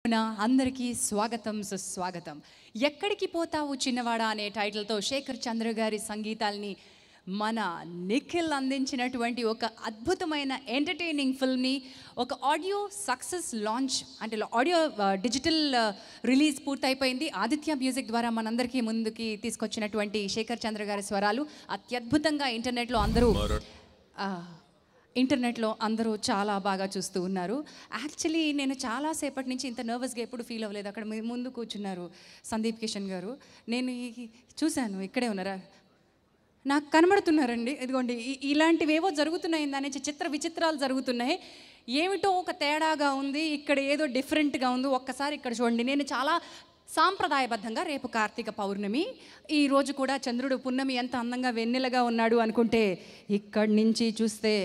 నా అందరికీ స్వాగతం సుస్వాగతం ఎక్కడికి పోతావు చిన్నవాడా అనే టైటిల్తో శేఖర్ చంద్ర గారి సంగీతాల్ని మన నిఖిల్ అందించినటువంటి ఒక అద్భుతమైన ఎంటర్టైనింగ్ ఫిల్మ్ని ఒక ఆడియో సక్సెస్ లాంచ్ అంటే ఆడియో డిజిటల్ రిలీజ్ పూర్తయిపోయింది ఆదిత్య మ్యూజిక్ ద్వారా మనందరికీ ముందుకి తీసుకొచ్చినటువంటి శేఖర్ చంద్ర గారి స్వరాలు అత్యద్భుతంగా ఇంటర్నెట్లో అందరూ ఆ, ఇంటర్నెట్లో అందరూ చాలా బాగా చూస్తూ ఉన్నారు యాక్చువల్లీ నేను చాలాసేపటి నుంచి ఇంత నర్వస్గా ఎప్పుడు ఫీల్ అవ్వలేదు అక్కడ మీ ముందు కూర్చున్నారు సందీప్ కిషన్ గారు నేను ఈ- చూశాను ఇక్కడే ఉన్నారా నాకు కనబడుతున్నారండి ఇదిగోండి ఇ- ఇలాంటివేవో జరుగుతున్నాయి దాని చిత్ర విచిత్రాలు జరుగుతున్నాయి ఏమిటో ఒక తేడాగా ఉంది ఇక్కడ ఏదో డిఫరెంట్గా ఉంది ఒక్కసారి ఇక్కడ చూడండి నేను చాలా సాంప్రదాయబద్ధంగా రేపు కార్తీక పౌర్ణమి ఈ రోజు కూడా చంద్రుడు పున్నమి ఎంత అందంగా వెన్నెలగా ఉన్నాడు అనుకుంటే ఇక్కడి నుంచి చూస్తే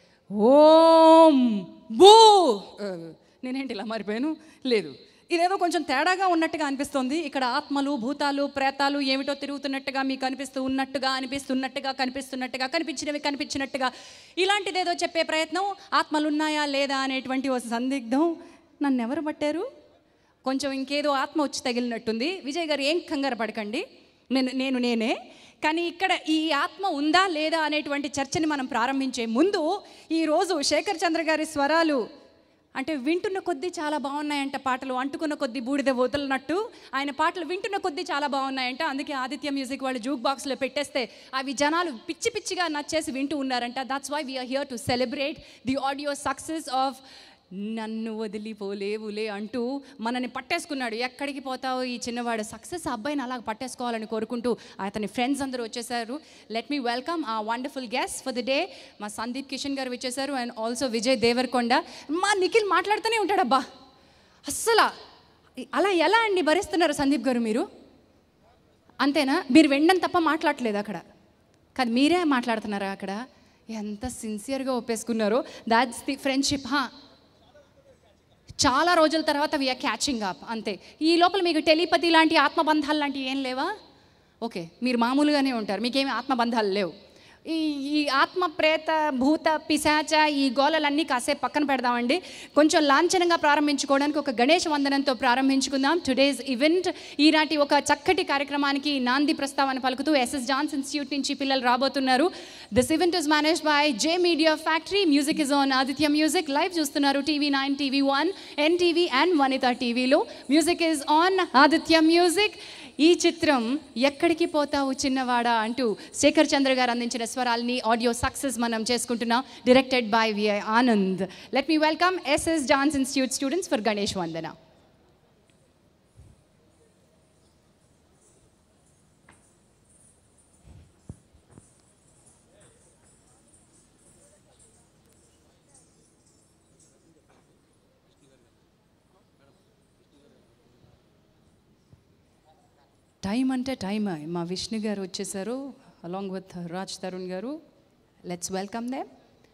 ఓం బూ ఆ, నేనేంటి ఇలా మారిపోయాను లేదు ఇదేదో కొంచెం తేడాగా ఉన్నట్టుగా అనిపిస్తోంది ఇక్కడ ఆత్మలు భూతాలు ప్రేతాలు ఏమిటో తిరుగుతున్నట్టుగా మీకు అనిపిస్తూ ఉన్నట్టుగా అనిపిస్తున్నట్టుగా కనిపిస్తున్నట్టుగా కనిపించినవి కనిపించినట్టుగా ఇలాంటిదేదో చెప్పే ప్రయత్నం ఆత్మలు ఉన్నాయా లేదా అనేటువంటి ఒక సందిగ్ధం నన్ను ఎవరు పట్టారు కొంచెం ఇంకేదో ఆత్మ వచ్చి తగిలినట్టుంది విజయ్ గారు ఏం కంగారు పడకండి నేను నేను నేనే కానీ ఇక్కడ ఈ ఆత్మ ఉందా లేదా అనేటువంటి చర్చని మనం ప్రారంభించే ముందు ఈరోజు శేఖర్ చంద్ర గారి స్వరాలు అంటే వింటున్న కొద్దీ చాలా బాగున్నాయంట పాటలు అంటుకున్న కొద్దీ బూడిద వదలనట్టు ఆయన పాటలు వింటున్న కొద్దీ చాలా బాగున్నాయంట అందుకే ఆదిత్య మ్యూజిక్ వాళ్ళు జూక్ బాక్స్లో పెట్టేస్తే అవి జనాలు పిచ్చి పిచ్చిగా నచ్చేసి వింటూ ఉన్నారంట that's why we're here to celebrate the audio success of నన్ను వదిలిపోలేవులే అంటూ మనని పట్టేసుకున్నాడు ఎక్కడికి పోతావు ఈ చిన్నవాడు సక్సెస్ అబ్బాయిని అలా పట్టేసుకోవాలని కోరుకుంటూ అతని ఫ్రెండ్స్ అందరూ వచ్చేసారు let me welcome a wonderful guest for the day మా సందీప్ కిషన్ గారు వచ్చేసారు అండ్ ఆల్సో విజయ్ దేవరకొండ మా నిఖిల్ మాట్లాడుతూనే ఉంటాడబ్బా అస్సలు అలా ఎలా అండి భరిస్తున్నారు సందీప్ గారు మీరు అంతేనా మీరు వెండం తప్ప మాట్లాడలేదు అక్కడ కాదు మీరే మాట్లాడుతున్నారా అక్కడ ఎంత సిన్సియర్గా ఒప్పేసుకున్నారో దాట్స్ ది ఫ్రెండ్షిప్ హా చాలా రోజుల తర్వాత వీఆర్ క్యాచింగ్ అప్ అంతే ఈ లోపల మీకు టెలిపతి లాంటి ఆత్మబంధాలు లాంటివి ఏం లేవా ఓకే మీరు మామూలుగానే ఉంటారు మీకేమి ఆత్మబంధాలు లేవు ఈ ఈ ఆత్మ ప్రేత భూత పిశాచ ఈ గోలలన్నీ కాసేపు పక్కన పెడదామండి కొంచెం లాంఛనంగా ప్రారంభించుకోవడానికి ఒక గణేష్ వందనంతో ప్రారంభించుకుందాం టుడేస్ ఈవెంట్ ఈనాటి ఒక చక్కటి కార్యక్రమానికి నాంది ప్రస్తావన పలుకుతూ ఎస్ఎస్ జాన్స్ ఇన్స్టిట్యూట్ నుంచి పిల్లలు రాబోతున్నారు this event is manage by J media factory music is on Aditya music live చూస్తున్నారు TV nine TV one NTV and Vanitha టీవీలో music is on Aditya music ఈ చిత్రం ఎక్కడికి పోతావు చిన్నవాడా అంటూ శేఖర్ చంద్ర గారు అందించిన స్వరాల్ని ఆడియో సక్సెస్ మనం చేసుకుంటున్నాం directed by VI Anand let me welcome SS dance institute students for Ganesh వందన టైం అంటే టైమ్ మా విష్ణు గారు వచ్చేసారు అలాంగ్ విత్ రాజ్ తరుణ్ గారు లెట్స్ వెల్కమ్ దే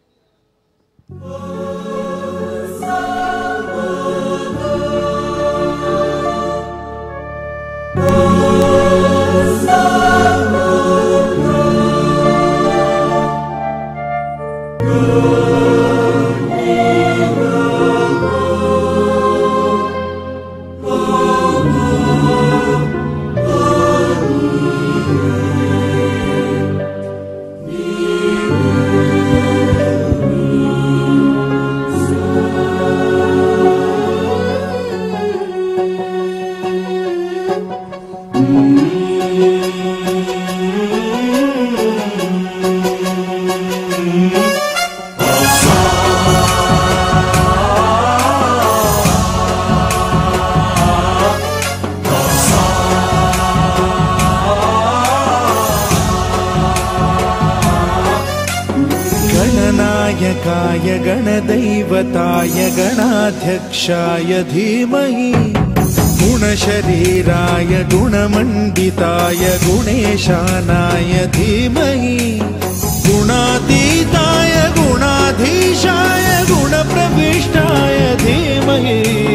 गणनायकाय गणदैवताय गणाध्यक्षाय धीमहि गुणशरीराय गुणमण्डिताय गुणेशानाय धीमहि गुणातीताय गुणाधीशाय गुणप्रविष्टाय धीमहि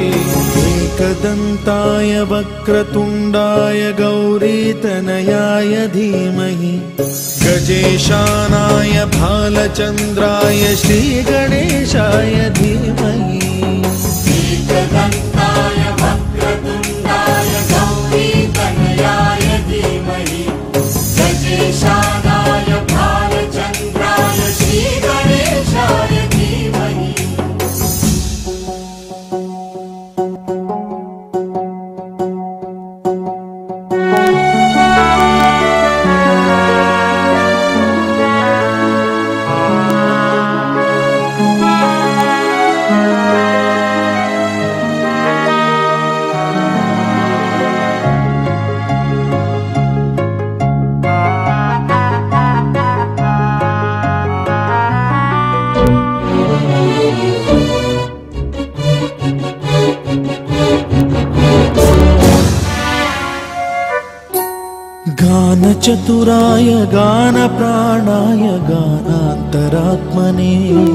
एकदन्ताय वक्रतुण्डाय गौरीतनयाय धीमहि गजेशानाय भालचन्द्राय श्रीगणेशाय धीमहि एकदन्ताय చతురాయ గాన ప్రాణాయ గానాంతరాత్మనే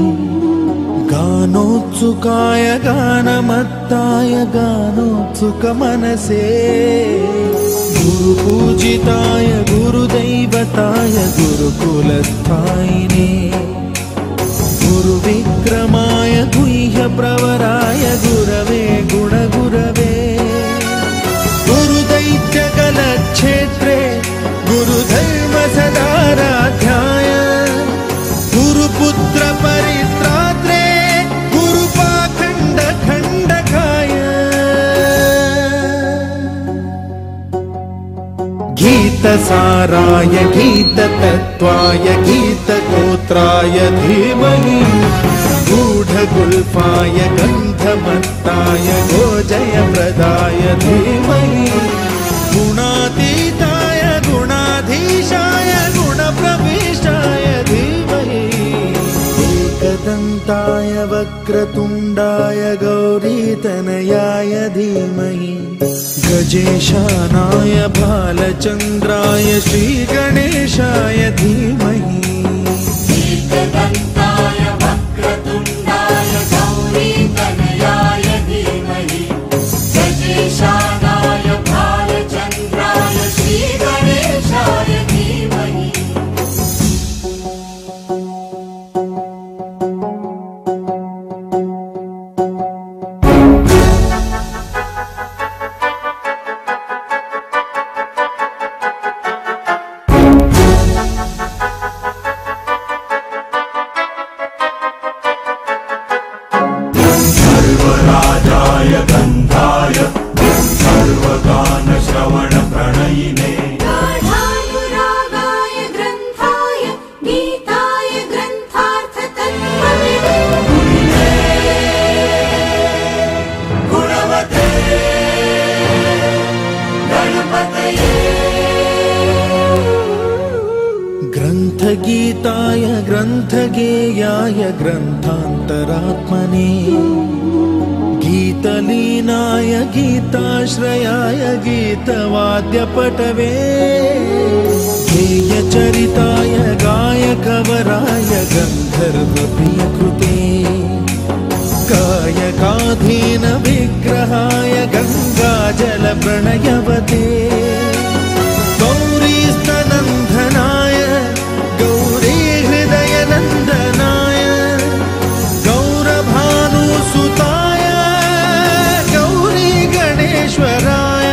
గానోత్సుకాయ గానమత్తాయ గానోత్సుక మనసే గురు పూజితాయ గురుదైవతాయ గురుకులస్థాయినే గురు విక్రమాయ గుహ్య ప్రవరాయ గురవే గుణగురవే गुरुदैत्यकलक्षेत्रे गुरुधर्म सदाराध्याय गुरुपुत्रपरित्रात्रे गुरुपाखण्डखण्डकाय गीतसाराय गीततत्त्वाय गीतगोत्राय धीमहि गूढगुल्फाय गन्धमत्ताय गोजयप्रदाय धीमहि गुणातीताय गुणाधीशाय गुणप्रविष्टाय धीमहि एकदन्ताय वक्रतुण्डाय गौरीतनयाय धीमहि गजेशानाय बालचन्द्राय श्रीगणेशाय धीमहि एकदन्ताय वक्रतुण्डाय गौरीतनयाय धीमहि गजेशानाय भालचन्द्राय श्रीगणेशाय धीमहि सर्वराजाय गन्धाय सर्वगानश्रवणप्रणयिने गाढानुरागाय ग्रन्थाय गीताय ग्रन्थार्थतत्त्वविदे गुणवते गणपतये ग्रन्थगीताय ग्रन्थगेयाय ग्रन्थान्तरात्मने गीतलीनाय गीताश्रयाय गीतवाद्यपटवे गेयचरिताय गायकवराय गन्धर्वप्रियकृते कायकाधीन विग्रहाय गङ्गाजलप्रणयवते गौरीस्तनन्दनाय गौरीहृदयनन्दनाय गौरभानुसुताय गौरी गणेश्वराय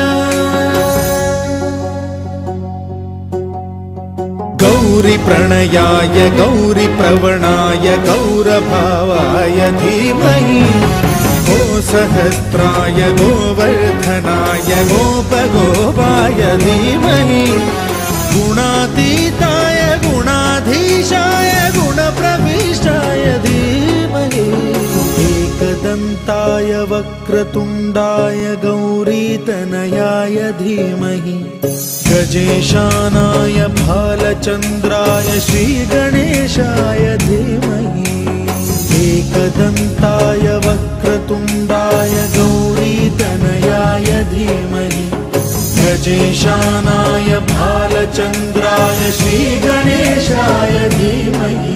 गौरीप्रणयाय गौरीप्रवणाय गौरभावाय धीमहि गो सहस्राय गोवर्धनाय गोपगोपाय धीमहि गुणातीताय गुणाधीशाय गुणप्रविष्टाय धीमहि एकदन्ताय वक्रतुण्डाय गौरीतनयाय धीमहि गजेशानाय भालचन्द्राय श्रीगणेशाय धीमहि एकदन्ताय वक्रतुण्डाय गौरीतनयाय धीमहि गजेशानाय भालचन्द्राय श्रीगणेशाय धीमहि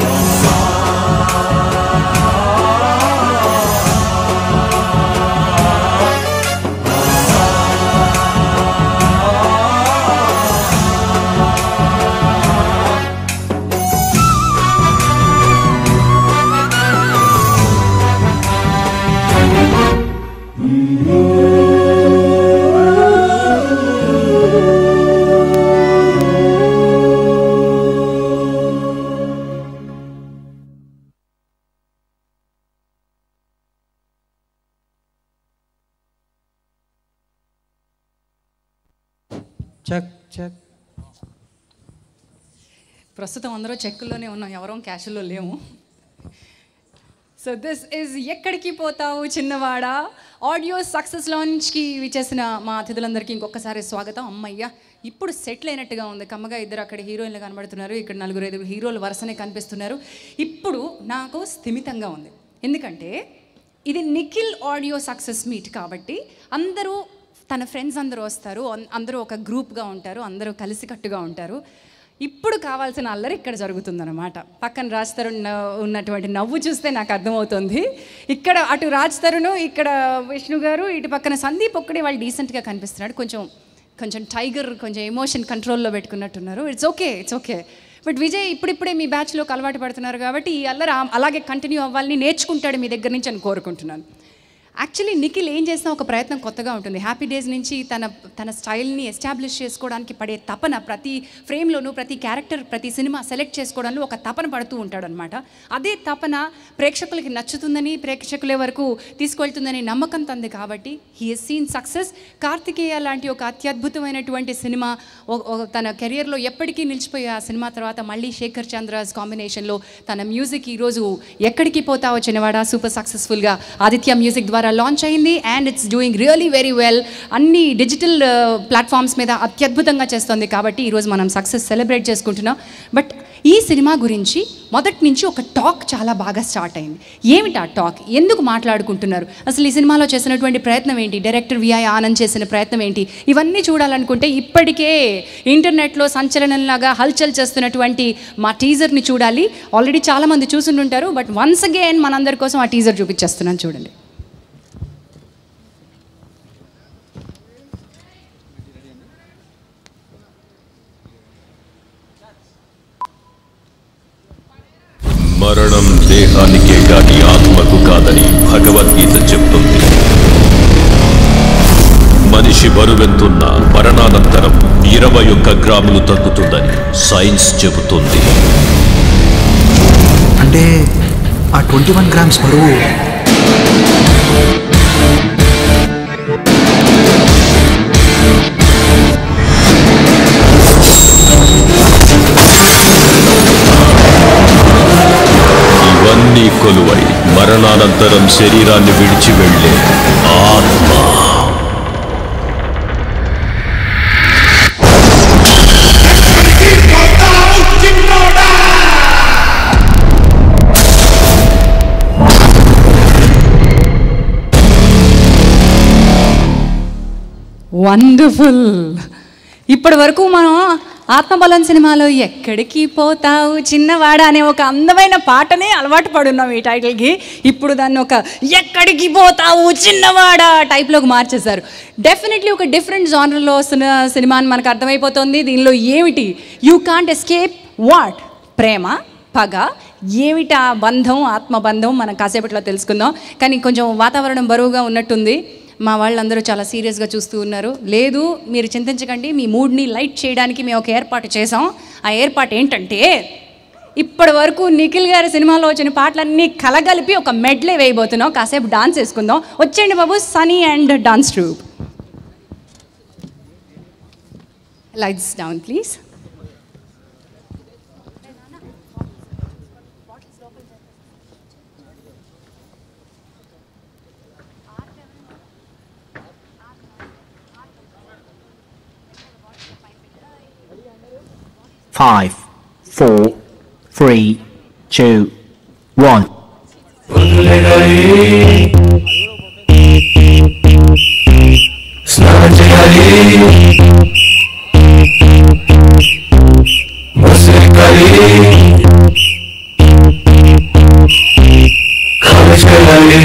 చెక్ చెక్ ప్రస్తుతం అందరూ చెక్కుల్లోనే ఉన్నాం ఎవరో క్యాషుల్లో లేము సో దిస్ ఇస్ ఎక్కడికి పోతావు చిన్నవాడ ఆడియో సక్సెస్ లాంచ్కి విచ్చేసిన మా అతిథులందరికీ ఇంకొకసారి స్వాగతం అమ్మయ్య ఇప్పుడు సెటిల్ అయినట్టుగా ఉంది కమ్మగా ఇద్దరు అక్కడ హీరోయిన్లు కనబడుతున్నారు ఇక్కడ నలుగురు ఐదుగురు హీరోలు వరుసనే కనిపిస్తున్నారు ఇప్పుడు నాకు స్థిమితంగా ఉంది ఎందుకంటే ఇది నిఖిల్ ఆడియో సక్సెస్ మీట్ కాబట్టి అందరూ తన ఫ్రెండ్స్ అందరూ వస్తారు అన్- అందరూ ఒక గ్రూప్గా ఉంటారు అందరూ కలిసికట్టుగా ఉంటారు ఇప్పుడు కావాల్సిన అల్లరి ఇక్కడ జరుగుతుందన్నమాట పక్కన రాజ్ తరుణ్ న- ఉన్నటువంటి నవ్వు చూస్తే నాకు అర్థమవుతుంది ఇక్కడ అటు రాజ్ తరుణ్ ఇక్కడ విష్ణు గారు ఇటు పక్కన సందీప్ ఒక్కడే వాళ్ళు డీసెంట్గా కనిపిస్తున్నాడు కొంచెం కొంచెం టైగర్ కొంచెం ఎమోషన్ కంట్రోల్లో పెట్టుకున్నట్టున్నారు it's okay it's okay but Vijay ఇప్పుడిప్పుడే మీ బ్యాచ్లోకి అలవాటు పడుతున్నారు కాబట్టి ఈ అల్లరి ఆ- అలాగే కంటిన్యూ అవ్వాలని నేర్చుకుంటాడు మీ దగ్గర నుంచి అని కోరుకుంటున్నాను యాక్చువల్లీ నిఖిల్ ఏం చేసినా ఒక ప్రయత్నం కొత్తగా ఉంటుంది హ్యాపీ డేస్ నుంచి తన తన స్టైల్ని ఎస్టాబ్లిష్ చేసుకోవడానికి పడే తపన ప్రతి ఫ్రేమ్లోనూ ప్రతి క్యారెక్టర్ ప్రతి సినిమా సెలెక్ట్ చేసుకోవడంలో ఒక తపన పడుతూ ఉంటాడనమాట అదే తపన ప్రేక్షకులకి నచ్చుతుందని ప్రేక్షకుల వరకు తీసుకెళ్తుందని నమ్మకం తంది కాబట్టి he has seen success Karthikeya లాంటి ఒక అత్యద్భుతమైనటువంటి సినిమా ఓ- ఓ- తన కెరియర్లో ఎప్పటికీ నిలిచిపోయే ఆ సినిమా తర్వాత మళ్ళీ శేఖర్ చంద్రాస్ కాంబినేషన్లో తన మ్యూజిక్ ఈరోజు ఎక్కడికి పోతావో చిన్నవాడ సూపర్ సక్సెస్ఫుల్గా ఆదిత్య మ్యూజిక్ ద్వారా లాంచ్ అయింది and it's doing really very well అన్ని డిజిటల్ ప్లాట్ఫామ్స్ మీద అత్యద్భుతంగా చేస్తుంది కాబట్టి ఈరోజు మనం సక్సెస్ సెలబ్రేట్ చేసుకుంటున్నాం బట్ ఈ సినిమా గురించి మొదటి నుంచి ఒక టాక్ చాలా బాగా స్టార్ట్ అయింది ఏమిటి ఆ టాక్ ఎందుకు మాట్లాడుకుంటున్నారు అసలు ఈ సినిమాలో చేసినటువంటి ప్రయత్నం ఏంటి డైరెక్టర్ విఐ ఆనంద్ చేసిన ప్రయత్నం ఏంటి ఇవన్నీ చూడాలనుకుంటే ఇప్పటికే ఇంటర్నెట్లో సంచలనంలాగా హల్చల్ చేస్తున్నటువంటి మా టీజర్ని చూడాలి ఆల్రెడీ చాలామంది చూసుంటుంటారు బట్ వన్స్ అగైన్ మనందరి కోసం ఆ టీజర్ చూపించేస్తున్నాను చూడండి మరణం దేహానికే గాని ఆత్మకు కాదని భగవద్గీత చెప్తుంది మనిషి బరువెంతున్న మరణానంతరం ఇరవై ఒక్క గ్రాములు తగ్గుతుందని సైన్స్ చెబుతుంది అంటే ఆ ట్వంటీ వన్ గ్రామ్స్ బరువు ఇవన్నీ కొలువై మరణానంతరం శరీరాన్ని విడిచి వెళ్ళే ఆత్మ వండర్ఫుల్ ఇప్పటి వరకు మనం ఆత్మబలం సినిమాలో ఎక్కడికి పోతావు చిన్నవాడ అనే ఒక అందమైన పాటనే అలవాటు పడున్నాం ఈ టైటిల్కి ఇప్పుడు దాన్ని ఒక ఎక్కడికి పోతావు చిన్నవాడ టైప్లోకి మార్చేశారు డెఫినెట్లీ ఒక డిఫరెంట్ జానర్లో వస్తున్న సినిమా అని మనకు అర్థమైపోతుంది దీనిలో ఏమిటి యూ కాంట్ ఎస్కేప్ వాట్ ప్రేమ పగ ఏమిటా బంధం ఆత్మబంధం మనం కాసేపట్లో తెలుసుకుందాం కానీ కొంచెం వాతావరణం బరువుగా ఉన్నట్టుంది మా వాళ్ళందరూ చాలా సీరియస్గా చూస్తూ ఉన్నారు లేదు మీరు చింతించకండి మీ మూడ్ని లైట్ చేయడానికి మేము ఒక ఏర్పాటు చేసాం ఆ ఏర్పాటు ఏంటంటే ఇప్పటి వరకు నిఖిల్ గారి సినిమాలో వచ్చిన పాటలన్నీ కలగలిపి ఒక మెడ్లే వేయబోతున్నాం కాసేపు డాన్స్ వేసుకుందాం వచ్చేయండి బాబు Sunny and dance troupe lights down please Five, four, three, two, one. స్నానం చేయాలి బస్సు ఎక్కాలి కాలేజ్ వెళ్ళాలి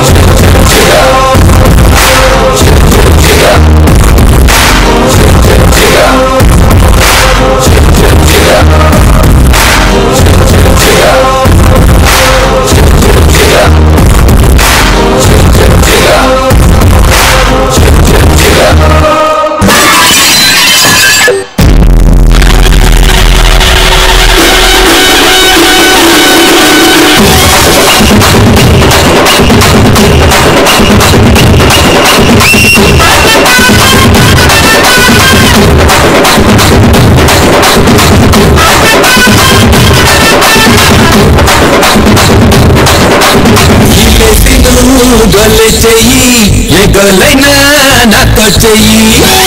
గొల్లె చెయ్యి ఏ గొల్లైనా నాతో చెయ్యి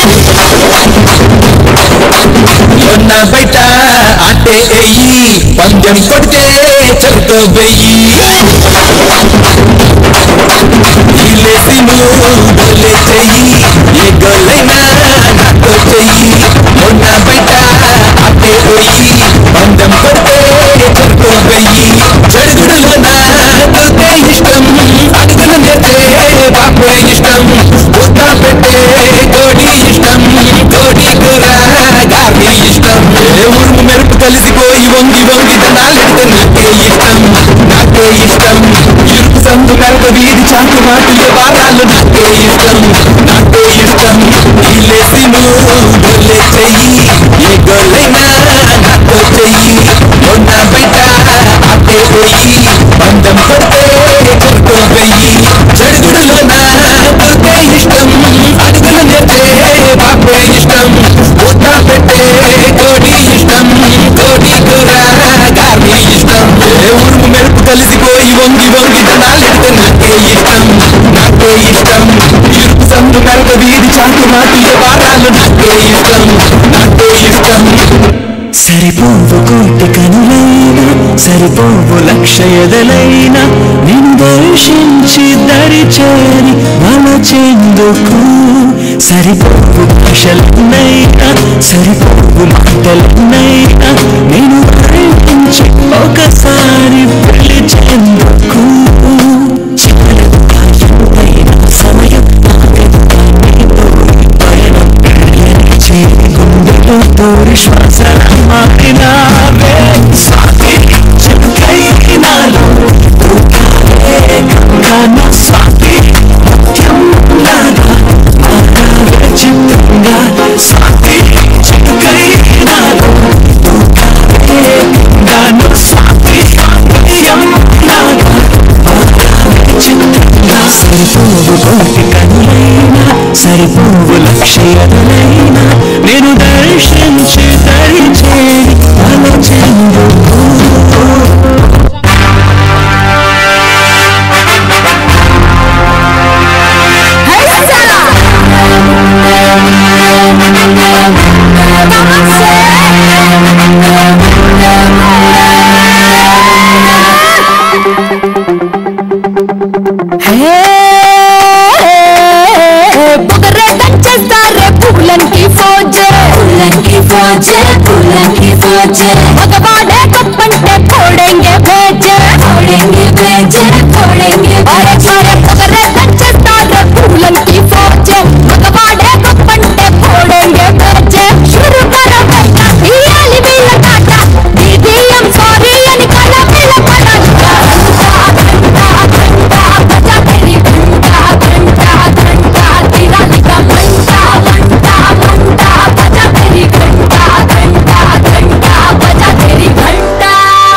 మొన్న బయట ఆటే ఎయ్యి పందెం కొడితే చెరుతో వెయ్యి ఇలేసి నువ్వు గొల్లె చెయ్యి ఏ వంగి వంగి దండాలెడితే నాకే ఇష్టం నాకే ఇష్టం ఇరుకు సందు నరక వీధి చాటు మాటలు వారాలు నాకే ఇష్టం నాకే ఇష్టం ఇల్లేసి నువ్వు గొల్లే చెయ్యి ఏ గొల్లైనా నాతో చెయ్యి మొన్న బయట అట్టే పోయి బంధం కొడితే కొడుకో వెయ్యి చెడుగుడులో నా పుట్టే ఇష్టం అడుగులు నేర్పే బాపే ఇష్టం ఊట పెట్టే కోడి ఇష్టం కోడి కూర గారి ఇష్టం ఏ ఉరుము మెరుపు కలిసిపోయి వంగి వంగి దండాలెడితే నాకే ఇష్టం నాకే ఇష్టం ఇరుకు సందు నరక వీధి చాటు మాటలు వారాలు నాకే ఇష్టం నాకే ఇష్టం సరిపోవు కోటి కనులైనా సరిపోవు లక్ష ఎదలైనా నిన్ను దర్శించి దరి చేరి వలచెందుకు సరిపోవు భాషలన్నైనా సరిపోవు మాటలన్నైనా నేను ప్రేమించి ఒకసారి పిలిచేందుకు చివరకు ఎంతైనా సమయం నాకెంత నీతో ఈ పయనం వెళ్ళని చేరి గుండెలో తోరి శ్వాస మారినావే స్వాతి చెడుకై నాలో దూకాలే గంగా స్వాతి ముత్యం లాగా మారావే చిత్రంగా స్వాతి చెడుకై నాలో దూకాలే గంగా స్వాతి ముత్యం లాగా మారావే చిత్రంగా సరిపోవు కోటి కనులైనా సరిపోవు లక్ష్యాలైనా నేను దర్శించి దరి చేరి ఆలోచందుకు బుగరే దంచేస్తారే పూలన్కి ఫోజే పూలన్కి ఫోజే పూలన్కి ఫోజే మగవాడే కప్పంటే పోడెంగే భేజే పోడెంగే భేజే పోడెంగే అరే అరే బుగరే దంచేస్తారే పూలన్కి ఫోజే మగవాడే కప్పంటే పోడెంగే భేజే షురు కరో బైట ఇయాలి వీళ్ళ కాట దీదీ ఐమ్ సారీ అని కల పిల్ల పడంట घंटा घंटा बजा तेरी घंटा घंटा घंटा तिराली का घंटा घंटा घंटा बजा तेरी घंटा घंटा घंटा बजा तेरी घंटा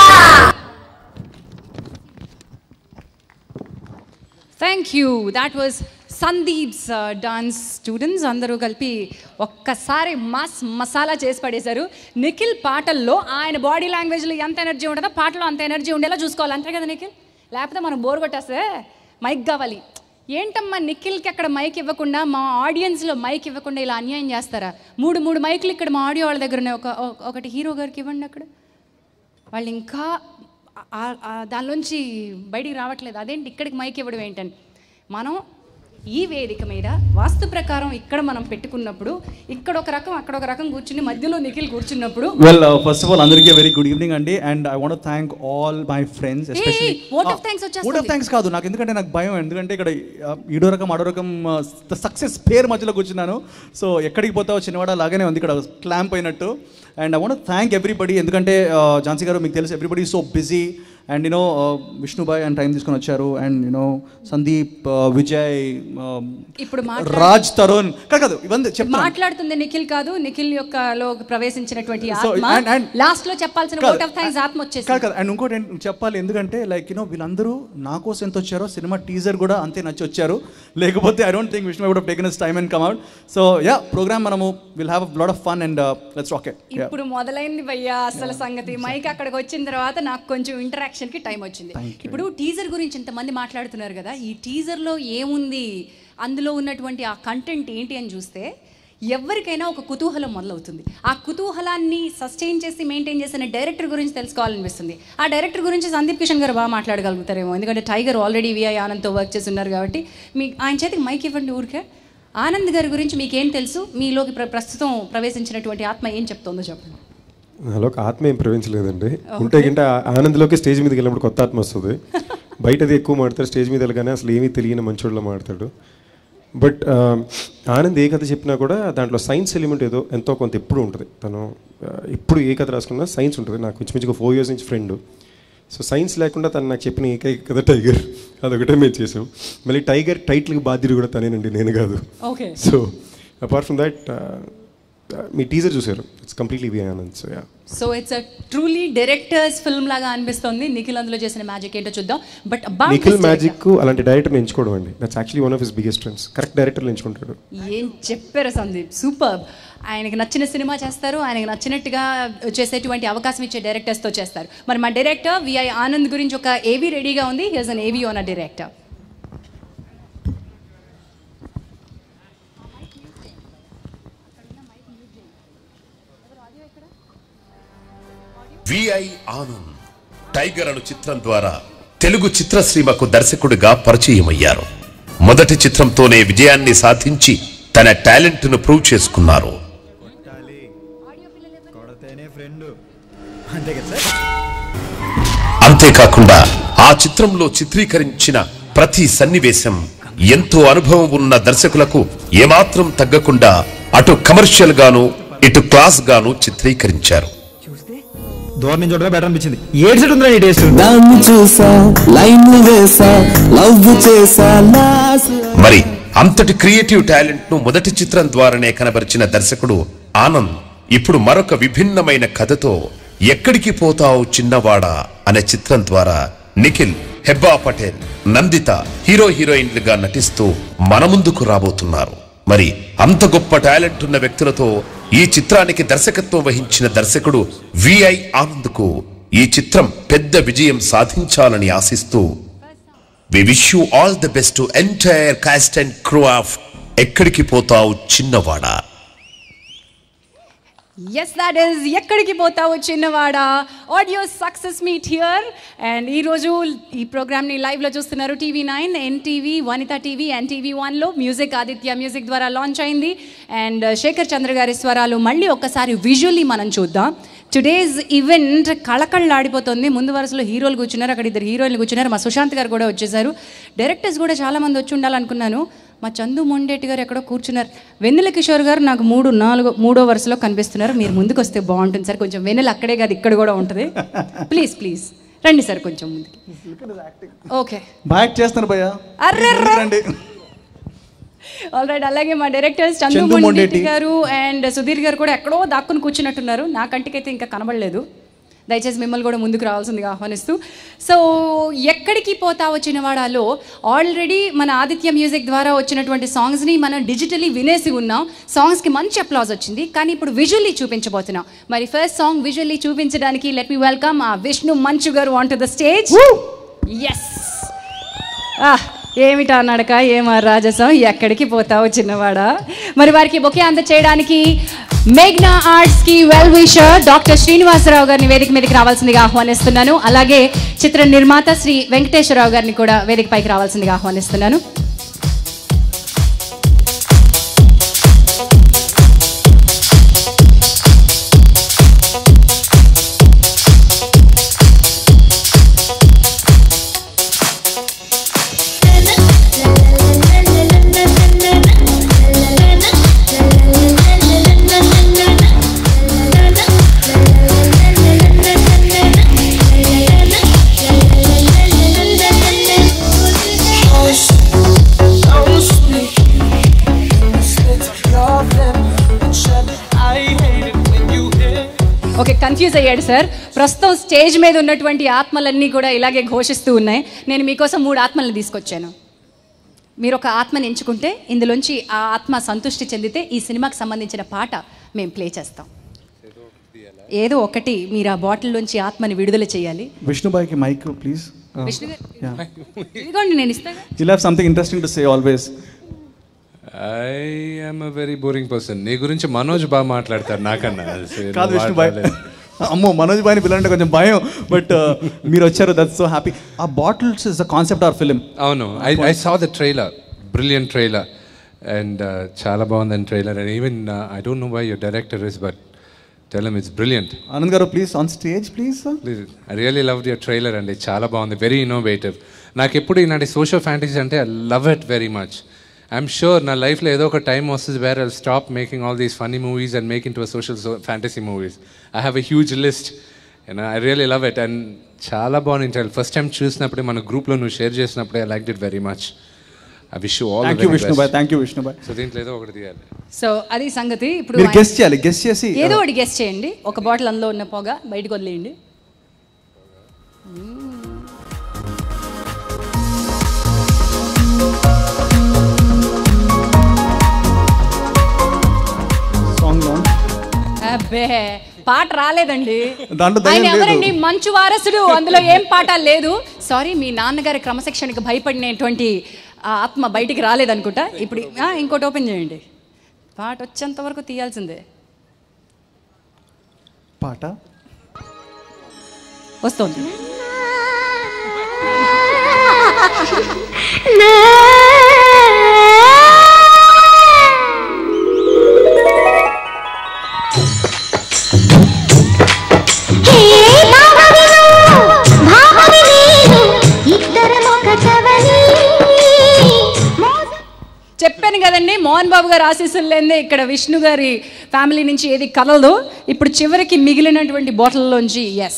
thank you that was Sandeep's dance students అందరూ కలిపి ఒక్కసారి మాస్ మసాలా చేసి పడేశారు నిఖిల్ పాటల్లో ఆయన బాడీ లాంగ్వేజ్లో ఎంత ఎనర్జీ ఉంటుందో పాటలో అంత ఎనర్జీ ఉండేలా చూసుకోవాలి అంతే కదా నిఖిల్ లేకపోతే మనం బోర్ కొట్టేస్తే మైక్ కావాలి ఏంటమ్మా నిఖిల్కి అక్కడ మైక్ ఇవ్వకుండా మా ఆడియన్స్లో మైక్ ఇవ్వకుండా ఇలా అన్యాయం చేస్తారా మూడు మూడు మైకులు ఇక్కడ మా ఆడియో వాళ్ళ దగ్గర ఉన్నాయి ఒక ఒక- ఒకటి హీరో గారికి ఇవ్వండి అక్కడ వాళ్ళు ఇంకా ఆ- ఆ- ఆ దానిలోంచి బయటికి రావట్లేదు అదేంటి ఇక్కడికి మైక్ ఇవ్వడం ఏంటని మనం ఈ వేదిక మీద వాస్తు ప్రకారం ఇక్కడ మనం పెట్టుకున్నప్పుడు ఇక్కడ ఒక రకం అక్కడ ఒక రకం కూర్చుని మధ్యలో నిఖిల్ కూర్చున్నప్పుడు వెల్ ఫస్ట్ ఆఫ్ ఆల్ అందరికీ వెరీ గుడ్ ఈవినింగ్ అండి and I want thank all my friends especially vote of thanks వచ్చేస్తుంది. ఓట్ ఆఫ్ థ్యాంక్స్ కాదు నాకు ఎందుకంటే నాకు భయం ఎందుకంటే ఇక్కడ ఆ, ఈడో రకం ఆడో రకం సక్సెస్ పేరు మధ్యలో కూర్చున్నాను సో ఎక్కడికి పోతావో చిన్నవాడ లాగానే ఉంది ఇక్కడ క్లాంప్ అయినట్టు and I want thank everybody ఎందుకంటే ఆ, ఝాన్సీ గారు మీకు తెలుసు everybody so busy and you know విష్ణుబాయ్ అండ్ టైం తీసుకొని వచ్చారు అండ్ యూనో సందీప్ ఆ, విజయ్ ఆ, ఇప్పుడు మాట్లాడు- రాజ్ తరుణ్ కాదు కాదు ఇవన్నీ చెప్తాను మాట్లాడుతుంది నిఖిల్ కాదు నిఖిల్ యొక్క లో ప్రవేశించినటువంటి So, ఆత్మ and- and- లాస్ట్ లో చెప్పాల్సిన కాదు. ఓట్ ఆఫ్ థ్యాంక్స్ ఆత్మ వచ్చేసి కాదు కాదు అండ్ ఇంకోటి ఏంటి చెప్పాలి ఎందుకంటే లైక్ యూనో వీళ్ళందరూ నా కోసం ఎంత వచ్చారో సినిమా టీజర్ కూడా అంతే నచ్చి వచ్చారు లేకపోతే I don't think Vishnu would taken his time and come out so yeah programme మనము will have lot of fun and let's rocket ఇప్పుడు మొదలైంది భయ్యా అసలు సంగతి మైక్ అక్కడికి వచ్చిన తర్వాత నాకు కొంచెం ఇంటరాక్షన్ కి టైం వచ్చింది ఇప్పుడు టీజర్ గురించి ఇంతమంది మాట్లాడుతున్నారు కదా ఈ టీజర్ లో ఏముంది అందులో ఉన్నటువంటి ఆ కంటెంట్ ఏంటి అని చూస్తే ఎవరికైనా ఒక కుతూహలం మొదలవుతుంది ఆ కుతూహలాన్ని సస్టైన్ చేసి మెయింటైన్ చేసిన డైరెక్టర్ గురించి తెలుసుకోవాలనిపిస్తుంది ఆ డైరెక్టర్ గురించి సందీప్ కిషన్ గారు బాగా మాట్లాడగలుగుతారేమో ఎందుకంటే టైగర్ ఆల్రెడీ విఐ ఆనంద్తో వర్క్ చేసి ఉన్నారు కాబట్టి మీ ఆయన చేతికి మైక్ ఇవ్వండి ఊరికే ఆనంద్ గారి గురించి మీకేం తెలుసు మీలోకి ప్ర- ప్రస్తుతం ప్రవేశించినటువంటి ఆత్మ ఏం చెప్తోందో చెప్పండి నాలో ఒక ఆత్మ ఏం ప్రవహించలేదండి ఉంటే గింటే ఆ ఆనంద్లోకి స్టేజ్ మీదకి వెళ్ళినప్పుడు కొత్త ఆత్మ వస్తుంది బయటది ఎక్కువ మాడతాడు స్టేజ్ మీద వెళ్ళగానే అసలు ఏమీ తెలియని మంచోళ్ళ మాడతాడు బట్ ఆనంద్ ఏ కథ చెప్పినా కూడా దాంట్లో సైన్స్ ఎలిమెంట్ ఏదో ఎంతో కొంత ఎప్పుడు ఉంటుంది తను ఆ, ఎప్పుడు ఏ కథ రాసుకున్నా సైన్స్ ఉంటుంది నాకు ఇంచుమించుగా ఫోర్ ఇయర్స్ నుంచి ఫ్రెండ్ సో సైన్స్ లేకుండా తను నాకు చెప్పిన ఏకైక కథ టైగర్ అదొకటే మేము చేసాం మళ్ళీ టైగర్ టైటిల్కి బాధ్యుడు కూడా తనేనండి నేను కాదు okay so apart from that మీ టీజర్ చూసారు it's completely V Anand so yeah so it's a truly director's film లాగా అనిపిస్తుంది నిఖిల్ అందులో చేసిన మ్యాజిక్ ఏంటో చూద్దాం బట్ నిఖిల్ మ్యాజిక్ అలాంటి డైరెక్టర్ ఎంచుకోవడం అండి that's actually one of his biggest friends correct డైరెక్టర్లు ఎంచుకుంటాడు ఏం చెప్పారు సందీప్ సూపర్ ఆయనకి నచ్చిన సినిమా చేస్తారు ఆయనకి నచ్చినట్టుగా చేసేటువంటి అవకాశం ఇచ్చే డైరెక్టర్స్తో చేస్తారు మరి మా డైరెక్టర్ విఐ ఆనంద్ గురించి ఒక ఏవీ రెడీగా ఉంది here's an very own a director VI Anand tiger అను చిత్రం ద్వారా తెలుగు చిత్రసీమకు దర్శకుడిగా పరిచయమయ్యారు మొదటి చిత్రంతోనే విజయాన్ని సాధించి తన టాలెంట్ ను ప్రూవ్ చేసుకున్నారు అంతేకాకుండా ఆ చిత్రంలో చిత్రీకరించిన ప్రతి సన్నివేశం ఎంతో అనుభవం ఉన్న దర్శకులకు ఏమాత్రం తగ్గకుండా అటు కమర్షియల్ గాను ఇటు క్లాస్ గాను చిత్రీకరించారు దూరం చూడగా బెటర్ అనిపించింది ఏడు సెట్ ఉందా నీ టేస్ట్ దాన్ని చూసా లైన్ వేసా లవ్ చేసా లాస్ మరి అంతటి క్రియేటివ్ టాలెంట్ ను మొదటి చిత్రం ద్వారానే కనబరిచిన దర్శకుడు ఆనంద్ ఇప్పుడు మరొక విభిన్నమైన కథతో ఎక్కడికి పోతావు చిన్నవాడా అనే చిత్రం ద్వారా నిఖిల్ హెబ్బా పటేల్ నందిత హీరో హీరోయిన్లుగా నటిస్తూ మన ముందుకు రాబోతున్నారు మరి అంత గొప్ప టాలెంట్ ఉన్న వ్యక్తులతో ఈ చిత్రానికి దర్శకత్వం వహించిన దర్శకుడు విఐ ఆనంద్కు ఈ చిత్రం పెద్ద విజయం సాధించాలని ఆశిస్తూ we wish you all the best to entire cast and crew of ఎక్కడికి పోతావు చిన్నవాడా ఎస్ దాట్ ఈస్ ఎక్కడికి పోతావు చిన్నవాడా audio success meet here and ఈరోజు ఈ ప్రోగ్రామ్ని లైవ్లో చూస్తున్నారు TV nine NTV Vanitha TV NTV వన్లో మ్యూజిక్ ఆదిత్య మ్యూజిక్ ద్వారా లాంచ్ అయింది అండ్ శేఖర్ చంద్ర గారి స్వరాలు మళ్ళీ ఒక్కసారి విజువల్లీ మనం చూద్దాం టుడేస్ ఈవెంట్ కళకళ్ళాడిపోతుంది ముందు వరుసలో హీరోలు కూర్చున్నారు అక్కడ ఇద్దరు హీరోయిన్లు కూర్చున్నారు మా సుశాంత్ గారు కూడా వచ్చేసారు డైరెక్టర్స్ కూడా చాలామంది వచ్చి ఉండాలనుకున్నాను మా చందు మొండేటి గారు ఎక్కడో కూర్చున్నారు వెన్నెల కిషోర్ గారు నాకు మూడు నాలుగో మూడో వరుసలో కనిపిస్తున్నారు మీరు ముందుకు వస్తే బాగుంటుంది సార్ కొంచెం వెన్నెల అక్కడే కాదు ఇక్కడ కూడా ఉంటుంది ప్లీజ్ ప్లీజ్ రండి సార్ కొంచెం ముందుకి ఓకే బ్యాక్ చేస్తున్నారు భయ్యా అర్రెర్ర. రండి ఆల్ రైట్ అలాగే మా డైరెక్టర్స్ చందు చందు మొండేటి మొండేటి. గారు అండ్ సుధీర్ గారు కూడా ఎక్కడో దాక్కుని కూర్చున్నట్టున్నారు నా కంటికైతే ఇంకా కనబడలేదు దయచేసి మిమ్మల్ని కూడా ముందుకు రావాల్సిందిగా ఆహ్వానిస్తూ సో ఎక్కడికి పోతా వచ్చిన వాడాలో ఆల్రెడీ మన ఆదిత్య మ్యూజిక్ ద్వారా వచ్చినటువంటి సాంగ్స్ని మనం డిజిటలీ వినేసి ఉన్నాం సాంగ్స్కి మంచి అప్లాజ్ వచ్చింది కానీ ఇప్పుడు విజువల్లీ చూపించబోతున్నాం మరి ఫస్ట్ సాంగ్ విజువల్లీ చూపించడానికి let me welcome uh Vishnu Manchu garu on to the stage yes ఏమిటా నడక ఏమా రాజసం ఎక్కడికి పోతావు చిన్నవాడా మరి వారికి బొకే అంద చేయడానికి మేఘ్నా ఆర్ట్స్ కి వెల్ విషర్ డాక్టర్ శ్రీనివాసరావు గారిని వేదిక మీదకి రావాల్సిందిగా ఆహ్వానిస్తున్నాను అలాగే చిత్ర నిర్మాత శ్రీ వెంకటేశ్వరరావు గారిని కూడా వేదిక పైకి రావాల్సిందిగా ఆహ్వానిస్తున్నాను ఓకే కన్ఫ్యూజ్ అయ్యాడు సార్ ప్రస్తుతం స్టేజ్ మీద ఉన్నటువంటి ఆత్మలన్నీ కూడా ఇలాగే ఘోషిస్తూ ఉన్నాయి నేను మీకోసం మూడు ఆత్మల్ని తీసుకొచ్చాను మీరు ఒక ఆత్మని ఎంచుకుంటే ఇందులోంచి ఆ ఆత్మ సంతృష్టి చెందితే ఈ సినిమాకి సంబంధించిన పాట మేము ప్లే చేస్తాం ఏదో ఒకటి మీరు ఆ బాటిల్లోంచి ఆత్మని విడుదల చేయాలి విష్ణుబాయికి మైక్ ప్లీజ్ విష్ణు గారు ఇదిగోండి నేను ఇస్తాగా you'll have something interesting to say always I am a very boring person నీ గురించి మనోజ్ బాగా మాట్లాడతారు నాకన్నా So, కాదు నువ్వు విష్ణు బాయ్ మాట్లాడలేదు. అమ్మో మనోజ్ బాయ్ని పిల్లంటే కొంచెం భయం బట్ మీరు వచ్చారు that's so happy uh bottles is the concept our film అవును I I saw the trailer brilliant trailer and చాలా బాగుందని trailer and even I don't know why your director is but tell it's brilliant Anand garu please on stage please I really love your trailer అండి చాలా బాగుంది very innovative నాకు ఎప్పుడు ఇలాంటి social fantasy అంటే I love it very much I'm sure నా లైఫ్లో ఏదో ఒక టైం వస్తుంది where I stop making all these funny movies and make into social fantasy movies I have a huge list and I really love it and చాలా బాగుంది first time చూసినప్పుడే మన గ్రూప్లో నువ్వు షేర్ చేసినప్పుడే I like it very much I wish you all thank you Vishnu bhai thank you Vishnu bhai so దీంట్లో ఏదో ఒకటి తీయాలి సో అది సంగతి ఇప్పుడు మీరు ఆయన- గెస్ట్ చేయాలి గెస్ట్ చేసి ఏదో ఒకటి గెస్ట్ చేయండి ఒక బాటిల్ అందులో ఉన్న పొగ బయటకు వదిలేయండి సాంగ్ లో అబ్బే పాట రాలేదండి దాంట్లో దయ్యం ఆయన లేదు. ఎవరండి మంచు వారసుడు అందులో ఏం పాట లేదు సారీ మీ నాన్నగారి క్రమశిక్షణకి భయపడినటువంటి ఆ ఆత్మ బయటికి రాలేదనుకుంటా ఇప్పుడు ఆ, ఇంకోటి ఓపెన్ చేయండి పాట వచ్చేంత వరకు తీయాల్సిందే పాట వస్తుంది చెప్పాను కదండి మోహన్ బాబు గారు ఆశీస్సులు లేదే ఇక్కడ విష్ణు గారి ఫ్యామిలీ నుంచి ఏది కలదు ఇప్పుడు చివరికి మిగిలినటువంటి బాటిల్లోంచి ఎస్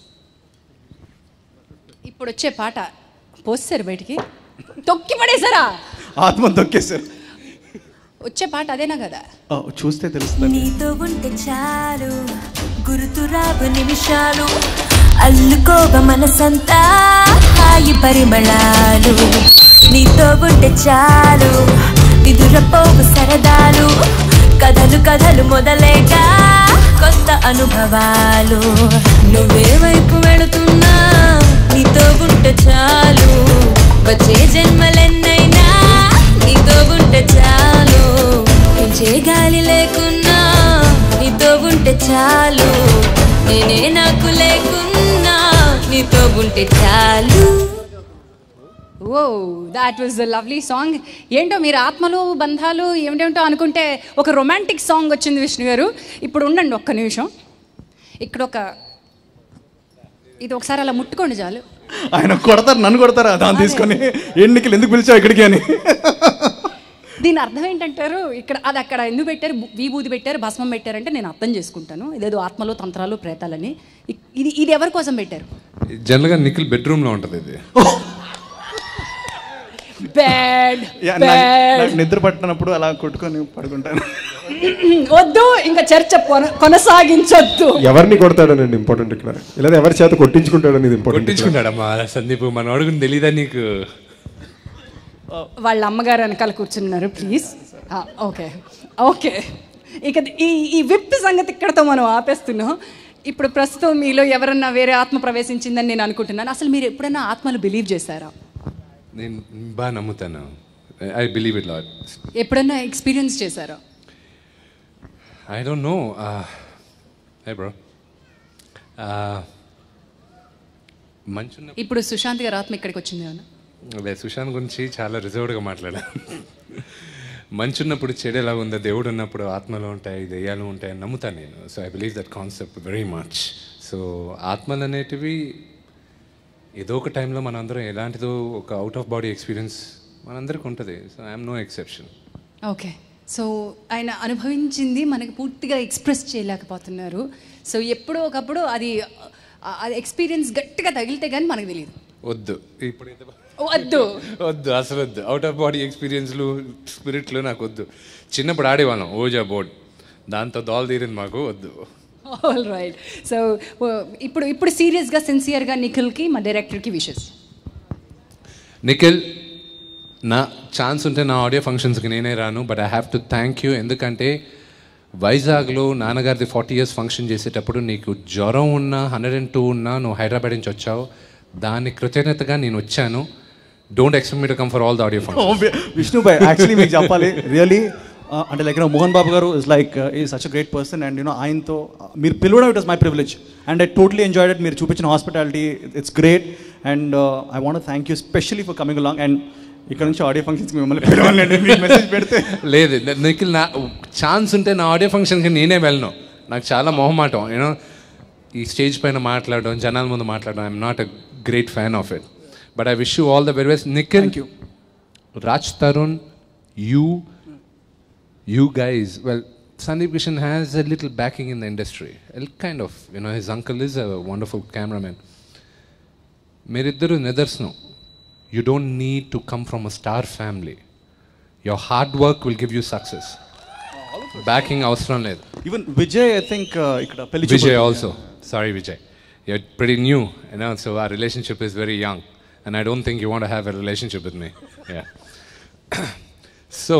ఇప్పుడు వచ్చే పాట పోసారు బయటికి తొక్కి పడేశారా ఆత్మ తొక్కేశారు వచ్చే పాట అదేనా కదా ఆ, చూస్తే తెలుస్తుంది నీతో ఉంటే చాలు గుర్తురావు నిమిషాలు అల్లుకోవ మనసంతా హాయి పరిమళాలు నీతో ఉంటే చాలు విదురపోవు సరదాలు కథలు కథలు మొదలేగా కొత్త అనుభవాలు నువ్వే వైపు వెళుతున్నా నీతో ఉంటే చాలు వచ్చే జన్మలెన్నైనా నీతో ఉంటే చాలు పెంచే గాలి లేకున్నా నీతో ఉంటే చాలు నేనే నాకు లేకున్నా నీతో ఉంటే చాలు oh that was the lovely song ఏంటో మీరు ఆత్మలు బంధాలు ఏమిటేమిటో అనుకుంటే ఒక రొమాంటిక్ సాంగ్ వచ్చింది విష్ణు గారు ఇప్పుడు ఉండండి ఒక్క నిమిషం ఇక్కడ ఒక ఇది ఒకసారి అలా ముట్టుకోండి చాలు ఆయన కొడతారు నన్ను కొడతారా దాన్ని తీసుకొని ఎన్నికలు ఎందుకు పిలిచావు ఇక్కడికి అని దీని అర్థం ఏంటంటారు ఇక్కడ అది అక్కడ ఎందుకు పెట్టారు బు- విభూది పెట్టారు భస్మం పెట్టారంటే నేను అర్థం చేసుకుంటాను ఇదేదో ఆత్మలు తంత్రాలు ప్రేతాలని ఇ- ఇది ఇది ఎవరి కోసం పెట్టారు జనరల్గా నిఖిల్ బెడ్రూమ్లో ఉంటుంది ఇది బ్యాడ్ యా, నాకు- నాకు నిద్ర పట్టినప్పుడు అలా కొట్టుకొని పడుకుంటాను వద్దు ఇంకా చర్చ కొన- కొనసాగించొద్దు ఎవరిని కొడతాడనండి ఇంపార్టెంట్ ఇక్కడ లేదా ఎవరి చేత కొట్టించుకుంటాడనేది ఇంపార్టెంట్ కొట్టించుకుంటాడమ్మా సందీప్ మన అడుగుని తెలీదా నీకు వాళ్ళ అమ్మగారు వెనకాల కూర్చున్నారు ప్లీజ్ ఓకే ఓకే ఇక ఈ ఈ విప్ సంగతి ఇక్కడతో మనం ఆపేస్తున్నాం ఇప్పుడు ప్రస్తుతం మీలో ఎవరన్నా వేరే ఆత్మ ప్రవేశించిందని నేను అనుకుంటున్నాను అసలు మీరు ఎప్పుడైనా ఆత్మలు బిలీవ్ చేశారా నేను బాగా నమ్ముతాను ఐ బిలీవ్ ఇట్ లాట్ ఎప్పుడన్నా ఎక్స్పీరియన్స్ చేశారా I don't know hi bro మంచున్న ఇప్పుడు సుశాంత్ గారి ఆత్మ ఇక్కడికి వచ్చింది ఏమన్నా అదే సుశాంత్ గురించి చాలా రిజర్వ్డ్గా మాట్లాడాను మంచున్నప్పుడు చెడు ఎలా ఉందో దేవుడు ఉన్నప్పుడు ఆత్మలు ఉంటాయి దెయ్యాలు ఉంటాయి అని నమ్ముతాను నేను so I believe that concept very much so ఆత్మలు అనేటివి ఏదో ఒక టైంలో మనందరం ఎలాంటిదో ఒక అవుట్ ఆఫ్ బాడీ ఎక్స్పీరియన్స్ మనందరికి ఉంటుంది so I'm no exception okay so ఆయన అనుభవించింది మనకి పూర్తిగా ఎక్స్ప్రెస్ చేయలేకపోతున్నారు సో ఎప్పుడో ఒకప్పుడు అది ఆ- అది ఎక్స్పీరియన్స్ గట్టిగా తగిలితే కానీ మనకు తెలియదు వద్దు ఇప్పుడు ఏదో- వద్దు వద్దు అసలు వద్దు అవుట్ ఆఫ్ బాడీ ఎక్స్పీరియన్స్లు స్పిరిట్లు నాకు వద్దు చిన్నప్పుడు ఆడేవాళ్ళం ఓజా బోర్డ్ దాంతో దోల తీరింది మాకు వద్దు ఆల్ రైట్ సో ఇప్పుడు ఇప్పుడు సీరియస్గా సిన్సియర్గా నిఖిల్కి మా డైరెక్టర్కి విషెస్ నిఖిల్ నా ఛాన్స్ ఉంటే నా ఆడియో ఫంక్షన్స్కి నేనే రాను but I have to thank you ఎందుకంటే వైజాగ్లో నాన్నగారిది ఫార్టీ ఇయర్స్ ఫంక్షన్ చేసేటప్పుడు నీకు జ్వరం ఉన్నా హండ్రెడ్ అండ్ టూ ఉన్నా నువ్వు హైదరాబాద్ నుంచి వచ్చావు దాని కృతజ్ఞతగా నేను వచ్చాను don't expect me to come for all the audio function Vishnu bhai actually మీకు చెప్పాలి రియలీ అంటే like Mohan Babu garu is like ఈ such great person and you know ఆయనతో మీరు పిలవడం it was my privilege and I totally enjoyed it మీరు చూపించిన hospitality it's great and I want thank you specially for coming along and ఇక్కడ నుంచి audio ఫంక్షన్స్కి మిమ్మల్ని పిలవాలండి మీరు మెసేజ్ పెడితే లేదు న- నిఖిల్ నా ఛాన్స్ ఉంటే నా ఆడియో ఫంక్షన్కి నేనే వెళ్ళను నాకు చాలా మొహమాటం యూనో ఈ స్టేజ్ పైన మాట్లాడడం జనాల ముందు మాట్లాడడం I'm not a great fan of it but I wish you all the very best Nikhil Raj Tarun you, you guys, well, Sandeep Kishan has a little backing in the industry. A kind of, you know, his uncle is a wonderful cameraman. మీరిద్దరు నిదర్శనం you don't need to come from a star family your hard work will give you success backing అవసరం లేదు even Vijay I think ఇక్కడ పెళ్లి Vijay also. Sorry, Vijay. You're pretty new, you know, so our relationship is very young. And I don't think you want to have a relationship with me. Yeah. so,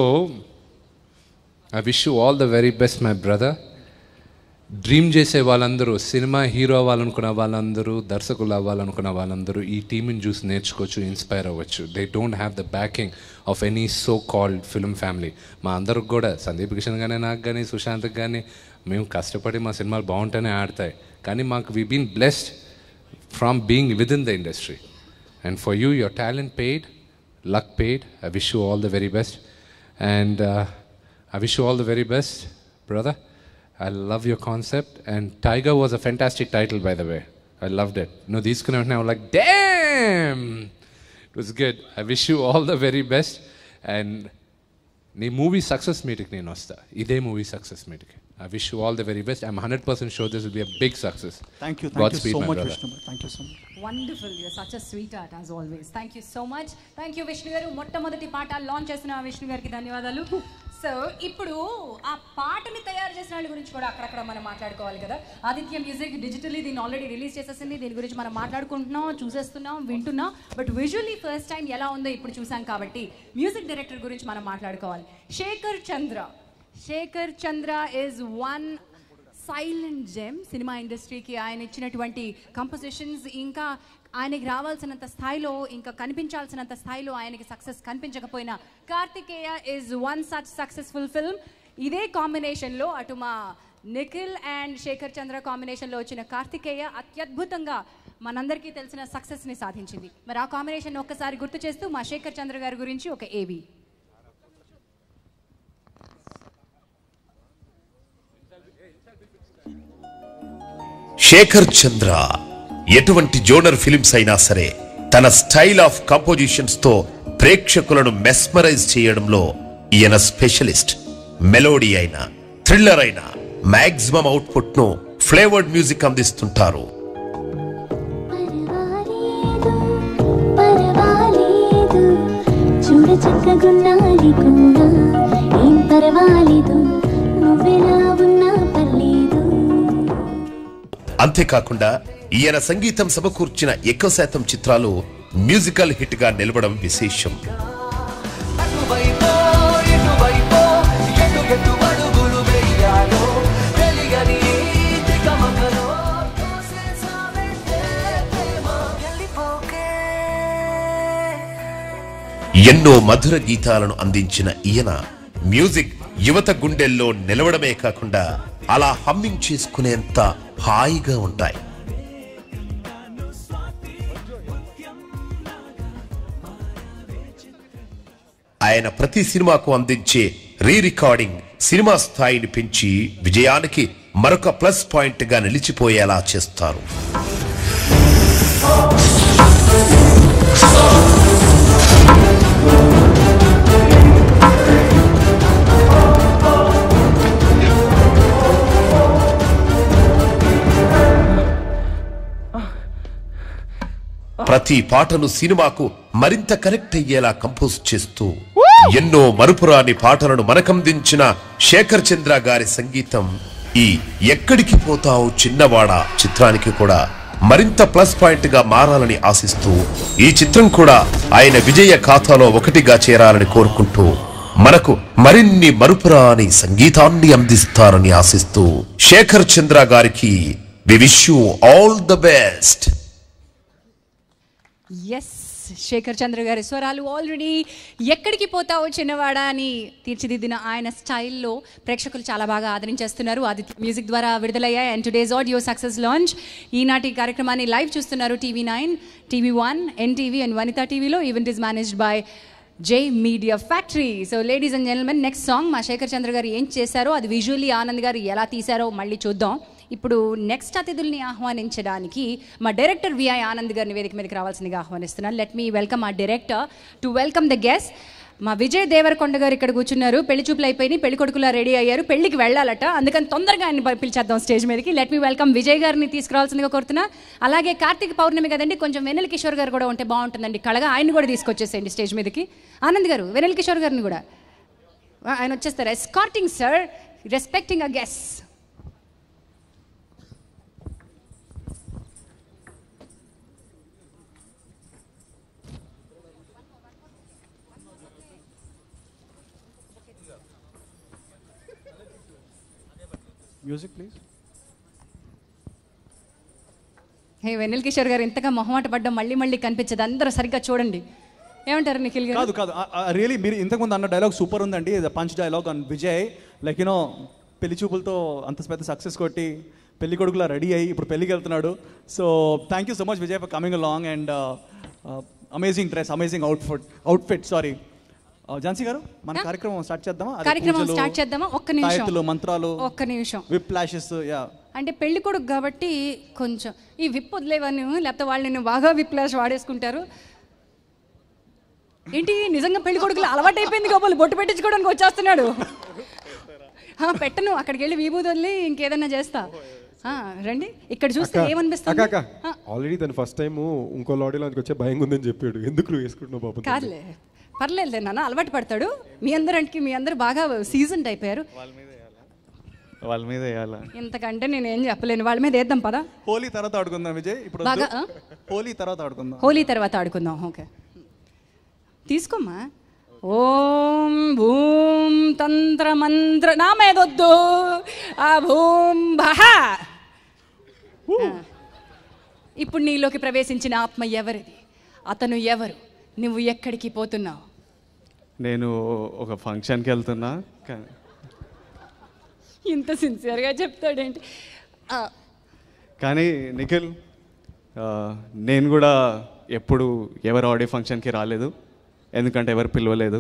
I wish you all the very best, my brother. Dream చేసే వాళ్ళందరూ cinema hero అవ్వాలనుకున్న వాళ్ళందరూ దర్శకులు అవ్వాలనుకున్న వాళ్ళందరూ ఈ టీంని చూసి నేర్చుకోవచ్చు inspire అవ్వచ్చు they don't have the backing of any so called film family మా అందరికి కూడా సందీప్ కిషన్ కానీ నాకు కానీ సుశాంత్కి కానీ మేము కష్టపడి మా సినిమాలు బాగుంటేనే ఆడతాయి కానీ మాకు we been blessed from being with in the industry and for you your talent paid luck paid. I wish you all the very best. And uh, I wish you all the very best, brother. I love your concept. And Tiger was a fantastic title, by the way. I loved it. You know, these kind of now like, damn! It was good. I wish you all the very best. And నీ movie success మీట్కి నేను వస్తా ఇదే movie success మీట్కి I wish you all the very best I'm hundred percent sure this will be a big success thank you thank you so much Vishnu thank you so much wonderful you're such a sweetheart as always thank you so much thank you Vishnu garu మొట్టమొదటి పాట launch చేస్తున్న విష్ణు గారికి ధన్యవాదాలు so ఇప్పుడు ఆ పాటని తయారు చేసిన వాళ్ళ గురించి కూడా అక్కడక్కడ మనం మాట్లాడుకోవాలి కదా ఆదిత్య మ్యూజిక్ డిజిటలీ దీన్ని ఆల్రెడీ రిలీజ్ చేసేసింది దీని గురించి మనం మాట్లాడుకుంటున్నాం చూసేస్తున్నాం వింటున్నాం బట్ విజువల్లీ ఫస్ట్ టైం ఎలా ఉందో ఇప్పుడు చూసాం కాబట్టి మ్యూజిక్ డైరెక్టర్ గురించి మనం మాట్లాడుకోవాలి Shekhar Chandra Shekhar Chandra is one silent gem సినిమా ఇండస్ట్రీకి ఆయన ఇచ్చినటువంటి కంపోజిషన్స్ ఇంకా ఆయనకి రావాల్సినంత స్థాయిలో ఇంకా కనిపించాల్సినంత స్థాయిలో ఆయనకి సక్సెస్ కనిపించకపోయినా Karthikeya is one such successful film ఇదే కాంబినేషన్లో అటు మా నిఖిల్ అండ్ శేఖర్ చంద్ర కాంబినేషన్లో వచ్చిన కార్తికేయ అత్యద్భుతంగా మనందరికీ తెలిసిన సక్సెస్ని సాధించింది మరి ఆ కాంబినేషన్ ఒక్కసారి గుర్తు చేస్తూ మా శేఖర్ చంద్ర గారి గురించి ఒక ఏవి శేఖర్ చంద్ర ఎటువంటి జోనర్ ఫిలిమ్స్ అయినా సరే తన స్టైల్ ఆఫ్ కంపోజిషన్స్ తో ప్రేక్షకులను మెస్మరైజ్ చేయడంలో ఈయన స్పెషలిస్ట్ మెలోడీ అయినా థ్రిల్లర్ అయినా మాక్సిమం అవుట్పుట్ ను ఫ్లేవర్డ్ మ్యూజిక్ అందిస్తుంటారు పర్వాలేదు చూడ చక్కగున్నాది కూడా ఏం పర్వాలేదు నువ్వెలా ఉన్నా పర్లేదు అంతేకాకుండా ఈయన సంగీతం సమకూర్చిన ఎక్కువ శాతం చిత్రాలు మ్యూజికల్ హిట్ గా నిలవడం విశేషం ఎన్నో మధుర గీతాలను అందించిన ఈయన మ్యూజిక్ యువత గుండెల్లో నిలవడమే కాకుండా అలా హమ్మింగ్ చేసుకునేంత హాయిగా ఉంటాయి ఆయన ప్రతి సినిమాకు అందించే రీ రికార్డింగ్ సినిమా స్థాయిని పెంచి విజయానికి మరొక ప్లస్ పాయింట్ గా నిలిచిపోయేలా చేస్తారు ప్రతి పాటను సినిమాకు మరింత కనెక్ట్ అయ్యేలా కంపోజ్ చేస్తూ ఎన్నో మరుపురాని పాటలను మనకందించిన శేఖర్ చంద్ర గారి సంగీతం ఈ ఎక్కడికి పోతావు చిన్నవాడా చిత్రానికి కూడా మరింత ప్లస్ పాయింట్ గా మారాలని ఆశిస్తూ ఈ చిత్రం కూడా ఆయన విజయ ఖాతాలో ఒకటిగా చేరాలని కోరుకుంటూ మనకు మరిన్ని మరుపురాని సంగీతాన్ని అందిస్తారని ఆశిస్తూ శేఖర్ చంద్ర గారికి we wish you all the best yes Shekhar Chandra గారి స్వరాలు ఆల్రెడీ ఎక్కడికి పోతావో చిన్నవాడా అని తీర్చిదిద్దిన ఆయన స్టైల్లో ప్రేక్షకులు చాలా బాగా ఆదరించేస్తున్నారు ఆదిత్య మ్యూజిక్ ద్వారా విడుదలయ్యాయి and today's audio success launch ఈనాటి కార్యక్రమాన్ని లైవ్ చూస్తున్నారు TV nine TV one NTV and Vanitha టీవీలో ఈవెంట్ ఇస్ మేనేజ్డ్ బై జై media factory so ladies and gentlemen next song మా శేఖర్ చంద్ర గారు ఏం చేశారో అది విజువల్లీ ఆనంద్ గారు ఎలా తీశారో మళ్ళీ చూద్దాం ఇప్పుడు నెక్స్ట్ అతిథుల్ని ఆహ్వానించడానికి మా డైరెక్టర్ విఐ ఆనంద్ గారిని వేదిక మీదకి రావాల్సిందిగా ఆహ్వానిస్తున్నాను let me welcome a director to welcome the guest మా విజయ్ దేవరకొండ గారు ఇక్కడ కూర్చున్నారు పెళ్లి చూపులు అయిపోయి పెళ్లి కొడుకులా రెడీ అయ్యారు పెళ్లికి వెళ్ళాలట అందుకని తొందరగా ఆయన ప- పిలిచేద్దాం స్టేజ్ మీదకి లెట్ మీ వెల్కమ్ విజయ్ గారిని తీసుకురావాల్సిందిగా కోరుతున్నా అలాగే కార్తీక పౌర్ణమి కదండి కొంచెం వెన్నెల కిషోర్ గారు కూడా ఉంటే బాగుంటుందండి కళగా ఆయన కూడా తీసుకొచ్చేసేయండి స్టేజ్ మీదకి ఆనంద్ గారు వెన్నెల కిషోర్ గారిని కూడా ఆ, ఆయన వచ్చేస్తారు escorting sir respecting a guest music please hey Vennela Kishore garu ఇంతగా మొహమాట పడ్డం మళ్ళీ మళ్ళీ కనిపించదు అందరూ సరిగ్గా చూడండి ఏమంటారు నిఖిల్ గారు కాదు కాదు రియలీ మీరు ఇంతకుముందు అన్న డైలాగ్ సూపర్ ఉందండి punch dialogue on Vijay like you know పెళ్లి చూపులతో అంత పెద్ద సక్సెస్ కొట్టి పెళ్లి కొడుకులా రెడీ అయ్యి ఇప్పుడు పెళ్లికి వెళ్తున్నాడు so thank you so much Vijay for coming along and amazing dress amazing outfit outfit sorry Jhansi garu మన కార్యక్రమం స్టార్ట్ చేద్దామా అదే కార్యక్రమం పూజలు, స్టార్ట్ చేద్దామా ఒక్క నిమిషం తాయెత్తులు మంత్రాలు ఒక్క నిమిషం విప్ ఫ్లాషెస్ యా అంటే పెళ్లి కొడుకు కాబట్టి కొంచెం ఈ విప్ వదిలేవని లేకపోతే వాళ్ళు నిన్ను బాగా విప్ లాష్ వాడేసుకుంటారు ఏంటి నిజంగా పెళ్లి కొడుకులు అలవాటు అయిపోయింది కాబోలు బొట్టు పెట్టించుకోవడానికి వచ్చేస్తున్నాడు ఆ, పెట్టను అక్కడికి వెళ్ళి విభూతి వదిలి ఇంకేదన్నా చేస్తా ఆ, రండి ఇక్కడ చూస్తే అక్క ఏమనిపిస్తుంది అక్క ఆల్రెడీ తను ఫస్ట్ టైం ఇంకో లాడీలోకి వచ్చే భయం ఉందని చెప్పాడు ఎందుకు నువ్వు వేసుకుంటున్నావు పాపం కాదులే పర్లేదులే నాన్న అలవాటు పడతాడు మీ అందరికి మీ అందరు బాగా సీజన్ అయిపోయారు వాళ్ళ మీద వేయాలా ఇంతకంటే నేను ఏం చెప్పలేను వాళ్ళ మీద వేద్దాం పదా హోలీ తర్వాత ఆడుకుందాం విజయ్ ఇప్పుడు బాగా, వద్దు. హోలీ తర్వాత ఆడుకుందాం హోలీ తర్వాత ఆడుకుందాం ఓకే తీసుకోమ్మా ఓం భూం తంత్ర మంత్ర నా మీదొద్దు ఆ భూం భహ ఆ. ఇప్పుడు నీలోకి ప్రవేశించిన ఆత్మ ఎవరిది అతను ఎవరు నువ్వు ఎక్కడికి పోతున్నావు నేను ఒక ఫంక్షన్కి వెళ్తున్నా కానీ ఇంత సిన్సియర్గా చెప్తాడేంటి ఆ, కానీ నిఖిల్ ఆ, నేను కూడా ఎప్పుడు ఎవరు ఆడియో ఫంక్షన్కి రాలేదు ఎందుకంటే ఎవరు పిలవలేదు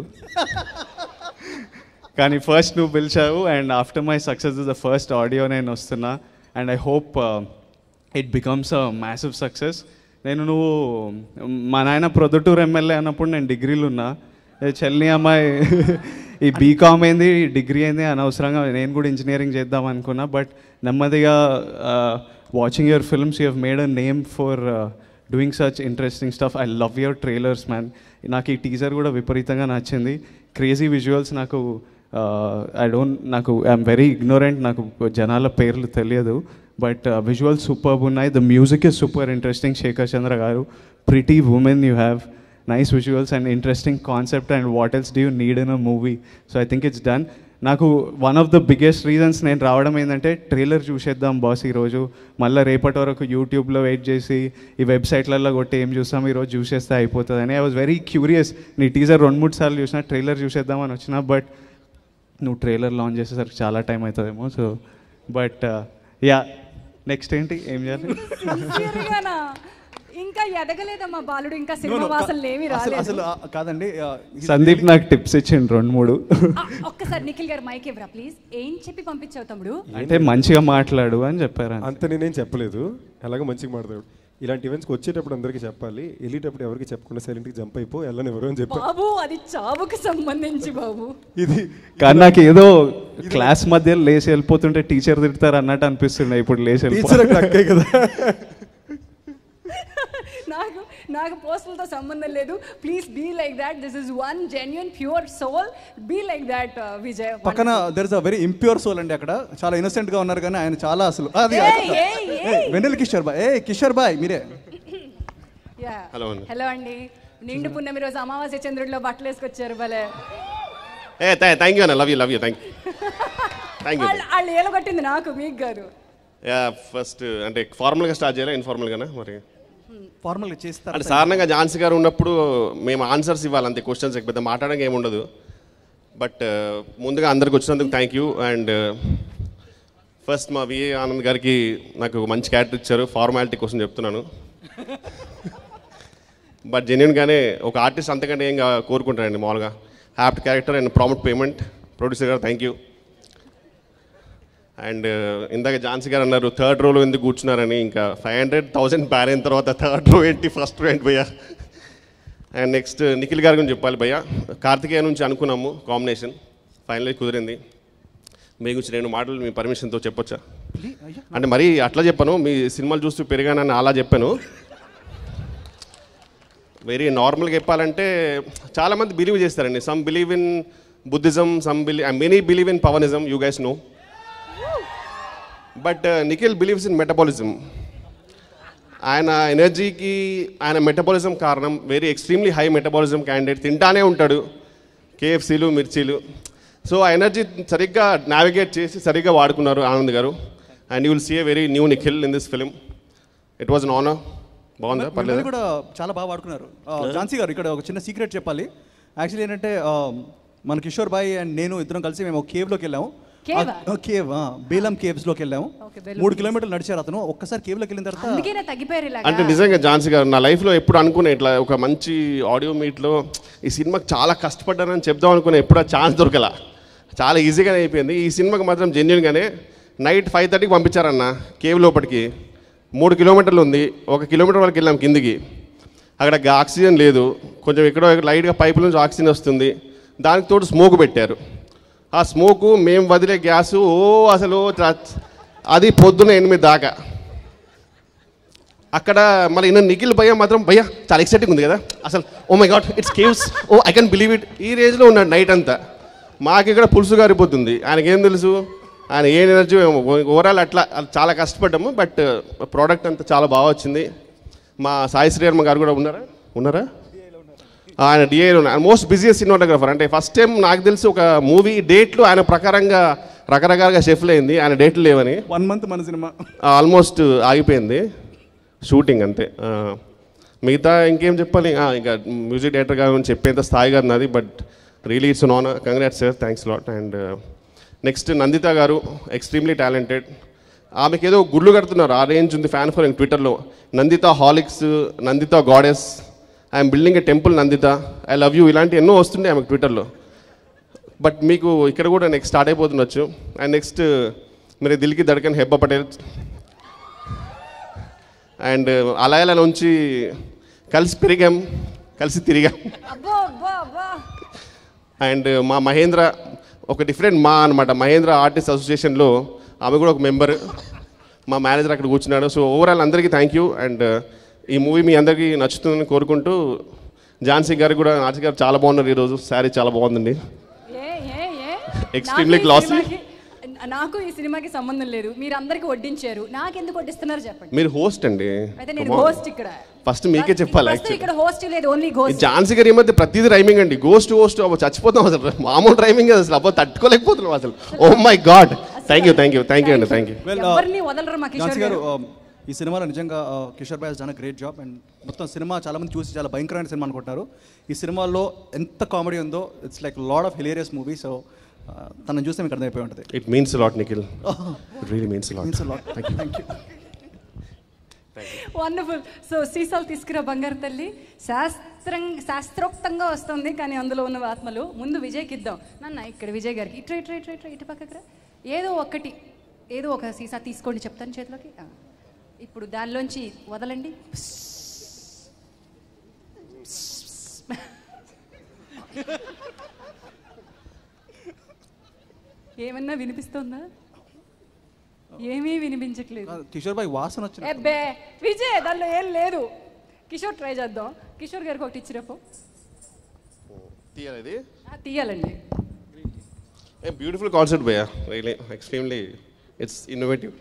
కానీ ఫస్ట్ నువ్వు పిలిచావు and after my success the first audio నేను వస్తున్నా and I hope it becomes a massive success నేను నువ్వు మా నాయన ప్రొద్దుటూరు ఎమ్మెల్యే అన్నప్పుడు నేను డిగ్రీలు ఉన్నా ఏ చెల్లి అమ్మాయి ఈ బీకామ్ అయింది ఈ డిగ్రీ అయింది అనవసరంగా నేను కూడా ఇంజనీరింగ్ చేద్దాం అనుకున్నా బట్ నెమ్మదిగా watching your films you have made a name for doing such interesting stuff I love your trailers man నాకు ఈ టీజర్ కూడా విపరీతంగా నచ్చింది క్రేజీ విజువల్స్ నాకు ఐ డోంట్ నాకు ఐఎమ్ వెరీ ఇగ్నోరెంట్ నాకు జనాల పేర్లు తెలియదు బట్ విజువల్ సూపర్ ఉన్నాయి the music is super interesting Shekhar Chandra garu pretty women you have nice visuals and interesting concept and what else do you need in a movie so I think it's done నాకు one of the biggest reasons నేను రావడం ఏంటంటే trailer చూసేద్దాం boss ఈరోజు మళ్ళీ రేపటి వరకు యూట్యూబ్లో వెయిట్ చేసి ఈ వెబ్సైట్లలో కొట్టి ఏం చూస్తాం ఈరోజు చూసేస్తే అయిపోతుంది ఐ వాజ్ వెరీ క్యూరియస్ నీ టీజర్ రెండు మూడు సార్లు చూసిన ట్రైలర్ చూసేద్దామని వచ్చిన బట్ నువ్వు ట్రైలర్ లాంచ్ చేసేసరికి చాలా టైం అవుతుందేమో సో బట్ యా నెక్స్ట్ ఏంటి ఏం చేయాలి సిన్సియర్గానా? ఇంకా ఎదగలేదమ్మా బాలుడు ఇంకా సినిమా No, no, వాసనలు ఏమీ అసలు రాలేదు అసలు ఆ, కాదండి ఆ, he's సందీప్ really- నాకు టిప్స్ ఇచ్చిండు రెండు మూడు ఆ, ఒక్కసారి నిఖిల్ గారు మైక్ ఇవ్వరా ప్లీజ్ ఏం చెప్పి పంపించావు తమ్ముడు అంటే మంచిగా మాట్లాడు అని చెప్పారు అంత నేనేం చెప్పలేదు ఎలాగో మంచిగా మాట్లాడు ఇలాంటి ఈవెంట్స్కి వచ్చేటప్పుడు అందరికీ చెప్పాలి వెళ్ళేటప్పుడు ఎవరికి చెప్పకుండా సైలెంట్కి జంప్ అయిపో వెళ్ళని ఎవరు అని చెప్పారు బాబు అది చావుకు సంబంధించి బాబు ఇది కానీ నాకు ఏదో క్లాస్ మధ్య లేచి వెళ్ళిపోతుంటే టీచర్ తిడతారు అన్నట్టు అనిపిస్తుండే ఇప్పుడు లేచి టీచర్ అక్కడ అక్కే కదా నాకు నాకు పోస్టులతో సంబంధం లేదు please be like that this is one genuine pure soul be like that Vijay పక్కన there is a very impure soul అండి అక్కడ చాలా innocent గా ఉన్నారు కానీ ఆయన చాలా అసలు అది ఏయ్, ఏయ్, ఏయ్. వెన్నెల కిషోర్ బాయ్ ఏ కిషోర్ బాయ్ మీరే హలో అండి హలో అండి నిండు పున్నమి రోజు అమావాస్య చంద్రుడిలో బట్టలు వేసుకొచ్చారు భలే ఏ థ్యాంక్ యూ అన్న love you love you thank you thank you వాళ్ళు వాళ్ళు ఏలగొట్టింది నాకు మీకు కాదు యా ఫస్ట్ అంటే ఫార్మల్గా స్టార్ట్ చేయాలా ఇన్ఫార్మల్గానా మరి ఫార్మల్గా చేస్తారు అంటే సాధారణంగా ఝాన్సీ గారు ఉన్నప్పుడు మేము ఆన్సర్స్ ఇవ్వాలి అంతే క్వశ్చన్స్ పెద్ద మాట్లాడడానికి ఏమి ఉండదు బట్ ముందుగా అందరికి వచ్చినందుకు థ్యాంక్ యూ అండ్ ఫస్ట్ మా విఏ ఆనంద్ గారికి నాకు మంచి క్యారెక్టర్ ఇచ్చారు ఫార్మాలిటీ కోసం చెప్తున్నాను బట్ జెన్యున్గానే ఒక ఆర్టిస్ట్ అంతకంటే ఏం కా- కోరుకుంటారండి మామూలుగా happy character and prompt payment producer garu thank you and ఇందాక ఝాన్సీ గారు అన్నారు థర్డ్ రోలో ఎందుకు కూర్చున్నారని ఇంకా ఫైవ్ హండ్రెడ్ థౌసండ్ బ్యాన్ అయిన తర్వాత థర్డ్ రో ఏంటి ఫస్ట్ రో ఏంటి భయ్యా అండ్ నెక్స్ట్ నిఖిల్ గారి గురించి చెప్పాలి భయ్య కార్తికేయ నుంచి అనుకున్నాము కాంబినేషన్ ఫైనల్లీ కుదిరింది మీ గురించి రెండు మాటలు మీ పర్మిషన్తో చెప్పొచ్చా అంటే మరీ అట్లా చెప్పాను మీ సినిమాలు చూస్తూ పెరిగానని అలా చెప్పాను వెరీ నార్మల్గా చెప్పాలంటే చాలామంది బిలీవ్ చేస్తారండి some believe in Buddhism some believe many believe in Pawanism you guys know but Nikhil believes in metabolism ఆయన ఎనర్జీకి ఆయన మెటబాలిజం కారణం very extremely high metabolism candidate తింటానే ఉంటాడు కేఎఫ్సీలు మిర్చీలు సో ఆ ఎనర్జీ సరిగ్గా నావిగేట్ చేసి సరిగ్గా వాడుకున్నారు ఆనంద్ గారు and you will see a very new Nikhil in this film it was an honour బాగుందా మిమ్మల్ని పర్లేదు కూడా చాలా బాగా వాడుకున్నారు ఆ, ఝాన్సీ గారు ఇక్కడ ఒక చిన్న సీక్రెట్ చెప్పాలి యాక్చువల్లీ ఏంటంటే ఆ, మన కిషోర్ బాయ్ అండ్ నేను ఇద్దరం కలిసి మేము ఒక కేవ్లోకి వెళ్ళాము Cave ఆ? కేవ్ బేలం కేవ్స్లోకి వెళ్ళాము Okay, బేలం మూడు కిలోమీటర్లు నడిచారు అతను ఒక్కసారి కేవ్లోకి వెళ్ళిన తర్వాత అందుకేనే తగ్గిపోయారు ఇలాగా అంటే నిజంగా ఝాన్సీ గారు నా లైఫ్లో ఎప్పుడు అనుకునే ఇట్లా ఒక మంచి ఆడియో మీట్లో ఈ సినిమాకి చాలా కష్టపడ్డానని చెప్దాం అనుకునే ఎప్పుడు ఆ ఛాన్స్ దొరకలా చాలా ఈజీగానే అయిపోయింది ఈ సినిమాకి మాత్రం జెన్యున్గానే నైట్ ఫైవ్ థర్టీకి పంపించారన్న కేవ్ లోపలికి మూడు కిలోమీటర్లు ఉంది ఒక కిలోమీటర్ వరకు వెళ్ళాం కిందికి అక్కడ గా- ఆక్సిజన్ లేదు కొంచెం ఎక్కడో లైట్గా పైపుల నుంచి ఆక్సిజన్ వస్తుంది దానికి తోడు స్మోక్ పెట్టారు ఆ స్మోకు మేము వదిలే గ్యాసు ఓ అసలు చ- అది పొద్దున ఎనిమిది దాకా అక్కడ మళ్ళీ ఈయన నిఖిల్ భయ్య మాత్రం భయ్య చాలా ఎక్సైటింగ్ ఉంది కదా అసలు oh my god it's caves oh I can believe it ఈ రేంజ్లో ఉన్నాడు నైట్ అంతా మాకు ఇక్కడ పులుసు గారిపోతుంది ఆయనకేం తెలుసు ఆయన ఏ ఎనర్జీ ఓవరాల్ అట్లా అది చాలా కష్టపడ్డాము బట్ ప్రోడక్ట్ అంతా చాలా బాగా వచ్చింది మా సాయి శ్రీవర్మ గారు కూడా ఉన్నారా ఉన్నారా ఆయన డిఐలో మోస్ట్ బిజియెస్ట్ సినిమాటోగ్రఫర్ అంటే ఫస్ట్ టైం నాకు తెలిసి ఒక మూవీ డేట్లు ఆయన ప్రకారంగా రకరకాలుగా షెఫ్లు అయింది ఆయన డేట్లు లేవని వన్ మంత్ మన సినిమా ఆల్మోస్ట్ ఆగిపోయింది షూటింగ్ అంతే ఆ, మిగతా ఇంకేం చెప్పాలి ఆ, ఇంకా మ్యూజిక్ డైరెక్టర్ గారు గురించి చెప్పేంత స్థాయి కాదు నాది but really it's none congrats sir thanks lot and next Nandita garu extremely talented ఆమెకి ఏదో గుళ్ళు కడుతున్నారు ఆ రేంజ్ ఉంది ఫ్యాన్ ఫర్ ట్విట్టర్లో Nandita holics Nandita goddess I'm building a temple Nandita I love you ఇలాంటి ఎన్నో వస్తుండే ఆమెకు ట్విట్టర్లో బట్ మీకు ఇక్కడ కూడా నెక్స్ట్ స్టార్ట్ అయిపోతుండొచ్చు అండ్ నెక్స్ట్ మీరు దిల్కి దడకన్ హెబ్బ పటేల్ అండ్ అలా ఇలా నుంచి కలిసి పెరిగాం కలిసి తిరిగాం అబ్బో అబ్బో అబ్బో అండ్ మా మహేంద్ర ఒక డిఫరెంట్ మా అనమాట మహేంద్ర ఆర్టిస్ట్ అసోసియేషన్లో ఆమె కూడా ఒక మెంబర్ మా మేనేజర్ అక్కడ కూర్చున్నాడు సో ఓవరాల్ అందరికీ థ్యాంక్ యూ అండ్ ఈ మూవీ మీ అందరికీ నచ్చుతుందని కోరుకుంటూ ఝాన్సీ గారు కూడా ఝాన్సీ గారు చాలా బాగున్నారు ఈరోజు శారీ చాలా బాగుందండి ఏ ఏ ఏ Extremely నాకు ఈ glossy. సినిమాకి- నాకు ఈ సినిమాకి సంబంధం లేదు మీరు అందరికి వడ్డించారు నాకెందుకు వడ్డిస్తున్నారు చెప్పండి మీరు హోస్ట్ అండి అయితే నేను హోస్ట్ ఇక్కడ ఫస్ట్ మీకే చెప్పాలి ఫస్ట్ యాక్చువల్లీ ఇక్కడ హోస్ట్ లేదు ఓన్లీ గోస్ట్ ఝాన్సీ గారి ఈ మధ్య ప్రతిదీ రైమింగ్ అండి గోస్ట్ హోస్ట్ అబ్బో చచ్చిపోతాం అసలు మామూలు రైమింగ్ అసలు అబ్బో తట్టుకోలేకపోతున్నాం అసలు oh my god thank you thank you thank you అండి థ్యాంక్ యూ Well, ఎవరిని వదలరు మా కిషోర్ ఝాన్సీ గారు గారు um, ఈ సినిమాలో నిజంగా uh, కిషోర్ బాయ్ చాలా గ్రేట్ జాబ్ అండ్ మొత్తం సినిమా చాలా మంది చూసి చాలా భయంకరమైన సినిమా అనుకుంటారు ఈ సినిమాలో ఎంత కామెడీ ఉందో it's like load of hilarious movie so తనను చూస్తే మీకు అర్థమైపోయి ఉంటుంది it means lot Nikhil it really means lot Means a lot. Thank you Thank you. Wonderful so సీసాలు తీసుకురా బంగారు తల్లి శాస్త్రం శాస్త్రోక్తంగా వస్తుంది కానీ అందులో ఉన్న ఆత్మలు ముందు విజయ్కి ఇద్దాం నాన్న ఇక్కడ విజయ్ గారికి ఇట్రా ఇట్రా ఇట్రా ఇట్రా ఇటు పక్కకి రా ఏదో ఒకటి ఏదో ఒక సీసా తీసుకోండి చెప్తాను చేతిలోకి ఆ. ఇప్పుడు దానిలోంచి వదలండి ఏమన్నా వినిపిస్తోందా ఏమీ వినిపించట్లేదు కిషోర్ బాయ్ వాసన వచ్చిన ఎబ్బే విజయ్ దానిలో ఏం లేదు కిషోర్ ట్రై చేద్దాం కిషోర్ గారికి ఒకటి ఇచ్చిరప్పు తీయాలి ఇది తీయాలండి ఏ బ్యూటిఫుల్ కాన్సెప్ట్ భయ్యా రియలీ ఎక్స్ట్రీమ్లీ ఇట్స్ ఇన్నోవేటివ్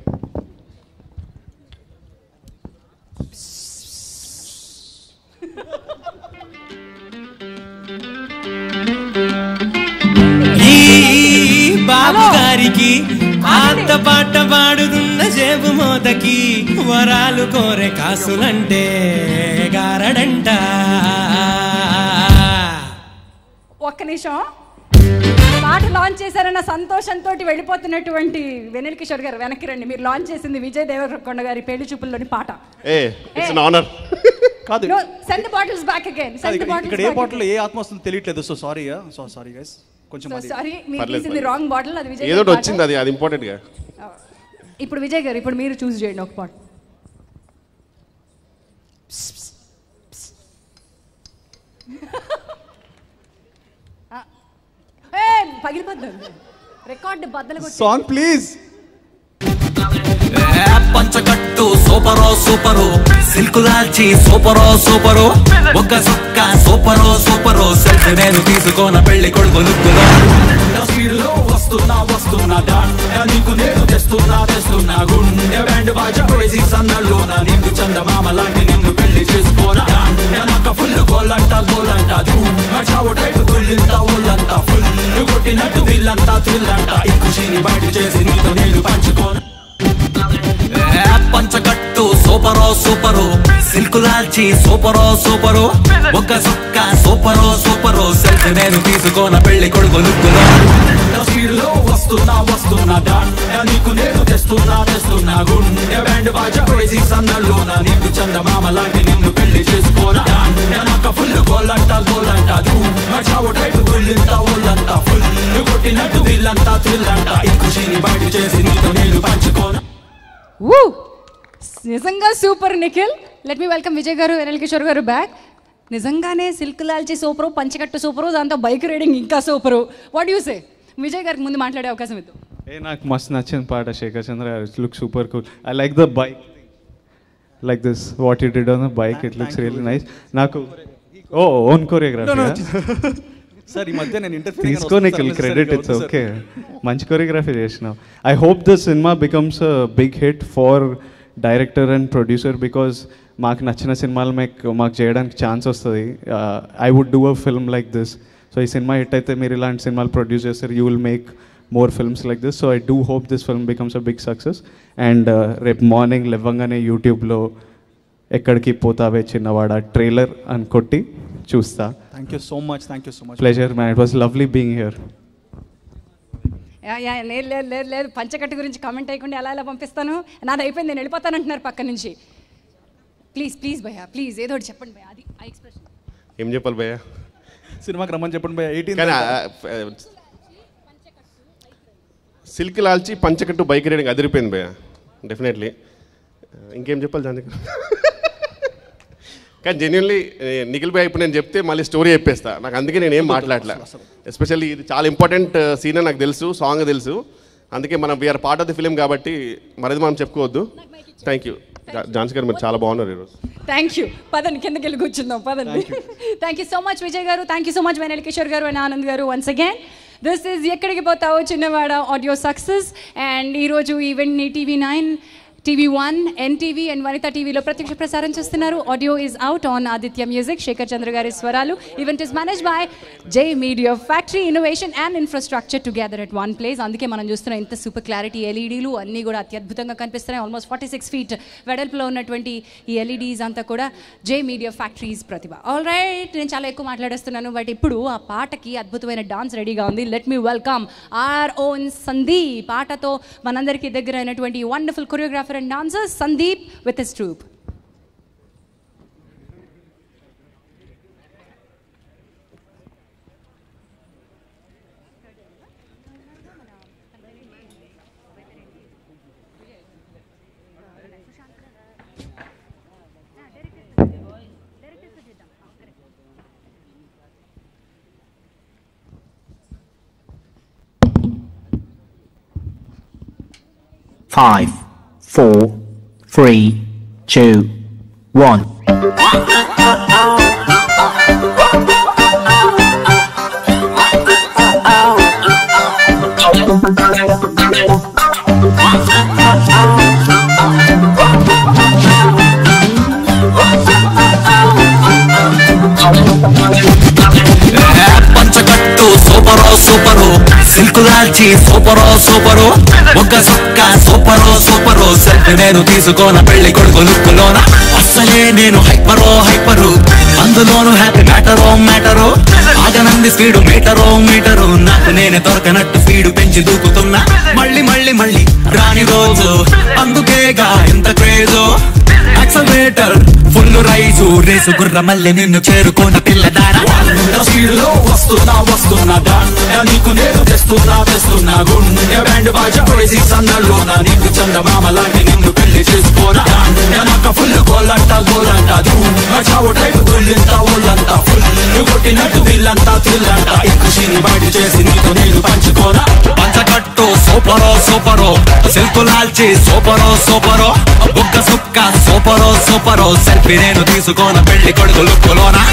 ఈ బాబు గారికి ఆత పాట పాడుతున్న జేబు మోతకి వరాలు కోరే కాసులంటే గారడంట ఒక్క నిమిషం పాట లాంచ్ చేశారన్న సంతోషంతో వెళ్ళిపోతున్నటువంటి వెనిల్ కిషోర్ గారు వెనక్కి రండి మీరు లాంచ్ చేసింది విజయ్ దేవరకొండ గారి పెళ్లి చూపుల్లోని పాట ఏ ఇట్స్ అన్ ఆనర్ కాదు సెండ్ బాటిల్స్ బ్యాక్ అగైన్ కాదు, సెండ్ ఇక్కడ- ఇక్కడ ఏ బాటిల్స్ బాటిల్ ఏ ఆత్మ వస్తుందో తెలియట్లేదు so sorry so sorry guys కొంచెం సో అది సారీ మీరు పర్లేదు, తీసింది పర్లేదు. రాంగ్ బాటిల్ అది విజయ్ ఏదో గారి ఒకటి పాట. వచ్చింది అది అది ఇంపార్టెంట్గా ఇప్పుడు విజయ్ గారు ఇప్పుడు మీరు చూస్ చేయండి ఒక పాట ఏ పగిలిపోద్ది రికార్డు బద్దలు కొట్టి సాంగ్ ప్లీజ్ పంచకట్టు సూపరో సూపరు సిల్క్ దాల్చి సూపరో సూపరు ఒక సుక్క సూపరో సూపరు సెల్ఫీ నేను తీసుకోన పెళ్లి కొడుకు లుక్కులో స్పీడ్లో వస్తున్నా వస్తున్నా డాండ నీకు నేను తెస్తున్నా తెస్తున్నా గుండె బ్యాండ్ బాజా వేసి సన్నల్లో నా నిండు చందమామ లాంటి నిన్ను పెళ్లి చేసుకోనా డాండ నాకు ఫుల్ గోలంట గోలంట చావు టైట్ గుళ్ళంతా ఒళ్ళంతా ఫుల్ కొట్టినట్టు వీళ్ళంతా థ్రిల్లంట ఈ ఖుషిని బయట చేసి నీతో నేను పంచుకోను ఏ పంచకట్టు సూపరో సూపరు సిల్క్ దాల్చి సూపరో సూపరు ఒక సుక్క సూపరో సూపరు సెల్ఫీ నేను తీసుకోన పెళ్లి కొడుకు లుక్కులో స్పీడ్లో వస్తున్నా వస్తున్నా డాండ నీకు నేను తెస్తున్నా తెస్తున్నా గుండె బ్యాండ్ బాజా వేసి సన్నల్లో నా నిండు చందమామ లాంటి నిన్ను పెళ్లి చేసుకోనా డాండ నాకు ఫుల్ గోలంట గోలంట చావు టైట్ గుళ్ళంతా ఒళ్ళంతా ఫుల్ కొట్టినట్టు వీళ్ళంతా థ్రిల్లంట ఈ ఖుషిని బయట చేసి నీతో నేను పంచుకోనా వూ నిజంగా super Nikhil let me welcome Vijay గారు ఎన్ఎల్ కిషోర్ గారు బ్యాక్ నిజంగానే సిల్క్ లాల్చి సూపరు పంచకట్టు సూపరు దాంతో బైక్ రైడింగ్ ఇంకా super what you say Vijay గారికి ముందు మాట్లాడే అవకాశం ఇద్దాం ఏ నాకు మస్తు నచ్చిన పాట శేఖర్ చంద్ర గారు it look super cool I like the bike like this what it did on the bike it looks really nice నాకు ఓ ఓన్ కొరియోగ్రఫీ సార్ ఈ మధ్య నేను ఇంటర్ఫీర్ తీసుకో నీకు క్రెడిట్ ఇట్స్ ఓకే మంచి కొరియోగ్రఫీ చేసినావు ఐ హోప్ ద సినిమా becomes big hit for director and producer because మాకు నచ్చిన సినిమాలు మీకు మాకు చేయడానికి ఛాన్స్ వస్తుంది I would do a film like this so ఈ సినిమా హిట్ అయితే మీరు ఇలాంటి సినిమాలు ప్రొడ్యూస్ చేస్తారు you will make more films like this so I do hope this film becomes a big success and రేపు మార్నింగ్ లేవ్వంగానే యూట్యూబ్లో ఎక్కడికి పోతావే చిన్నవాడ ట్రైలర్ అని కొట్టి చూస్తా thank you so much thank you so much pleasure man it was lovely being here yeah, yeah, లేదు లేదు లేదు లేదు పంచకట్టు గురించి కామెంట్ అయ్యకుండా ఎలా ఎలా పంపిస్తాను నాది అయిపోయింది నేను వెళ్ళిపోతాను అంటున్నారు పక్క నుంచి ప్లీజ్ ప్లీజ్ భయ్యా ప్లీజ్ ఏదో ఒకటి చెప్పండి భయ్యా అది ఆ ఎక్స్ప్రెషన్ ఏం చెప్పాలి భయ్య సినిమాకి రమ్మని చెప్పండి భయ్యా ఎయిటీన్ కానీ సిల్క్ లాల్చి పంచకట్టు బైక్ రైడింగ్ అదిరిపోయింది భయ్య డెఫినెట్లీ ఇంకేం చెప్పాలి దాని దగ్గర కానీ జెన్యున్లీ నిఖిల్ భయ్య ఇప్పుడు నేను చెప్తే మళ్ళీ స్టోరీ చెప్పేస్తా నాకు అందుకే నేను ఏం మాట్లాడలే ఎస్పెషల్లీ ఇది చాలా ఇంపార్టెంట్ సీన్ నాకు తెలుసు సాంగ్ తెలుసు అందుకే మనం we are part of the film కాబట్టి మరిది మనం చెప్పుకోవద్దు థ్యాంక్ యూ జాన్సీ గారు మీరు చాలా బాగున్నారు ఈరోజు థ్యాంక్ యూ పదండి కిందకి వెళ్ళి కూర్చుందాం పదండి thank you so much Vijay గారు thank you so much Vennela Kishore గారు అండ్ ఆనంద్ గారు వన్స్ అగైన్ దిస్ ఈజ్ ఎక్కడికి పోతావు చిన్నవాడ ఆడియో సక్సెస్ అండ్ ఈరోజు ఈవెంట్ని TV nine TV one NTV and Vanitha టీవీలో ప్రత్యక్ష ప్రసారం చేస్తున్నారు audio is out on Aditya music Shekhar Chandra గారి స్వరాలు ఈవెంట్ ఇస్ మేనేజ్ బై జై media factory innovation and infrastructure together at one place అందుకే మనం చూస్తున్న ఇంత సూపర్ క్లారిటీ ఎల్ఈడీలు అన్నీ కూడా అత్యద్భుతంగా కనిపిస్తున్నాయి ఆల్మోస్ట్ ఫార్టీ సిక్స్ ఫీట్ వెడల్పులో ఉన్నటువంటి ఈ ఎల్ఈడీస్ అంతా కూడా జే మీడియా ఫ్యాక్టరీస్ ప్రతిభ ఆల్ రైట్ నేను చాలా ఎక్కువ మాట్లాడేస్తున్నాను బట్ ఇప్పుడు ఆ పాటకి అద్భుతమైన డాన్స్ రెడీగా ఉంది let me welcome our own Sandeep పాటతో మనందరికీ దగ్గర అయినటువంటి wonderful choreographer and dancer Sandeep with his troupe Five, four, three, two, one. పంచకట్టు సూపరో సూపరు సిల్క్ దాల్చి సూపరో సూపరు ఒక సుక్క సూపరో సూపరు సెల్ఫీ నేను తీసుకోన పెళ్లి కొడుకు లుక్కులోన అస్సలే నేను హైపరో హైపరు అందులోను హ్యాపీ మ్యాటరో మ్యాటరు ఆగనంది స్పీడు మీటరో మీటరు నాకు నేనే దొరకనట్టు స్పీడు పెంచి దూకుతున్నా మళ్ళీ మళ్ళీ మళ్ళీ రాని రోజు అందుకేగా ఎంత క్రేజో యాక్సలరేటర్ ఫుల్ రైజు రేసు గుర్ర మళ్ళీ నిన్ను చేరుకోన పిల్లదారా స్పీడ్లో వస్తున్నా వస్తున్నా దండ నీకు నేను తెస్తున్నా తెస్తున్నా గుండె బ్యాండ్ బాజా వేసి సన్నల్లో నా నీకు చందమామ లాంటి నిన్ను పెళ్లి పెళ్లి చేసుకోరా వెనక ఫుల్ గోలంట గోలంట చావు టైప్ గుళ్ళంతా ఊళ్ళంతా ఫుల్ కొట్టినట్టు వీళ్ళంతా థ్రిల్లంట ఈ ఖుషిని బయట చేసి నీకు నేను పంచుకోరా పంచకట్టు సూపరో సూపరో సిల్కు లాల్చి సూపరో సూపరో బుక్క సుక్క సూపరో సూపరో సెల్ఫీ నేను తీసుకోన పెళ్లి కొడుకు లుక్కులోనా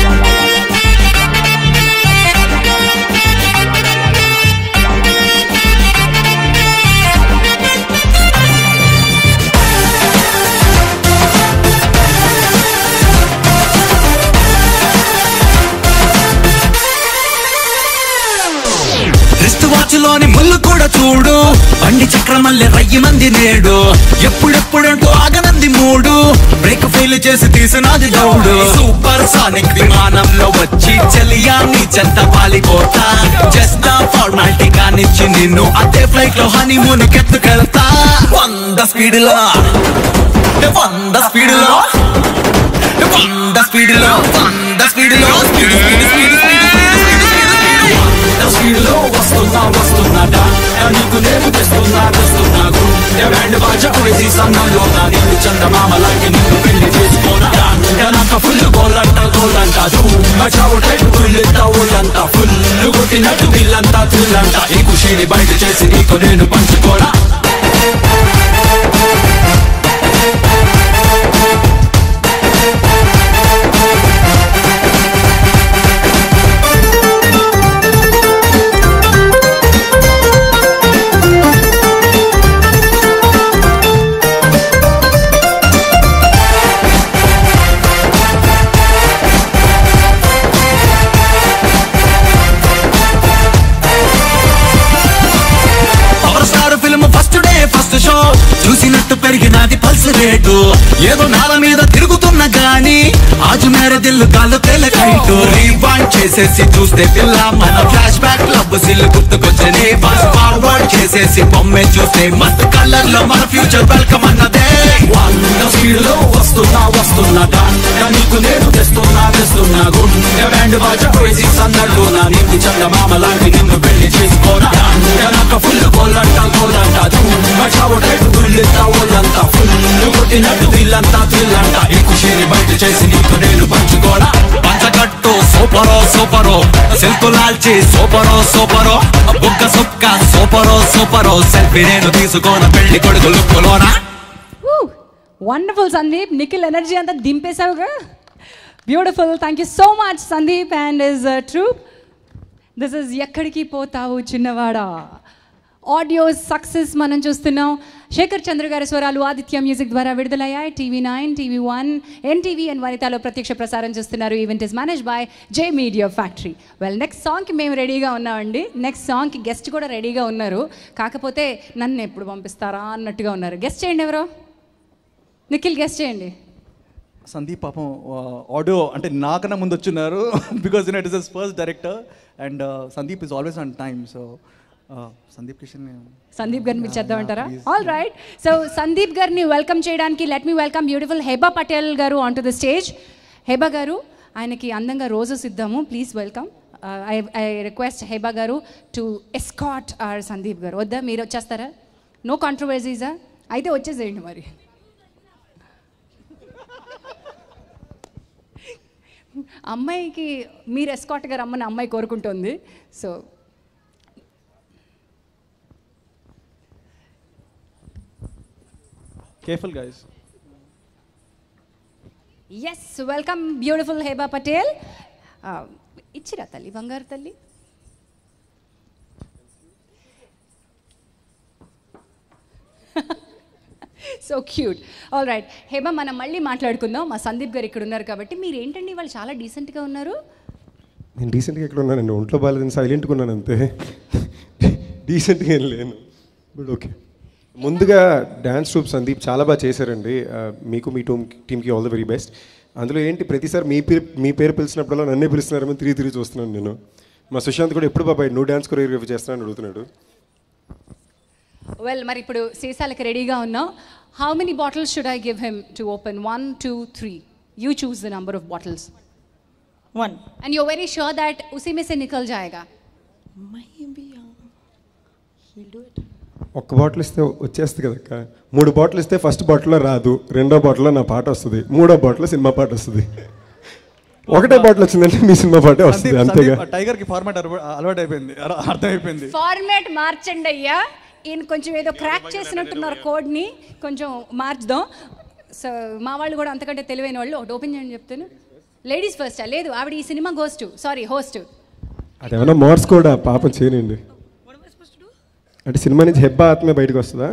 రిస్ట్ వాచ్ లోని ముళ్ళు కూడా చూడు బండి చక్రం మల్లె రయ్యి మంది నేడు ఎప్పుడెప్పుడంటూ ఆగనంది మూడు బ్రేక్ ఫెయిల్ చేసి తీసినది దౌడు సూపర్ సానిక్ విమానంలో వచ్చి చెలియాన్ని చెత్త పాలిపోతా జస్ట్ ఫార్మాలిటీ కానిచ్చి నిన్ను అదే ఫ్లైట్ లో హనీమూన్ కెత్తుకెళ్తా వంద స్పీడ్ లో వంద స్పీడ్ లో వంద స్పీడ్ లో వంద స్పీడ్ లో స్పీడ్ స్పీడ్ స్పీడ్ స్పీడ్ స్పీడ్లో వస్తున్నా వస్తున్నా నీకు నేను తెస్తున్నా తెస్తున్నా బ్యాండ్ బాజా వేసి సన్నంలో నా నీళ్ళు చందమామ లాంటి నిన్ను పెళ్లి చేసుకోనా నాకు ఫుల్ గోలంట గోలంట చావు టైప్ గుళ్ళంతా ఊళ్ళంతా ఫుల్ కొట్టినట్టు వీళ్ళంతా థ్రిల్లంట ఈ ఖుషిని బయట చేసి నీకు నేను పంచుకోనా power star film first day first show చూసినట్టు పెరిగినది పల్స్ రేటు ఏదో నాల మీద తిరుగుతున్న గాని ఆజు మేర దిల్లు కాళ్ళు తెలకైటు రీవాండ్ చేసేసి చూస్తే పిల్ల మన ఫ్లాష్ బ్యాక్ లవ్ సిల్ గుర్తుకొచ్చని ఫాస్ట్ ఫార్వర్డ్ చేసేసి బొమ్మే చూస్తే మస్త్ కలర్ లో మన ఫ్యూచర్ వెల్కమ్ అన్నదే వంద స్పీడ్ లో వస్తున్నా వస్తున్నా నీకు నేను తెస్తున్నా తెస్తున్నా గుండె బ్యాండ్ బాజా వేసి సందడు నా నీకు చందమామ లాంటి నిన్ను పెళ్లి చేసుకోరా నాకు ఫుల్ గోలంట గోలంట చావు టైప్ గుళ్ళంతా ఊళ్ళంతా ఫుల్ కొట్టినట్టు వీళ్ళంతా థ్రిల్లంట ఈ ఖుషిని బయట చేసి నీకు నేను పంచుకోరా పంచకట్టు సూపరో సూపరో సిల్కు లాల్చి సూపరో సూపరో బుక్క సుక్క సూపరో సూపరో సెల్ఫీ నేను తీసుకోన పెళ్లి కొడుకు లుక్కులోనా వండర్ఫుల్ సందీప్ నిఖిల్ ఎనర్జీ అంతా దింపేశావుగా beautiful thank you so much Sandeep and is true this is ఎక్కడికి పోతావు చిన్నవాడా ఆడియో సక్సెస్ మనం చూస్తున్నాం శేఖర్ చంద్ర గారి స్వరాలు ఆదిత్య మ్యూజిక్ ద్వారా విడుదలయ్యాయి TV nine TV one NTV and వనితాలో ప్రత్యక్ష ప్రసారం చేస్తున్నారు event is manage by J media factory well next సాంగ్కి మేము రెడీగా ఉన్నామండి నెక్స్ట్ సాంగ్కి గెస్ట్ కూడా రెడీగా ఉన్నారు కాకపోతే నన్ను ఎప్పుడు పంపిస్తారా అన్నట్టుగా ఉన్నారు గెస్ట్ చేయండి ఎవరో నిఖిల్ గెస్ట్ చేయండి సందీప్ పాపం ఆడియో అంటే నాకన్నా ముందు వచ్చున్నారు because it is is first director and Sandeep is always on time so Sandeep Kishan Sandeep గారిని మీరు చేద్దామంటారా ఆల్ రైట్ సో సందీప్ గారిని వెల్కమ్ చేయడానికి let me welcome beautiful Heba Patel గారు on to the stage Heba గారు ఆయనకి అందంగా రోజెస్ ఇద్దాము please welcome I I request Heba గారు టు ఎస్కాట్ ఆర్ సందీప్ గారు వద్దా మీరు వచ్చేస్తారా నో కాంట్రవర్సీసా అయితే వచ్చేసేయండి మరి అమ్మాయికి మీరు ఎస్కాట్గా రమ్మని అమ్మాయి కోరుకుంటుంది so careful guys yes welcome beautiful Heba Patel ఇచ్చిరా తల్లి బంగారు తల్లి so cute all right Heba మనం మళ్ళీ మాట్లాడుకుందాం మా సందీప్ గారు ఇక్కడ ఉన్నారు కాబట్టి మీరు ఏంటండి వాళ్ళు చాలా డీసెంట్గా ఉన్నారు నేను డీసెంట్గా ఎక్కడ ఉన్నానండి ఒంట్లో బాగాలేదని సైలెంట్గా ఉన్నాను అంతే డీసెంట్గా ఏం లేను బట్ ఓకే ముందుగా డ్యాన్స్ ట్రూప్ సందీప్ చాలా బాగా చేశారండి ఆ, మీకు మీ టూమ్ టీమ్కి ఆల్ ద వెరీ బెస్ట్ అందులో ఏంటి ప్రతిసారి మీ పేరు మీ పేరు పిలిచినప్పుడల్లా నన్నే పిలుస్తున్నారేమో తిరిగి తిరిగి చూస్తున్నాను నేను మా సుశాంత్ కూడా ఎప్పుడు బాబాయ్ నువ్వు డ్యాన్స్ కొరియోగ్రఫీ చేస్తున్నాను అడుగుతున్నాడు వెల్ మరి ఇప్పుడు సీసాలకు రెడీగా ఉన్నాం how many bottles should I give him to open one two three you choose the number of bottles one and you very sure that उसी में से निकल जाएगा maybe uh, he'll do it ఒక్క బాటిల్ ఇస్తే వచ్చేస్తుంది కదక్క మూడు బాటిల్ ఇస్తే ఫస్ట్ బాటిల్లో రాదు రెండో బాటిల్లో నా పాట వస్తుంది మూడో బాటిల్లో సినిమా పాట వస్తుంది ఒకటే బాటిల్ వచ్చిందంటే మీ సినిమా పాటే వస్తుంది సందీప్ అంతేగా సందీప్ టైగర్ కి ఫార్మాట్ అలవాటు అయిపోయింది అర- అర్థమైపోయింది ఫార్మాట్ మార్చండి అయ్యా ఈయన కొంచెం ఏదో క్రాక్ చేసినట్టున్నారు కోడ్ని కొంచెం మార్చుదాం సో మా వాళ్ళు కూడా అంతకంటే తెలివైన వాళ్ళు ఒకటి ఓపెన్ చేయండి చెప్తాను లేడీస్ ఫస్ట్ లేదు ఆవిడ ఈ సినిమా గోస్ట్ సారీ హోస్ట్ అదేమన్నా మోర్స్ కూడా పాపం చేయనండి అంటే సినిమా నుంచి హెబ్బా ఆత్మే బయటకు వస్తుందా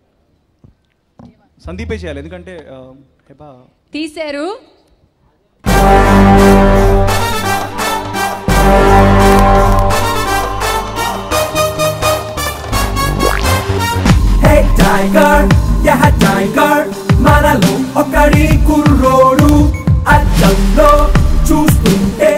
సందీపే చేయాలి ఎందుకంటే ఆ, హెబా తీశారు హే టైగర్ యహ టైగర్ మనలో ఒకడి కుర్రోడు అద్దంలో చూస్తుంటే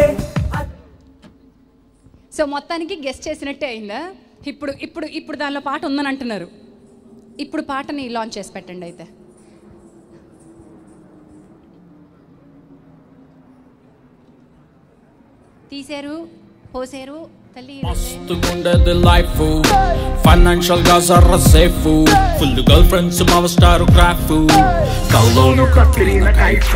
సో మొత్తానికి గెస్ట్ చేసినట్టే అయిందా ఇప్పుడు ఇప్పుడు ఇప్పుడు దానిలో పాట ఉందని అంటున్నారు ఇప్పుడు పాటని లాంచ్ చేసి పెట్టండి అయితే తీశారు పోసారు తల్లి మస్తుకుండేది లైఫ్ ఫైనాన్షియల్ గా జర్ర సేఫ్ ఫుల్ గర్ల్ ఫ్రెండ్స్ మా స్టార్ గ్రాఫ్ కల్లోను కత్తిరిన కైఫ్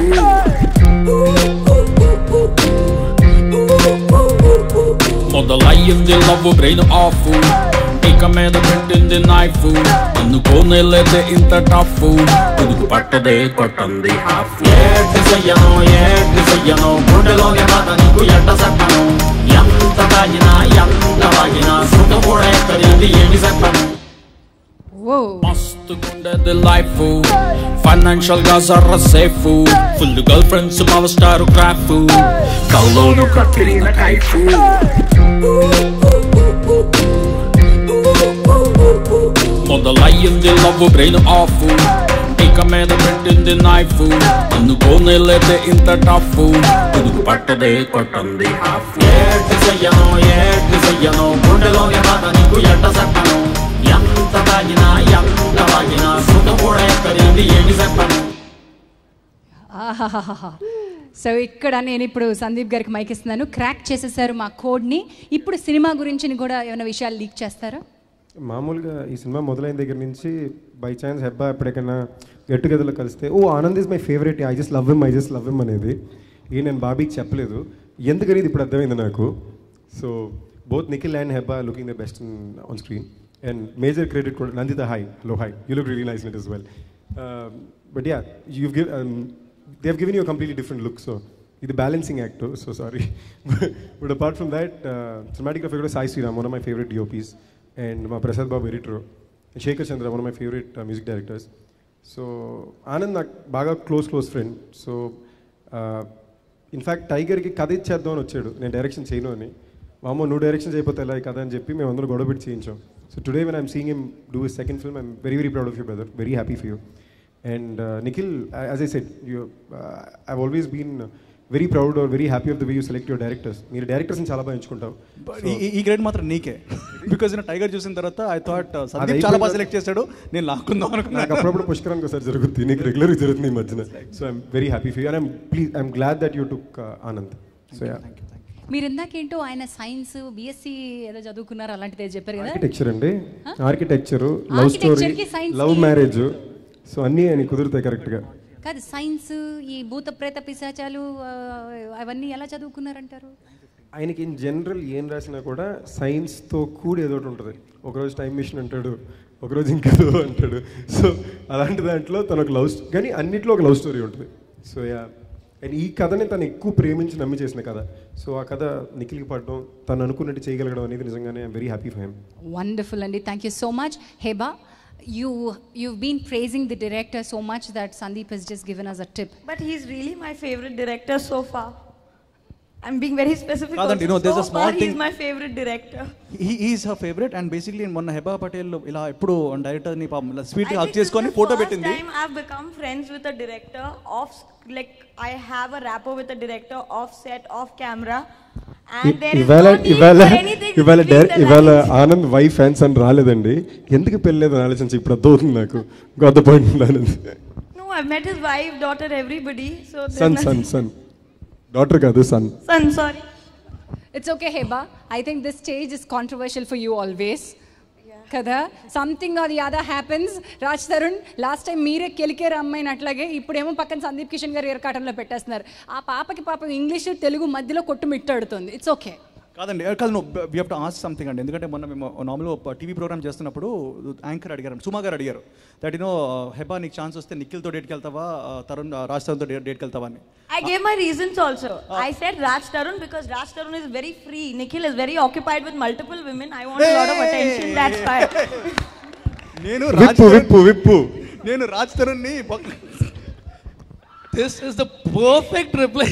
మొదలయ్యింది లవ్ బ్రెయిన్ ఆఫ్ ఇక మీద పెట్టింది నైఫ్ అనుకోనేలేదే ఇంత టఫ్ పుదుగు పట్టదే కొట్టంది హాఫ్ ఏటి చెయ్యను ఏటి చెయ్యను గుండెలోని బాధ నీకు ఎట్ట చెప్పను ఎంత తాగినా ఎంత వాగినా సుఖం కూడా ఎక్కడింది ఏమి చెప్పను మస్తుకుండేది లైఫ్ ఫైనాన్షియల్ గా జర్ర సేఫ్ ఫుల్ గర్ల్ ఫ్రెండ్స్ మా స్టార్ క్రాఫ్ కల్లోను కత్తిరిన కైఫ్ మొదలయ్యింది లవ్ బ్రెయిన్ ఆఫ్ ఇక మీద పెట్టింది నైఫ్ అనుకోనేలేదే ఇంత టఫ్ పుదుగు పట్టదే కొట్టంది హాఫ్ ఏటి చెయ్యను ఏటి చెయ్యను గుండెలోని బాధ నీకు ఎట్ట చెప్పను ఎంత తాగినా ఎంత వాగినా సుఖం కూడా ఎక్కడింది ఏమి చెప్పను ఆహాహాహా సో ఇక్కడ నేను ఇప్పుడు సందీప్ గారికి మైక్ ఇస్తున్నాను క్రాక్ చేసేసారు మా కోడ్ని ఇప్పుడు సినిమా గురించి కూడా ఏమైనా విషయాలు లీక్ చేస్తారా మామూలుగా ఈ సినిమా మొదలైన దగ్గర నుంచి బై ఛాన్స్ హెబ్బా ఎప్పటికైనా గెట్ టుగెదర్లో కలిస్తే oh Anand is my favourite I just love him I just love him అనేది ఇది నేను బాబీకి చెప్పలేదు ఎందుకనేది ఇప్పుడు అర్థమైంది నాకు so both Nikhil and Hebba looking the best on screen and major credit కూడా నందిత హై లో hi you look really nice it is well but yeah you give they have given you completely different look so ఇది balancing act so sorry but apart from that cinematography కూడా Sai Sriram one of my favourite DOPs and మా Prasad Babu editor Shekhar Chandra one of my favourite music directors so Anand నాకు బాగా close close friend so in fact టైగర్కి కథ ఇచ్చేద్దాం అని వచ్చాడు నేను డైరెక్షన్ చేయను అని మామూలు నువ్వు డైరెక్షన్ చేయకపోతే ఎలా ఈ కథ అని చెప్పి మేము అందరూ గొడవ పెట్టి చేయించాం so today when I'm seeing him do is second film I'm very very proud of you brother very happy for you and Nikhil as I said you I always been very proud or very happy of the way you select your directors మీరు డైరెక్టర్స్ని చాలా బాగా ఎంచుకుంటావు ఈ- ఈ- ఈ grade మాత్రం నీకే because నేను టైగర్ చూసిన తర్వాత ఐ థాట్ సందీప్ అది చాలా బాగా అయిపోయిన- సెలెక్ట్ చేశాడు నేను లాక్కుందాం నాకు అనుకున్నాను అప్పుడప్పుడు పుష్కరానికి ఒకసారి జరుగుతుంది నీకు రెగ్యులర్గా జరుగుతుంది ఈ మధ్యన so I'm very happy fee and I'm please I'm glad that you took Anand so yeah మీరు ఇందాకేంటో ఆయన సైన్స్ బిఎస్సి ఏదో చదువుకున్నారు అలాంటిది ఏదో చెప్పారు కదా ఆర్కిటెక్చర్ అండి ఆర్కిటెక్చర్ లవ్ స్టోరీ Architecture కి science లవ్ కి- మ్యారేజ్ సో అన్నీ అని కుదురుతాయి కరెక్ట్గా కాదు సైన్స్ ఈ భూత ప్రేత పిశాచాలు ఆ, అవన్నీ ఎలా చదువుకున్నారంటారు ఆయనకి ఇన్ జనరల్ ఏం రాసినా కూడా సైన్స్తో కూడి ఏదో ఒకటి ఉంటుంది ఒకరోజు టైం మిషన్ అంటాడు ఒకరోజు ఇంకేదో అంటాడు సో అలాంటి దాంట్లో తన ఒక లవ్ కానీ అన్నిట్లో ఒక లవ్ స్టోరీ ఉంటుంది సో యా అండ్ ఈ కథని తను ఎక్కువ ప్రేమించి నమ్మి చేసిన కథ సో ఆ కథ నిఖిల్కి పడడం తను అనుకున్నట్టు చేయగలగడం అనేది నిజంగానే I'm very happy for him wonderful అండి thank you so much Heba you you've been praising the director so much that Sandeep has just given us a tip. But he's really my favorite director so far. I'm being very specific. కాదండి, also. you know, there's a so small far, thing- He's my favorite director. He is her favourite and basically మొన్న హెబా పటేల్ ఇలా ఎప్పుడు డైరెక్టర్ని పాపం ఇలా sweet I హక్ think this is చేసుకొని the photo first పెట్టింది time I've become friends with a director of like I have a rapport with a director off set, off camera, and there is ఇవాళ no need ఇవాళ for anything ఇవాళ between direct the ఇవాళ lines. Anand wife fans అని రాలేదండి ఎందుకు పెళ్ళలేదు అని ఆలోచించి ఇప్పుడు అర్థమవుతుంది నాకు good point Anand No, I've met his wife, daughter, everybody. So there's son nothing- son son daughter కాదు son Son, sorry. It's okay, Heba. I think this stage is controversial for you always. Yeah. కదా something అది other happens Raj Tarun last time మీరే కెలికేరు అమ్మాయిని అట్లాగే ఇప్పుడేమో పక్కన సందీప్ కిషన్ గారు ఎరకాటంలో పెట్టేస్తున్నారు ఆ పాపకి పాపం ఇంగ్లీష్ తెలుగు మధ్యలో కొట్టుమిట్టాడుతుంది ఇట్స్ ఓకే కాదండి కాదు నువ్వు we have to ask something అండి ఎందుకంటే మొన్న మేము నార్మల్గా టీవీ ప్రోగ్రామ్ చేస్తున్నప్పుడు యాంకర్ అడిగారు సుమా గారు అడిగారు దట్ యూనో హెబా నీకు ఛాన్స్ వస్తే నిఖిల్తో డేట్కి వెళ్తావా ఆ, తరుణ్ ఆ, రాజ్ తరుణ్తో డేట్కి వెళ్తావా అని I gave my reasons also. I said Raj Tarun because Raj Tarun is very free. Nikhil is very occupied with multiple women. I want a lot of attention. That's why. నేను విప్పు రాజ్ తరుణ్- విప్పు విప్పు నేను రాజ్ తరుణ్ని this is the perfect reply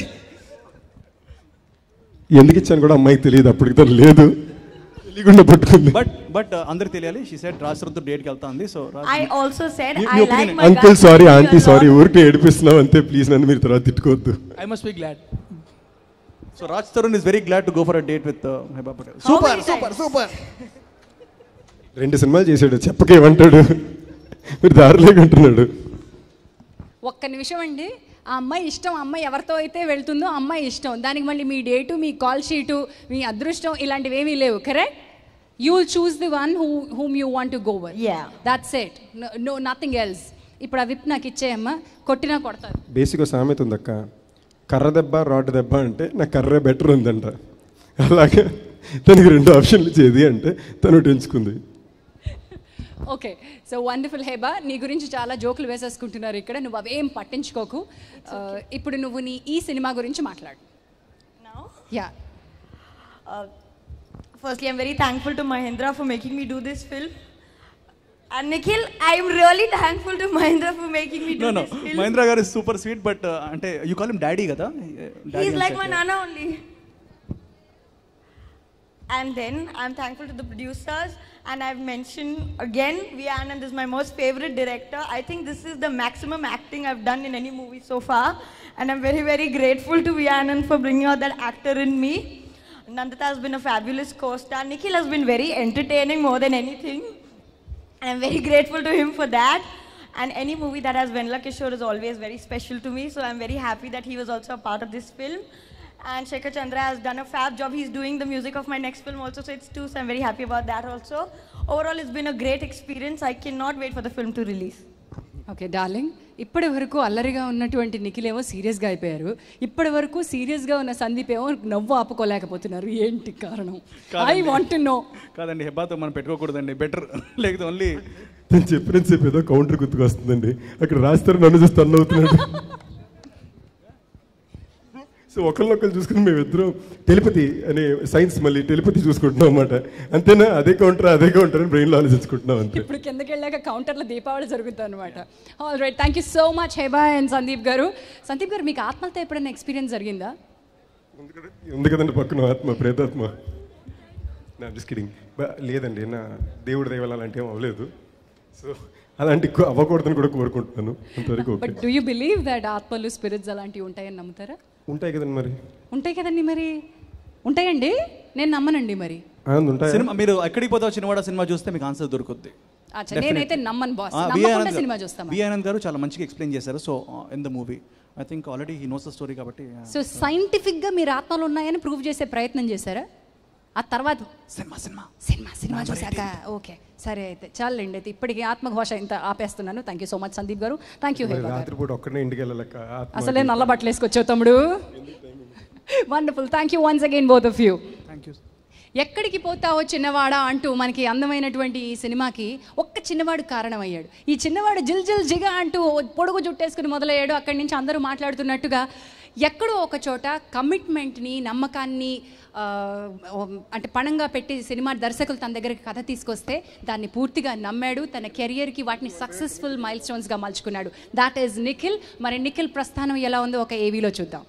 ఎందుకు ఇచ్చాను కూడా అమ్మాయికి తెలియదు అప్పటికి తను లేదు తెలియకుండా పట్టుకుంది బట్ బట్ అందరికి తెలియాలి షీ సెడ్ రాజ్ తరుణ్తో డేట్కి వెళ్తా ఉంది సో I also said మీ- I మీ like opinion. my uncle guy sorry to be aunty a sorry lot. ఊరికి ఏడిపిస్తున్నావు అంతే ప్లీజ్ నన్ను మీరు తర్వాత తిట్టుకోవద్దు I must be glad so Raj Tarun is very glad to go for a date with Heba Patel super super super రెండు సినిమాలు చేశాడు చెప్పకేమంటాడు మీరు దారిలోకి అంటున్నాడు ఒక్క నిమిషం అండి ఆ అమ్మాయి ఇష్టం ఆ అమ్మాయి ఎవరితో అయితే వెళ్తుందో ఆ అమ్మాయి ఇష్టం దానికి మళ్ళీ మీ డేటు మీ కాల్ షీటు మీ అదృష్టం ఇలాంటివి ఏమీ లేవు correct you will choose the one who whom you want to go వర్ Yeah. That's it no nothing else ఇప్పుడు ఆ విప్ నాకు ఇచ్చేయమ్మా కొట్టినా కొడతారు బేసిక్గా సామెత ఉందక్క కర్ర దెబ్బ రాడ్ దెబ్బ అంటే నా కర్రే బెటర్ ఉందంట అలాగే తనకి రెండు ఆప్షన్లు ఇచ్చేది అంటే తను ఒకటి ఎంచుకుంది ఓకే సో వండర్ఫుల్ హేబా నీ గురించి చాలా జోకులు వేసేసుకుంటున్నారు ఇక్కడ నువ్వు అవేం పట్టించుకోకు ఆ, ఇప్పుడు నువ్వు నీ ఈ సినిమా గురించి మాట్లాడు Now? Yeah Uh, firstly, I'm very thankful to Mahendra for making me do this film. And Nikhil, I'm really thankful to Mahendra for making me do no no this film. Mahendra గారు super sweet but అంటే you call him daddy కదా Daddy He's and like such, my yeah. nana only. And then I'm thankful to the producers. And I've mentioned again, V. Anand is my most favorite director. I think this is the maximum acting I've done in any movie so far. And I'm very, very grateful to V. Anand for bringing out that actor in me. Nandita has been a fabulous co-star. Nikhil has been very entertaining more than anything. And I'm very grateful to him for that. And any movie that has Venla Kishore is always very special to me. So I'm very happy that he was also a part of this film. And Shekhar Chandra has done a fab job. He's doing the music of my next film also. So it's two. So I'm very happy about that also. Overall, it's been a great experience. I cannot wait for the film to release. Okay darling ఇప్పటి వరకు అల్లరిగా ఉన్నటువంటి నిఖిల్ ఏమో సీరియస్గా అయిపోయారు ఇప్పటి వరకు సీరియస్గా ఉన్న సందీప్ ఏమో నవ్వు ఆపుకోలేకపోతున్నారు ఏంటి కారణం ఐ కాదండి. వాంట్ నో కాదండి హెబ్బాతో మనం పెట్టుకోకూడదండి బెటర్ లేకపోతే ఓన్లీ నేను చెప్పిన చెప్పి ఏదో కౌంటర్ గుర్తుకొస్తుందండి అక్కడ రాస్తారు నన్ను చూసి అన్న అవుతున్నాడు సో ఒకరినొకరు చూసుకుని మేమిద్దరం టెలిపతి అనే సైన్స్ మళ్ళీ టెలిపతి చూసుకుంటున్నాం అనమాట అంతేనా అదే కౌంటర్ అదే కౌంటర్ అని బ్రెయిన్లో ఆలోచించుకుంటున్నాం అంతే ఇప్పుడు కిందకి వెళ్ళాక కౌంటర్లో దీపావళి జరుగుతుంది అనమాట all right thank you so much Heba and Sandeep గారు సందీప్ గారు మీకు ఆత్మలతో ఎప్పుడైనా ఎక్స్పీరియన్స్ జరిగిందా ఉంది కదండి పక్కన ఆత్మ ప్రేతాత్మ నా జస్ట్ కిడింగ్ లేదండి నా దేవుడి దైవాలు అలాంటి ఏం అవ్వలేదు సో అలాంటి ఎక్కువ అవ్వకూడదని కూడా కోరుకుంటున్నాను అంతవరకు okay but do you believe that ఆత్మలు స్పిరిట్స్ అలాంటివి ఉంటాయని నమ్ముతారా ఉంటాయి కదండి మరి ఉంటాయి కదండి మరి ఉంటాయండి నేను నమ్మనండి మరి ఆనంద్ ఉంటాయి సినిమా మీరు ఎక్కడికి పోతావు చిన్నవాడ సినిమా చూస్తే మీకు ఆన్సర్ దొరుకుద్ది అచ్చా నేనైతే నమ్మను బాస్ వి నమ్మకుండా ఆనంద్ సినిమా గారు- చూస్తాం వి ఆనంద్ గారు చాలా మంచిగా ఎక్స్ప్లెయిన్ చేశారు so in the movie I think already he knows the story కాబట్టి సో సైంటిఫిక్గా మీరు ఆత్మలు ఉన్నాయని ప్రూవ్ చేసే ప్రయత్నం చేశారా ఆ తర్వాత సినిమా సినిమా సినిమా సినిమా చూసాక ఓకే సరే అయితే చాలండి అయితే ఇప్పటికి ఆత్మఘోష ఇంత ఆపేస్తున్నాను thank you so much Sandeep గారు థ్యాంక్ యూ హేబా గారు రాత్రిపూట ఒక్కడనే ఇంటికి వెళ్ళలేక ఆత్మ అసలే నల్ల బట్టలు వేసుకొచ్చావు తమ్ముడు wonderful thank you once again both of you thank you ఎక్కడికి పోతావో చిన్నవాడా అంటూ మనకి అందమైనటువంటి ఈ సినిమాకి ఒక్క చిన్నవాడు కారణమయ్యాడు ఈ చిన్నవాడు జిల్ జిల్ జిగా అంటూ పొడుగు జుట్టేసుకుని మొదలయ్యాడు అక్కడి నుంచి అందరూ మాట్లాడుతున్నట్టుగా ఎక్కడో ఒక చోట కమిట్మెంట్ని నమ్మకాన్ని ఆ, అంటే పణంగా పెట్టి సినిమా దర్శకులు తన దగ్గరికి కథ తీసుకొస్తే దాన్ని పూర్తిగా నమ్మాడు తన కెరియర్కి వాటిని సక్సెస్ఫుల్ మైల్ స్టోన్స్గా మలుచుకున్నాడు దాట్ ఈజ్ నిఖిల్ మరి నిఖిల్ ప్రస్థానం ఎలా ఉందో ఒక ఏవీలో చూద్దాం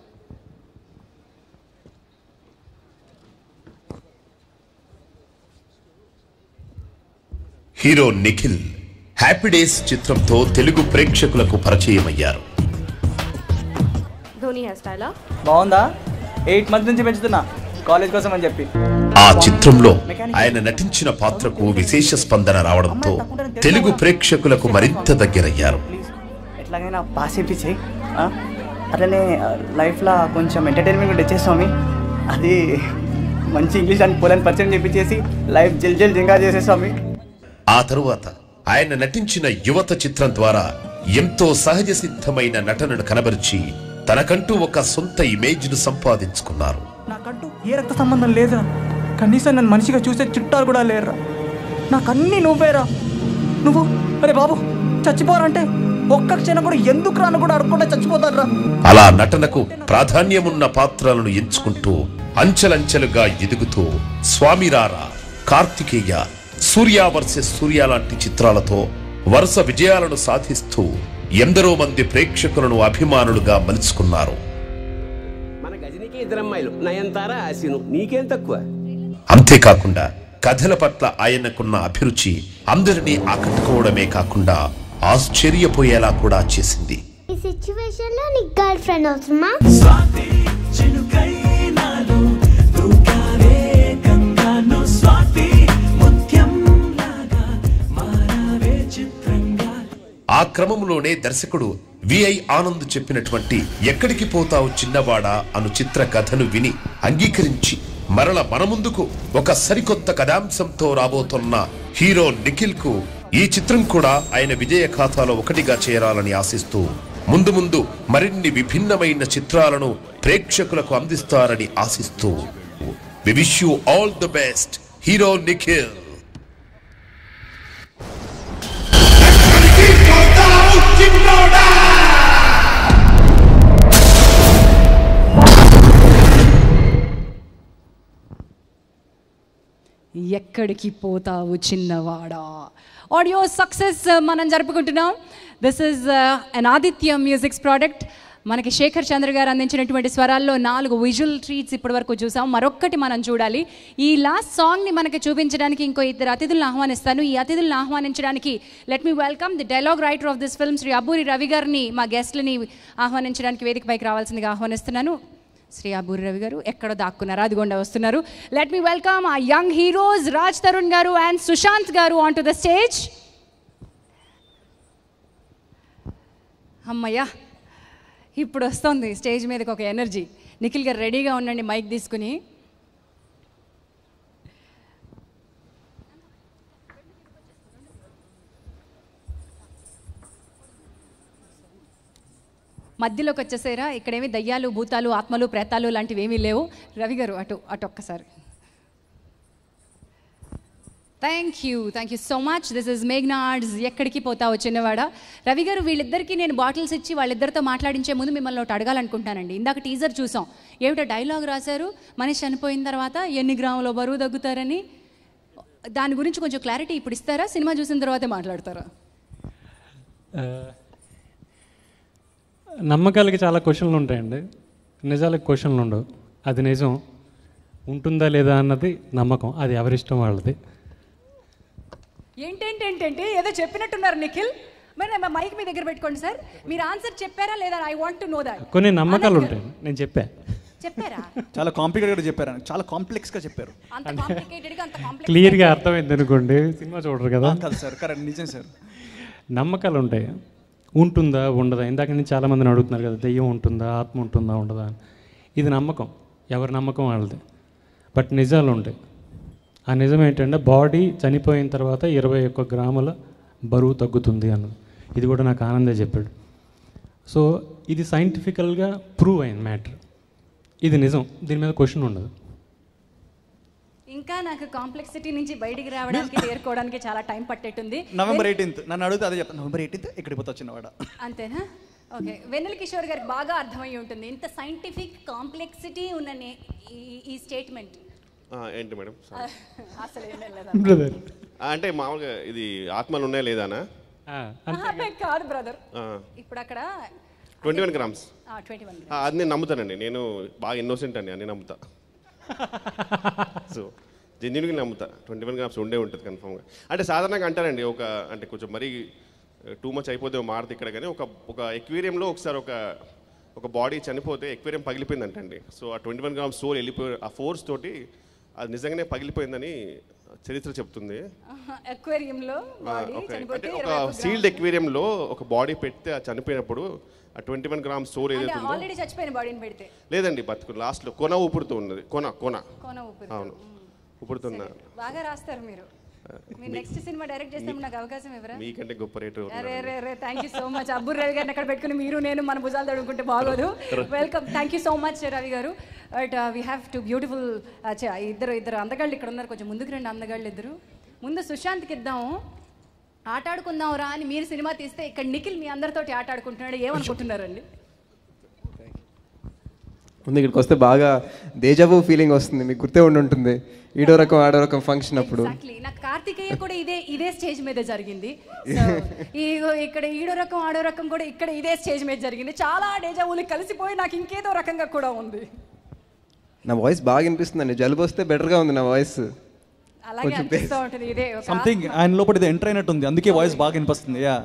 హీరో నిఖిల్ హ్యాపీ డేస్ చిత్రంతో తెలుగు ప్రేక్షకులకు పరిచయమయ్యారు ధోని హెయిర్ స్టైలా బాగుందా ఎయిట్ మంత్స్ నుంచి పెంచుతున్నా కాలేజ్ కోసం అని చెప్పి ఆ చిత్రంలో ఆయన నటించిన పాత్రకు విశేష స్పందన రావడంతో తెలుగు ప్రేక్షకులకు మరింత దగ్గరయ్యారు ఎట్లాగైనా పాస్ చేయించాయి అట్లనే లైఫ్లో కొంచెం ఎంటర్టైన్మెంట్ కూడా తెచ్చే స్వామి అది మంచి ఇంగ్లీష్ అని పోలని పరిచయం చేపించేసి లైఫ్ జిల్ జిల్ జింగా చేసే స్వామి ఆ తరువాత ఆయన నటించిన యువత చిత్రం ద్వారా ఎంతో సహజ సిద్ధమైన నటనను కనబరిచి తనకంటూ ఒక సొంత ఇమేజ్ ను సంపాదించుకున్నారు నాకంటూ ఏ రక్త సంబంధం లేదురా కనీసం నన్ను మనిషిగా చూసే చుట్టాలు కూడా లేరురా నాకన్నీ నువ్వేరా నువ్వు అరే బాబు చచ్చిపోరంటే ఒక్క క్షణం కూడా ఎందుకు రాను కూడా అడగకుండా చచ్చిపోతారా అలా నటనకు ప్రాధాన్యమున్న పాత్రలను ఎంచుకుంటూ అంచెలంచెలుగా ఎదుగుతూ స్వామిరారా కార్తికేయ సూర్య వర్సెస్ సూర్య లాంటి చిత్రాలతో వరుస విజయాలను సాధిస్తూ ఎందరో మంది ప్రేక్షకులను అభిమానులుగా మలుచుకున్నారు మన గజనికి ఇద్దరు అమ్మాయిలు నయనతార ఆసిను నీకేం తక్కువ అంతేకాకుండా కథల పట్ల ఆయనకున్న అభిరుచి అందరినీ ఆకట్టుకోవడమే కాకుండా ఆశ్చర్యపోయేలా కూడా చేసింది ఈ సిచ్యువేషన్ లో నీకు గర్ల్ ఫ్రెండ్ అవసరమా ఆ క్రమంలోనే దర్శకుడు విఐ ఆనంద్ చెప్పినటువంటి ఎక్కడికి పోతావు చిన్నవాడా అను చిత్ర కథను విని అంగీకరించి మరల మన ముందుకు ఒక సరికొత్త కథాంశంతో రాబోతున్న హీరో నిఖిల్ కు ఈ చిత్రం కూడా ఆయన విజయ ఖాతాలో ఒకటిగా చేరాలని ఆశిస్తూ ముందు ముందు మరిన్ని విభిన్నమైన చిత్రాలను ప్రేక్షకులకు అందిస్తారని ఆశిస్తూ we wish you all the best hero Nikhil ఎక్కడికి పోతావు చిన్నవాడా ఆడియో సక్సెస్ మనం జరుపుకుంటున్నాం this is on Aditya music's product మనకి శేఖర్ చంద్ర గారు అందించినటువంటి స్వరాల్లో నాలుగు విజువల్ ట్రీట్స్ ఇప్పటి వరకు చూసాం మరొక్కటి మనం చూడాలి ఈ లాస్ట్ సాంగ్ని మనకి చూపించడానికి ఇంకో ఇద్దరు అతిథులను ఆహ్వానిస్తాను ఈ అతిథులను ఆహ్వానించడానికి let me welcome the dialogue writer of this film Shri Abburi Ravi గారిని మా గెస్ట్లని ఆహ్వానించడానికి వేదికపైకి రావాల్సిందిగా ఆహ్వానిస్తున్నాను శ్రీ అబూరి రవి గారు ఎక్కడో దాక్కున్నారు అదిగోండా వస్తున్నారు let me welcome uh young heroes Raj Tarun గారు అండ్ సుశాంత్ గారు ఆన్ టు ద స్టేజ్ అమ్మయ్యా ఇప్పుడు వస్తుంది స్టేజ్ మీదకి ఒక ఎనర్జీ నిఖిల్ గారు రెడీగా ఉండండి మైక్ తీసుకుని మధ్యలోకి వచ్చేసారా ఇక్కడేమి దయ్యాలు భూతాలు ఆత్మలు ప్రేతాలు లాంటివి ఏమీ లేవు రవి గారు అటు అటు ఒక్కసారి thank you thank you so much this is Meghnad's ఎక్కడికి పోతావు చిన్నవాడ రవి గారు వీళ్ళిద్దరికీ నేను బాటిల్స్ ఇచ్చి వాళ్ళిద్దరితో మాట్లాడించే ముందు మిమ్మల్ని ఒకటి అడగాలనుకుంటానండి ఇందాక టీజర్ చూసాం ఏమిటో డైలాగ్ రాశారు మనిషి చనిపోయిన తర్వాత ఎన్ని గ్రాముల బరువు తగ్గుతారని దాని గురించి కొంచెం క్లారిటీ ఇప్పుడు ఇస్తారా సినిమా చూసిన తర్వాతే మాట్లాడతారా ఆ, నమ్మకాలకి చాలా క్వశ్చన్లు ఉంటాయండి నిజాలకు క్వశ్చన్లు ఉండవు అది నిజం ఉంటుందా లేదా అన్నది నమ్మకం అది ఎవరిష్టం వాళ్ళది ఏంటేంటేంటంటే ఏదో చెప్పినట్టున్నారు నిఖిల్ మరి మా మైక్ మీ దగ్గర పెట్టుకోండి సార్ మీరు ఆన్సర్ చెప్పారా లేదా I want to know that కొన్ని నమ్మకాలు ఉంటాయి నేను చెప్పా చెప్పారా చాలా కాంప్లికేటెడ్గా చెప్పారు చాలా కాంప్లెక్స్గా చెప్పారు అంత కాంప్లికేటెడ్ గా అంత కాంప్లెక్స్ క్లియర్గా అర్థమైంది అనుకోండి సినిమా చూడరు కదా కాదు సార్ కరెక్ట్ నిజం సార్ నమ్మకాలు ఉంటాయి ఉంటుందా ఉండదా ఇందాక నుంచి చాలామందిని అడుగుతున్నారు కదా దెయ్యం ఉంటుందా ఆత్మ ఉంటుందా ఉండదా అని ఇది నమ్మకం ఎవరి నమ్మకం వాళ్ళది బట్ నిజాలు ఉంటాయి ఆ నిజం ఏంటంటే బాడీ చనిపోయిన తర్వాత ఇరవై ఒక్క గ్రాముల బరువు తగ్గుతుంది అన్నది ఇది కూడా నాకు ఆనందే చెప్పాడు సో ఇది సైంటిఫికల్గా ప్రూవ్ అయింది మ్యాటర్ ఇది నిజం దీని మీద క్వశ్చన్ ఉండదు ఇంకా నాకు కాంప్లెక్సిటీ నుంచి బయటికి రావడానికి తేరుకోవడానికి చాలా టైం పట్టేట్టుంది నవంబర్ ఎయిటీన్త్ నన్ను అడిగితే అదే చెప్తాను నవంబర్ ఎయిటీన్త్ ఇక్కడికి పోతా చిన్నవాడ అంతేనా ఓకే వెన్నెల కిషోర్ గారికి బాగా అర్థమై ఉంటుంది ఇంత సైంటిఫిక్ కాంప్లెక్సిటీ ఉన్న నే- ఈ- ఈ స్టేట్మెంట్ ఆ, ఏంటి మేడం Sorry. అసలు ఏం లేదా బ్రదర్ ఆ, అంటే మామూలుగా ఇది ఆత్మలు ఉన్నాయా లేదానా కాదు బ్రదర్ ఆ. ఇప్పుడు అక్కడ twenty one grams twenty one ఆ, అది నేను నమ్ముతానండి నేను బాగా ఇన్నోసెంట్ అండి అన్ని నమ్ముతా సో జెన్యున్గా నమ్ముతా ట్వంటీ వన్ గ్రామ్స్ ఉండే ఉంటుంది కన్ఫామ్గా అంటే సాధారణంగా అంటారండి ఒక అంటే కొంచెం మరీ టూ మచ్ అయిపోతే మారుతుంది ఇక్కడ కానీ ఒక ఒక ఎక్వేరియంలో ఒకసారి ఒక ఒక బాడీ చనిపోతే ఎక్వేరియం పగిలిపోయిందంటండి so uh twenty one grams soul వెళ్ళిపోయి ఆ ఫోర్స్ తోటి అది నిజంగానే పగిలిపోయిందని చరిత్ర చెప్తుంది అక్వేరియంలో ఆ, బాడీ ఓకే. చనిపోతే అంటే ఇరవై ఒక ఒక్క సీల్డ్ ఎక్వేరియంలో ఒక బాడీ పెడితే అది చనిపోయినప్పుడు ఆ ట్వంటీ వన్ గ్రామ్స్ సోల్ అంటే ఏదైతే ఉందో ఆల్రెడీ చచ్చిపోయిన బాడీని పెడితే లేదండి బతుకు లాస్ట్లో కొన ఊపుడుతూ ఉన్నది కొన కొన కోన ఊపిరి అవును ఊపుడుతున్న బాగా రాస్తారు మీరు మీరు నెక్స్ట్ సినిమా డైరెక్ట్ చేసినప్పుడు నాకు అవకాశం ఇవ్వరా మీకంటే గొప్ప రేటు అరే రే రే thank you so much Abburi Ravi గారిని అక్కడ పెట్టుకుని మీరు నేను మన భుజాలు తడుకుంటే బాగోదు welcome thank you so much Ravi గారు but we have to beautiful ఇద్దరు ఇద్దరు అందగాళ్ళు ఇక్కడ ఉన్నారు కొంచెం ముందుకు రండి అందగాళ్ళు ఇద్దరు ముందు సుశాంత్కి ఇద్దాము ఆట ఆడుకుందాం రా అని మీరు సినిమా తీస్తే ఇక్కడ నిఖిల్ మీ అందరితోటి ఆట ఆడుకుంటున్నాడు ఏమనుకుంటున్నారండి ముందు ఇక్కడికి వస్తే బాగా దేజావు ఫీలింగ్ వస్తుంది మీకు గుర్తే ఉండి ఉంటుంది ఈడో రకం ఆడో రకం ఫంక్షన్ అప్పుడు ఎగ్జాక్ట్లీ నాకు కార్తికేయ కూడా ఇదే ఇదే స్టేజ్ మీద జరిగింది So, ఇగో ఇక్కడ ఈడో రకం ఆడో రకం కూడా ఇక్కడ ఇదే స్టేజ్ మీద జరిగింది చాలా డేజావులు కలిసిపోయి నాకు ఇంకేదో రకంగా కూడా ఉంది నా వాయిస్ బాగా వినిపిస్తుందండి జలుబు వస్తే బెటర్గా ఉంది నా వాయిస్ అలాగే కొంచెం అనిపిస్తూ ఉంటుంది ఇదే ఒక సంథింగ్ ఆయన లోపల ఇది ఎంటర్ అయినట్టు ఉంది అందుకే వాయిస్ బాగా వినిపిస్తుంది యా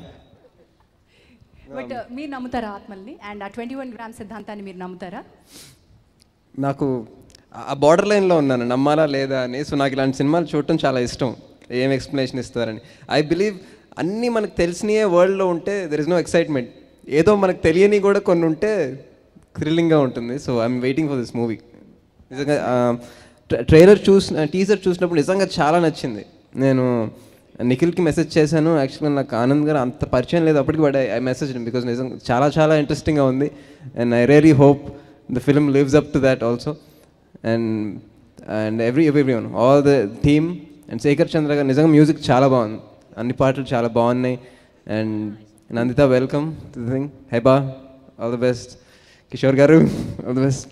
బట్ మీరు నమ్ముతారా ఆత్మల్ని and uh twenty one gram సిద్ధాంతాన్ని మీరు నమ్ముతారా నాకు ఆ బార్డర్ లైన్లో ఉన్నాను నమ్మాలా లేదా అని సో నాకు ఇలాంటి సినిమాలు చూడటం చాలా ఇష్టం ఏం ఎక్స్ప్లెనేషన్ ఇస్తారని ఐ బిలీవ్ అన్నీ మనకు తెలిసినయే వరల్డ్లో ఉంటే దెర్ ఇస్ నో ఎక్సైట్మెంట్ ఏదో మనకు తెలియని కూడా కొన్ని ఉంటే థ్రిల్లింగ్గా ఉంటుంది so I'm waiting for this movie నిజంగా ట్రైలర్ చూసిన టీజర్ చూసినప్పుడు నిజంగా చాలా నచ్చింది నేను నిఖిల్కి మెసేజ్ చేశాను యాక్చువల్గా నాకు ఆనంద్ గారు అంత పరిచయం లేదు అప్పటికి బట్ ఐ మెసేజ్ బికాస్ నిజంగా చాలా చాలా ఇంట్రెస్టింగ్గా ఉంది and I really hope the film lives up to that also and and every every one all the theme and Shekhar Chandra గారు నిజంగా మ్యూజిక్ చాలా బాగుంది అన్ని పాటలు చాలా బాగున్నాయి and Nanditha welcome to the thing Heba all the best Kishore గారు ఆల్ ద బెస్ట్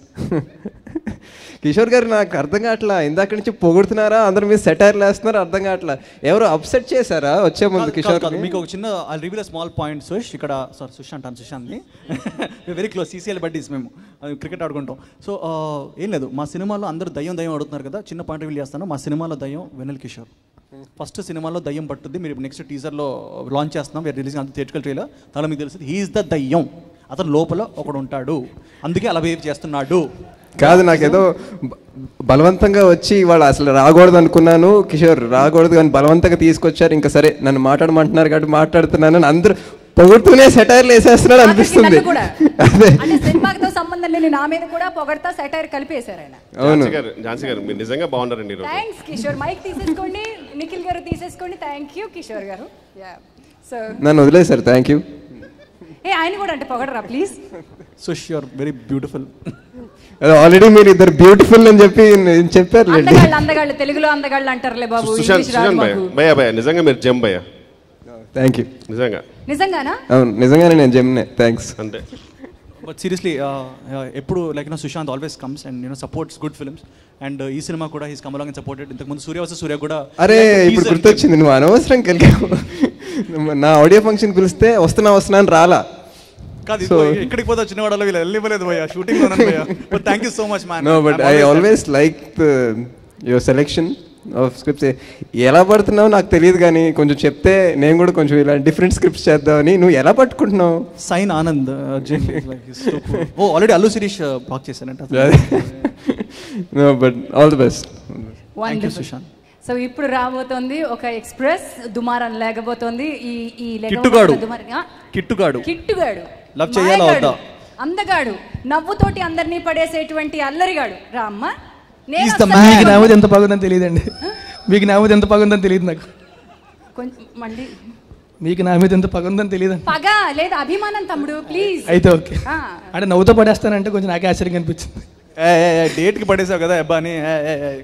కిషోర్ గారు నాకు అర్థం కావట్లా ఇందాక నుంచి పొగుడుతున్నారా అందరు మీరు సెటైర్లు వేస్తున్నారా అర్థం కావట్లా ఎవరు అప్సెట్ చేశారా వచ్చే ముందు కిషోర్ కాదు, మీకు ఒక చిన్న I reveal small point Sush ఇక్కడ సార్ సుష్ అంటాను సుశాంత్ని వెరీ క్లోజ్ సీసీఎల్ బడ్డీస్ మేము క్రికెట్ ఆడుకుంటాం సో ఏం లేదు మా సినిమాలో అందరూ దయ్యం దయ్యం అడుగుతున్నారు కదా చిన్న పాయింట్ రివీల్ చేస్తాను మా సినిమాలో దయ్యం వెనల్ కిషోర్ ఫస్ట్ సినిమాలో దయ్యం పట్టుద్ది మీరు నెక్స్ట్ టీజర్లో లాంచ్ చేస్తున్నాం వీఆర్ రిలీజింగ్ అంత థియేటికల్ ట్రైలర్ తల మీకు తెలుస్తుంది హీఈస్ ద దయ్యం అతను లోపల ఒకడు ఉంటాడు అందుకే అలా బిహేవ్ చేస్తున్నాడు కాదు నాకేదో బ- బలవంతంగా వచ్చి వాళ్ళు అసలు రాకూడదు అనుకున్నాను కిషోర్ రాకూడదు కానీ బలవంతంగా తీసుకొచ్చారు ఇంకా సరే నన్ను మాట్లాడమంటున్నారు కాబట్టి మాట్లాడుతున్నాను అని అందరూ పొగుడుతూనే సెటైర్లు వేసేస్తున్నాడు అనిపిస్తుంది నన్ను కూడా అదే అంటే సినిమాతో సంబంధం లేని నా మీద కూడా పొగడతా సెటైర్ కలిపేశారు ఆయన అవును ఝాన్సీ గారు ఝాన్సీ గారు మీరు నిజంగా బాగున్నారండి ఈరోజు థ్యాంక్స్ కిషోర్ మైక్ తీసేసుకోండి నిఖిల్ గారు తీసేసుకోండి థ్యాంక్ యూ కిషోర్ గారు యా సో నన్ను వదిలేశారు థ్యాంక్ యూ ఏ ఆయన కూడా అంటే పొగడరా please Sush you're very beautiful already మీరు ఇద్దరు బ్యూటిఫుల్ అని చెప్పి నేను చెప్పారు లేండి అందగాళ్ళు అందగాళ్ళు తెలుగులో అందగాళ్ళు అంటారులే బాబు సుశాంత్ ఇంగ్లీష్ రాదు సుశాంత్ భయ్య మాకు భయ్య భయ్య నిజంగా మీరు జమ్ భయ్య థ్యాంక్ యూ నిజంగా నిజంగానా అవును నిజంగానే నేను జమ్నే థ్యాంక్స్ అంతే బట్ సీరియస్లీ ఎప్పుడు like no Sushant always comes and you know supports good films and ఈ సినిమా కూడా హీస్ కమలాంగ్ అండ్ సపోర్టెడ్ ఇంతకుముందు సూర్య వస్తే సూర్య కూడా అరే like a ఇప్పుడు teaser గుర్తొచ్చింది నువ్వు అనవసరం కలిగావు నా ఆడియో ఫంక్షన్ పిలిస్తే వస్తున్నా వస్తున్నా అని రాలా కాదు So- ఇదిగో ఎక్కడికి పోతే చిన్నవాడలో వీళ్ళు వెళ్ళివ్వలేదు భయ్య షూటింగ్ లో భయ్య but thank you so much man no but I always like your selection of scripts ఎలా పడుతున్నావు నాకు తెలియదు కానీ కొంచెం చెప్తే నేను కూడా కొంచెం ఇలా డిఫరెంట్ స్క్రిప్ట్స్ చేద్దామని నువ్వు ఎలా పట్టుకుంటున్నావు sign Anand oh already Allu Sirish block చేశానంట no but all the best thank you Sushant so ఇప్పుడు రాబోతోంది ఒక ఎక్స్ప్రెస్ దుమారం లేకపోతుంది ఈ ఈ లేకపోతే కిట్టుగాడు. దుమారం- ఆ? కిట్టుగాడు కిట్టుగాడు లవ్ చేయాలా మాయగాడు, వద్దా అందగాడు నవ్వుతోటి అందరినీ పడేసేటువంటి అల్లరిగాడు రా అమ్మ నేను ఈస్ ద అస్సలు మీకు లేకుండా- నామది ఎంత బాగుందని తెలియదండి మీకు నామది ఎంత బాగుందని తెలియదు నాకు కొంచెం మళ్ళీ మీకు నా మీద ఎంత పగ ఉందని తెలియదండి పగ లేదా అభిమానం తమ్ముడు ప్లీజ్ అయితే ఓకే అంటే నవ్వుతో పడేస్తానంటే కొంచెం నాకే ఆశ్చర్యంగా అనిపించింది డేట్కి పడేసావు కదా అబ్బా అని ఏ, ఏ, ఏ.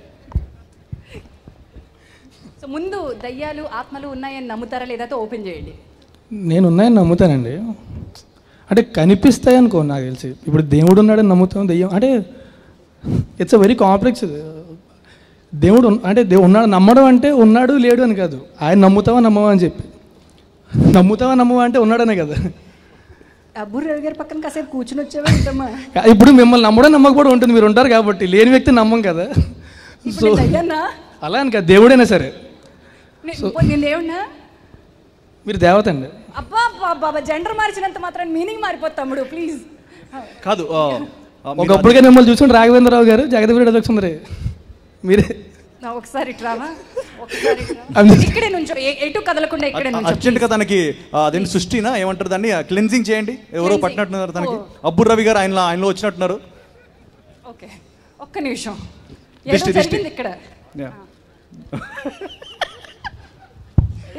సో ముందు దయ్యాలు ఆత్మలు ఉన్నాయని నమ్ముతారా లేదా ఓపెన్ చేయండి నేను ఉన్నాయని నమ్ముతానండి అంటే కనిపిస్తాయి అనుకో నాకు తెలిసి ఇప్పుడు దేవుడు ఉన్నాడని నమ్ముతాం దెయ్యం అంటే ఇట్స్ అ వెరీ కాంప్లెక్స్ దేవుడు ఉన్- అంటే దేవుడు ఉన్నాడు నమ్మడం అంటే ఉన్నాడు లేడు అని కాదు ఆయన నమ్ముతావా నమ్మవా అని చెప్పి నమ్ముతావా నమ్మవా అంటే ఉన్నాడనే కదా అబ్బుర్ రవి గారి పక్కన కాసేపు కూర్చుని వచ్చావా ఏంటమ్మా ఇప్పుడు మిమ్మల్ని నమ్మడం నమ్మకపోవడం ఉంటుంది మీరు ఉంటారు కాబట్టి లేని వ్యక్తి నమ్మం కదా ఇప్పుడు సో నేను దయ్యాన్నా అలా అని కాదు దేవుడైనా సరే నే- నేను దేవుడినా మీరు దేవత అండి అబ్బా అబ్బా, బాబా జెండర్ మార్చినంత మాత్రం మీనింగ్ మారిపోతుంది తమ్ముడు ప్లీజ్ కాదు ఆ, ఆ, మీరు ఒకప్పుడుగా మిమ్మల్ని చూసుకుంటే రాఘవేంద్రరావు గారు జగదవీరుడు అదొకసుందరి మీరే ఒకసారి ఇట్రావా ఒకసారి ఇట్రా. I'm- ఇక్కడే నుంచో ఎ- ఎటు కదలకుండా ఇక్కడే నుంచో అర్జెంట్గా తనకి ఆ, అదేంటి సృష్టినా ఏమంటారు దాన్ని క్లెన్జింగ్ చేయండి ఎవరో Cleansing. పట్టినట్టున్నారు తనకి అబ్బుర్ రవి గారు ఆయన ఆయనలో వచ్చినట్టున్నారు ఓకే ఒక్క నిమిషం దిష్టి, ఏదో దిష్టి. జరిగింది ఇక్కడ Yeah.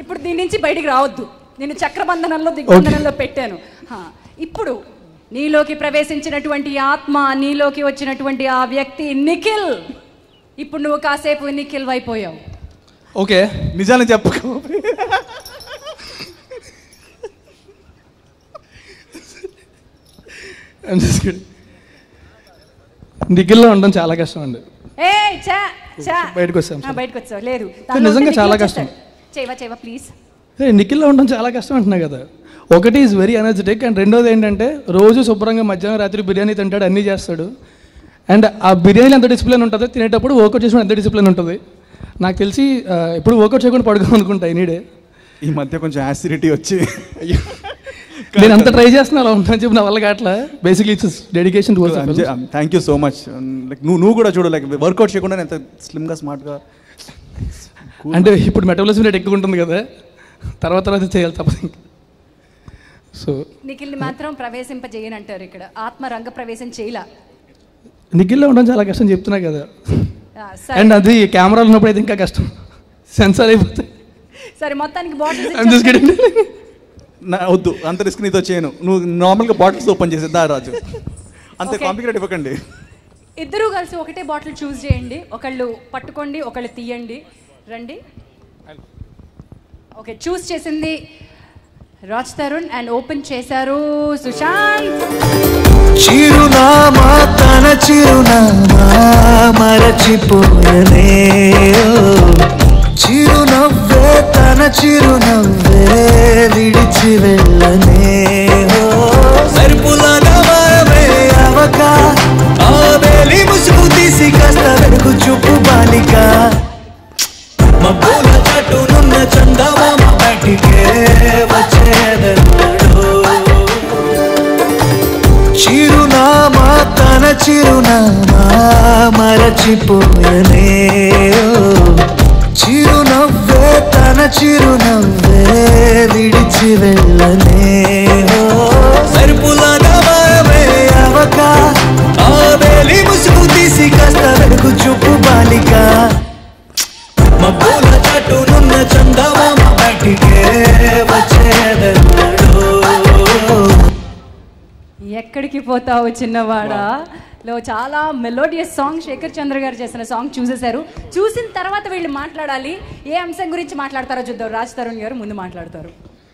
ఇప్పుడు దీని నుంచి బయటికి రావద్దు నేను చక్రబంధనంలో దిగ్బంధనంలో పెట్టాను హా, ఇప్పుడు నీలోకి ప్రవేశించినటువంటి ఆత్మ నీలోకి వచ్చినటువంటి ఆ వ్యక్తి నిఖిల్ ఇప్పుడు నువ్వు కాసేపు నిఖిల్ అయిపోయావు ఓకే నిజాన్ని చెప్పకు I'm just kidding. నిఖిల్లో ఉండడం చాలా కష్టం అండి ఏ చా చా బయటకు వచ్చాం, ఆ, sorry. బయటకు వచ్చావు లేదు నిజంగా చాలా కష్టం. చేయవా చేయవా ప్లీజ్ ఏ, నిఖిల్లో ఉండడం చాలా కష్టం అంటున్నా కదా ఒకటి ఈజ్ వెరీ ఎనర్జెటిక్ అండ్ రెండోది ఏంటంటే రోజు శుభ్రంగా మధ్యాహ్నం రాత్రి బిర్యానీ తింటాడు అన్నీ చేస్తాడు అండ్ ఆ బిర్యానీలో ఎంత డిసిప్లిన్ ఉంటుంది తినేటప్పుడు వర్కౌట్ చేసిన ఎంత డిసిప్లిన్ ఉంటుంది నాకు తెలిసి ఆ, ఎప్పుడు వర్కౌట్ చేయకుండా పడుకో అనుకుంటా ఎనీడే ఈ మధ్య కొంచెం యాసిడిటీ వచ్చి నేను అంత ట్రై చేస్తున్నా అలా ఉంటాను చెప్పి నా వల్ల కావట్లే basically it's dedication thank you so much like నువ్వు నువ్వు కూడా చూడు లైక్ వర్కౌట్ చేయకుండా ఎంత స్లిమ్గా స్మార్ట్గా అంటే ఇప్పుడు మెటబాలిజం రేట్ ఎక్కువ ఉంటుంది కదా తర్వాత తర్వాత చేయాలి తప్పదు సో నిఖిల్ని మాత్రం ప్రవేశింపజేయని అంటారు ఇక్కడ ఆత్మ రంగ ప్రవేశం చేయలా నిఖిల్లో ఉండడం చాలా కష్టం చెప్తున్నా కదా ఆ, సరే. అండ్ అది కెమెరాలు ఉన్నప్పుడు అయితే ఇంకా కష్టం సెన్సార్ అయిపోతాయి సరే మొత్తానికి I'm just kidding. బాటిల్స్ నా వద్దు అంత రిస్క్ నీతో చేయను నువ్వు నార్మల్గా బాటిల్స్ ఓపెన్ చేసేద్దా రాజు అంత Okay. కాంప్లికేట్ ఇవ్వకండి ఇద్దరూ కలిసి ఒకటే బాటిల్ చూస్ చేయండి ఒకళ్ళు పట్టుకోండి ఒకళ్ళు తీయండి రండి ఓకే చూస్ చేసింది రాజ్ తరుణ్ అండ్ ఓపెన్ చేశారు సుశాంత్ చిరునామా తన చిరునామా మరచిపోయనే ఓ. చిరునవ్వే తన చిరునవ్వే విడిచి వెళ్ళనే ఓ. మెరుపులాగా మారమే అవక ఆ వేలి ముసుగు తీసి కాస్త వెలుగు చూపు బాలిక మబ్బుల చట్టునున్న చందమామ బయటికే వచ్చేదన్నాడు చిరునామా తన చిరునామా మరచిపోయనే ఓ. చిరునవ్వే తన చిరునవ్వే విడిచి వెళ్ళనే ఓ. మెరుపులాగా మారమే అవక ఆ వేలి ముసుగు తీసి కాస్త వెలుగు చూపు బాలిక మబ్బుల చట్టునున్న చందమామ బయటికే వచ్చేదన్నాడు ఎక్కడికి పోతావు చిన్నవాడా లో చాలా మెలోడియస్ సాంగ్ శేఖర్ చంద్ర గారు చేసిన సాంగ్ చూసేశారు చూసిన తర్వాత వీళ్ళు మాట్లాడాలి ఏ అంశం గురించి మాట్లాడతారో చూద్దాం రాజ్ తరుణ్ గారు ముందు మాట్లాడతారు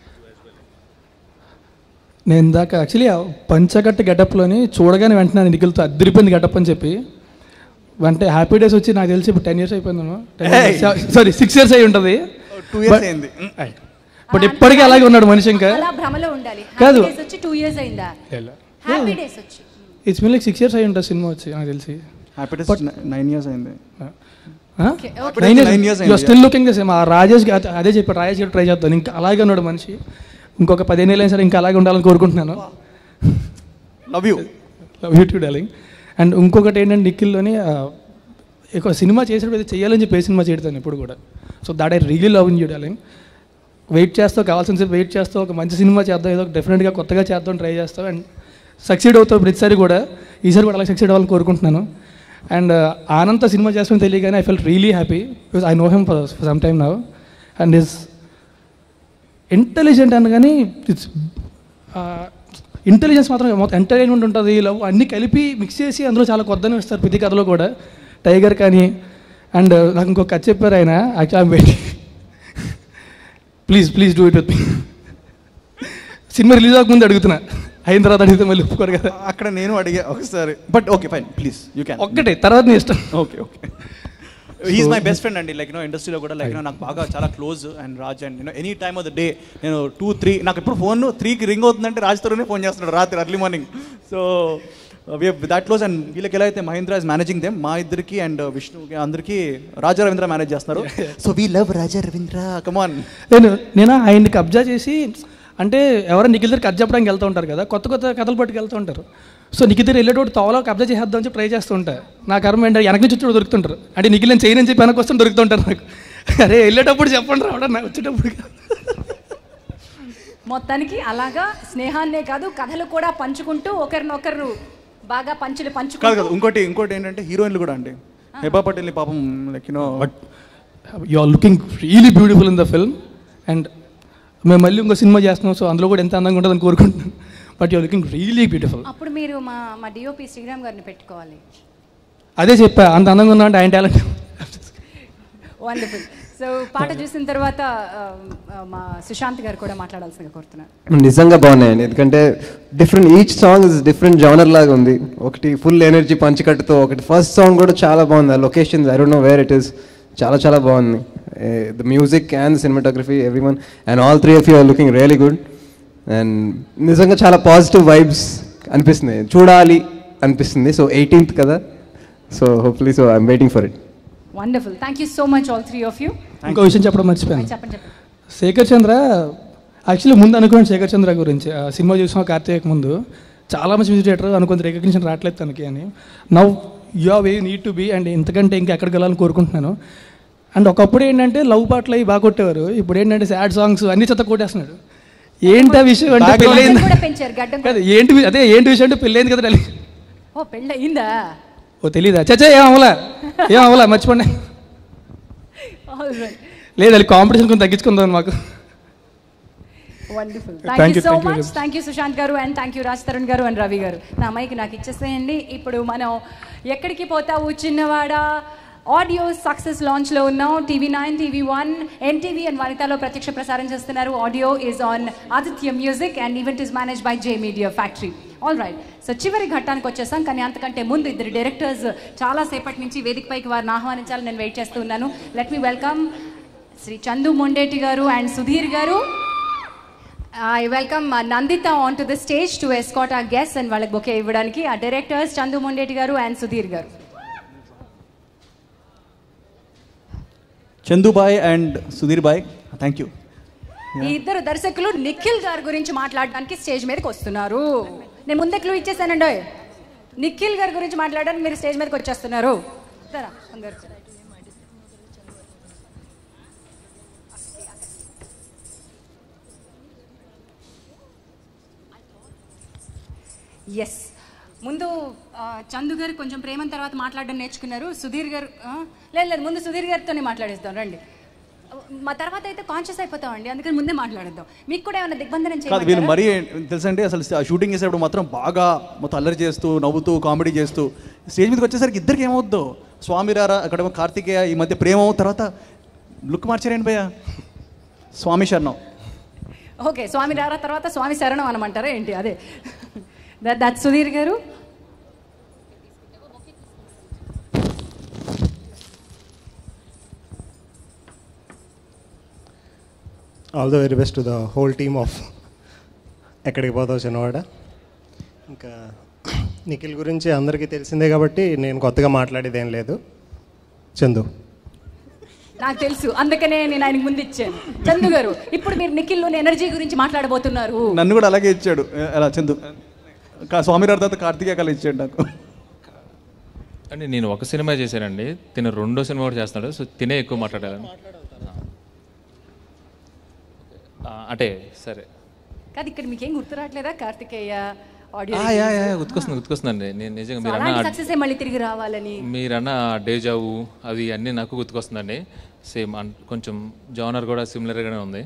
నేను ఇందాక యాక్చువల్లీ పంచకట్ట గెటప్లోని చూడగానే వెంటనే నిఖిల్తో అద్దరిపోయింది గెటప్ అని చెప్పి అంటే హ్యాపీ డేస్ వచ్చి నాకు తెలిసి ఇప్పుడు టెన్ ఇయర్స్ అయిపోయింది సారీ సిక్స్ ఇయర్స్ అయి ఉంటుంది టూ ఇయర్స్ అయింది బట్ ఇప్పటికీ అలాగే ఉన్నాడు మనిషి ఇంకా అలా భ్రమలో ఉండాలి కాదు. హ్యాపీ డేస్ వచ్చి టూ ఇయర్స్ అయిందా హ్యాపీ డేస్ వచ్చి it's me like six years అయి ఉంటుంది సినిమా వచ్చి నాకు తెలిసి హ్యాపీ నైన్ ఇయర్స్ అయింది Okay, okay. Nine Nine years years అయింది. Still looking the same uh Rajesh గా- అదే చెప్పాడు రాజేష్ గారు ట్రై చేద్దాం ఇంకా అలాగే ఉన్నాడు మనిషి ఇంకొక పదిహేను ఏళ్ళు అయినా సరే ఇంకా అలాగే ఉండాలని కోరుకుంటున్నాను love you love you too darling and ఇంకొకటి ఏంటంటే నిఖిల్లోని ఆ, ఒక సినిమా చేసేటప్పుడు ఏదో చేయాలని చెప్పి ఏ సినిమా చేయతాను ఇప్పుడు కూడా so that I really love in you darling wait చేస్తావు కావాల్సిన సేపు వెయిట్ చేస్తావు ఒక మంచి సినిమా చేద్దాం ఏదో డెఫినెట్గా కొత్తగా చేద్దాం ట్రై చేస్తావు అండ్ సక్సీడ్ అవుతావు ప్రతిసారి కూడా ఈసారి కూడా అలా సక్సీడ్ అవ్వాలని కోరుకుంటున్నాను అండ్ ఆనంత సినిమా చేస్తామని తెలియగానే I fell really happy because I know him for some time now and is intelligent అనగానే ఇట్స్ ఇంటెలిజెన్స్ మాత్రం మొత్తం ఎంటర్టైన్మెంట్ ఉంటుంది లవ్ అన్నీ కలిపి మిక్స్ చేసి అందులో చాలా కొత్తనే ఇస్తారు ప్రతి కథలో కూడా టైగర్ కానీ అండ్ నాకు ఇంకొక కథ చెప్పారు ఆయన actual wait please please do it with me సినిమా రిలీజ్ అవ్వకముందు అడుగుతున్నా అయిన తర్వాత అడిగితే మళ్ళీ ఒప్పుకోరు కదా అక్కడ నేను అడిగా ఒకసారి but okay fine please you can ఒక్కటే తర్వాత నీ ఇష్టం okay okay he's my best friend అండి లైక్ నో ఇండస్ట్రీలో కూడా లైక్ నాకు బాగా చాలా క్లోజ్ అండ్ రాజ్ అండ్ నేను any time of the day నేను టూ త్రీ నాకు ఇప్పుడు ఫోన్ త్రీకి రింగ్ అవుతుందంటే రాజ్ తరుణే ఫోన్ చేస్తున్నాడు రాత్రి early morning so that close and వీళ్ళకి ఎలా అయితే మహేంద్ర ఇస్ మేనేజింగ్ దెమ్ మా ఇద్దరికి అండ్ విష్ణుకి అందరికీ రాజా రవీంద్ర మేనేజ్ చేస్తున్నారు so we love Raja Ravindra come on నేను నేను ఆయన్ని కబ్జా చేసి అంటే ఎవరైనా నిఖిల్ దగ్గర కథ చెప్పడానికి వెళ్తూ ఉంటారు కదా కొత్త కొత్త కథలు పట్టుకు వెళ్తూ ఉంటారు సో నిఖిల్ దగ్గర వెళ్ళేటోడు తోవలో కబ్జా చేసేద్దాం అని చెప్పి ట్రై చేస్తూ ఉంటా నా కర్మ ఏంటంటే వెనక నుంచి వచ్చి దొరుకుతుంటారు అంటే నిఖిల్ నేను చేయనని చెప్పి వెనక వస్తుంటే దొరుకుతుంటారు నాకు అరే వెళ్ళేటప్పుడు చెప్పండి రావడం నాకు వచ్చేటప్పుడు కాదు. మొత్తానికి అలాగా స్నేహాన్నే కాదు కథలు కూడా పంచుకుంటూ ఒకరినొకరు బాగా పంచులు కాదు పంచుకుంటూ కాదు ఇంకోటి ఇంకోటి ఏంటంటే హీరోయిన్లు కూడా అండి హెబా పటేల్ని పాపం like you know you are looking really beautiful in the film and మేము మళ్ళీ ఇంకో సినిమా చేస్తున్నాం సో అందులో కూడా ఎంత అందంగా ఉంటుందని కోరుకుంటున్నాను but you're looking really beautiful అప్పుడు మీరు మా మా డిఓపి శ్రీరామ్ గారిని పెట్టుకోవాలి అదే చెప్పా అంత అందంగా ఉన్నా అంటే ఆయన టాలెంట్ వండర్ఫుల్ సో పాట చూసిన తర్వాత ఆ, ఆ, మా సుశాంత్ గారు కూడా మాట్లాడాల్సిందిగా కోరుతున్నాను నిజంగా బాగున్నాయండి ఎందుకంటే different each song is different genre లాగా ఉంది ఒకటి ఫుల్ ఎనర్జీ పంచికట్టుతో ఒకటి ఫస్ట్ సాంగ్ కూడా చాలా బాగుంది ఆ locations I don't know where it is చాలా చాలా బాగుంది the music and cinematography every one and all three of you are looking really good and నిజంగా చాలా పాజిటివ్ వైబ్స్ అనిపిస్తుంది చూడాలి అనిపిస్తుంది సో ఎయిటీన్త్ కదా so hopefully so I'm waiting for it wonderful thank you so much all three of you ఇంకో విషయం చెప్పడం మర్చిపోయాను చెప్పండి చెప్పండి శేఖర్ చంద్ర యాక్చువల్లీ ముందు అనుకోండి శేఖర్ చంద్ర గురించి ఆ సినిమా చూసాం కార్తీక్ ముందు చాలా మంచి మ్యూజిక్ డైరెక్టర్ అనుకుంది రికగ్నిషన్ రావట్లేదు తనకి అని now you are we need to be and ఇంతకంటే ఇంకా ఎక్కడికి వెళ్ళాలని కోరుకుంటున్నాను అండ్ ఒకప్పుడు ఏంటంటే లవ్ పాటలు అవి బాగా కొట్టేవారు ఇప్పుడు ఏంటంటే సాడ్ సాంగ్స్ అన్ని చెత్త కొట్టేస్తున్నాడు ఏంటి ఆ విషయం అంటే గడ్డం పెళ్ళైంది కూడా పెంచారు గడ్డం కాదు, ఏంటి వి- అదే ఏంటి విషయం అంటే పెళ్ళైంది కదా తల్లి ఓ పెళ్ళి అయిందా ఓ తెలీదా చచ్చా ఏం అవలా ఏం అవలా మర్చిపోండి ఆల్ రైట్ లేదు అది కాంపిటీషన్ కొంచెం తగ్గించుకుందాం మాకు wonderful Thank thank you you, so thank you much very thank you Sushant గారు and thank you Raj Tarun గారు అండ్ రవి గారు నా మైక్ నాకు ఇచ్చేసేయండి ఇప్పుడు మనం ఎక్కడికి పోతావు చిన్నవాడ ఆడియో సక్సెస్ లాంచ్లో ఉన్నాం TV nine TV one NTV and వనితాలో ప్రత్యక్ష ప్రసారం చేస్తున్నారు audio is on Aditya music and event is manage by J media factory all right so చివరి ఘట్టానికి వచ్చేసాం కానీ అంతకంటే ముందు ఇద్దరు డైరెక్టర్స్ చాలా సేపటి నుంచి వేదికపైకి వారిని ఆహ్వానించాలని నేను వెయిట్ చేస్తూ ఉన్నాను let me welcome Shri Chandu Mondeti గారు అండ్ సుధీర్ గారు I welcome Nanditha on to the stage to escort uh guest and వాళ్ళకి బొకే ఇవ్వడానికి ఆ డైరెక్టర్స్ చందు మొండేటి గారు అండ్ సుధీర్ గారు చందుబాయ్ అండ్ సుధీర్ బాయ్ థ్యాంక్ యూ ఈ ఇద్దరు దర్శకులు నిఖిల్ గారి గురించి మాట్లాడడానికి స్టేజ్ మీదకి వస్తున్నారు నేను ముందే క్లూ ఇచ్చేసానండి నిఖిల్ గారి గురించి మాట్లాడడానికి మీరు స్టేజ్ మీదకి వచ్చేస్తున్నారు సరే అందరు ఎస్ ముందు ఆ, చందు గారు కొంచెం ప్రేమ తర్వాత మాట్లాడడం నేర్చుకున్నారు సుధీర్ గారు ఆ, లేదు లేదు ముందు సుధీర్ గారితోనే మాట్లాడేస్తాం రండి మా తర్వాత అయితే కాన్షియస్ అయిపోతామండి అందుకని ముందే మాట్లాడేద్దాం మీకు కూడా ఏమైనా దిగ్బంధనం కాదు వీళ్ళు చేయమంటారా? మరీ తెలుసండి అసలు షూటింగ్ చేసేటప్పుడు మాత్రం బాగా మొత్తం అల్లరి చేస్తూ నవ్వుతూ కామెడీ చేస్తూ స్టేజ్ మీదకి వచ్చేసరికి ఇద్దరికి ఏమవుద్దో స్వామి రారా అక్కడ కార్తికేయ ఈ మధ్య ప్రేమ తర్వాత లుక్ మార్చారేంటి భయ్య స్వామి శరణం ఓకే స్వామి రారా తర్వాత స్వామి శరణం అనమంటారా ఏంటి అదే దట్ సుధీర్ గారు all the very best to the whole team of ఎక్కడికి పోతావు చిన్నవాడ ఇంకా నిఖిల్ గురించి అందరికీ తెలిసిందే కాబట్టి నేను కొత్తగా మాట్లాడేది ఏం లేదు చందు నాకు తెలుసు అందుకనే నేను ఆయనకు ముందు ఇచ్చాను చందు గారు ఇప్పుడు మీరు నిఖిల్లోని ఎనర్జీ గురించి మాట్లాడబోతున్నారు నన్ను కూడా అలాగే ఇచ్చాడు అలా చందు కా- స్వామి రారు తర్వాత కార్తికేయ కళ ఇచ్చాడు నాకు అంటే నేను ఒక సినిమా చేశానండి తిన రెండో సినిమా కూడా చేస్తున్నాడు సో తినే ఎక్కువ మాట్లాడాలని ఆ, అంటే సరే కాదు ఇక్కడ మీకేం గుర్తు రావట్లేదా కార్తికేయ ఆడియో ఆ, యా, యా, యా, గుర్తుకొస్తుంది గుర్తుకొస్తుందండి నేను నిజంగా మీరు అలాంటి అన్న సక్సెస్ మళ్ళీ తిరిగి రావాలని మీరన్న డేజావు అవి అన్నీ నాకు గుర్తుకొస్తుందండి సేమ్ కొంచెం జానర్ కూడా సిమిలర్గానే ఉంది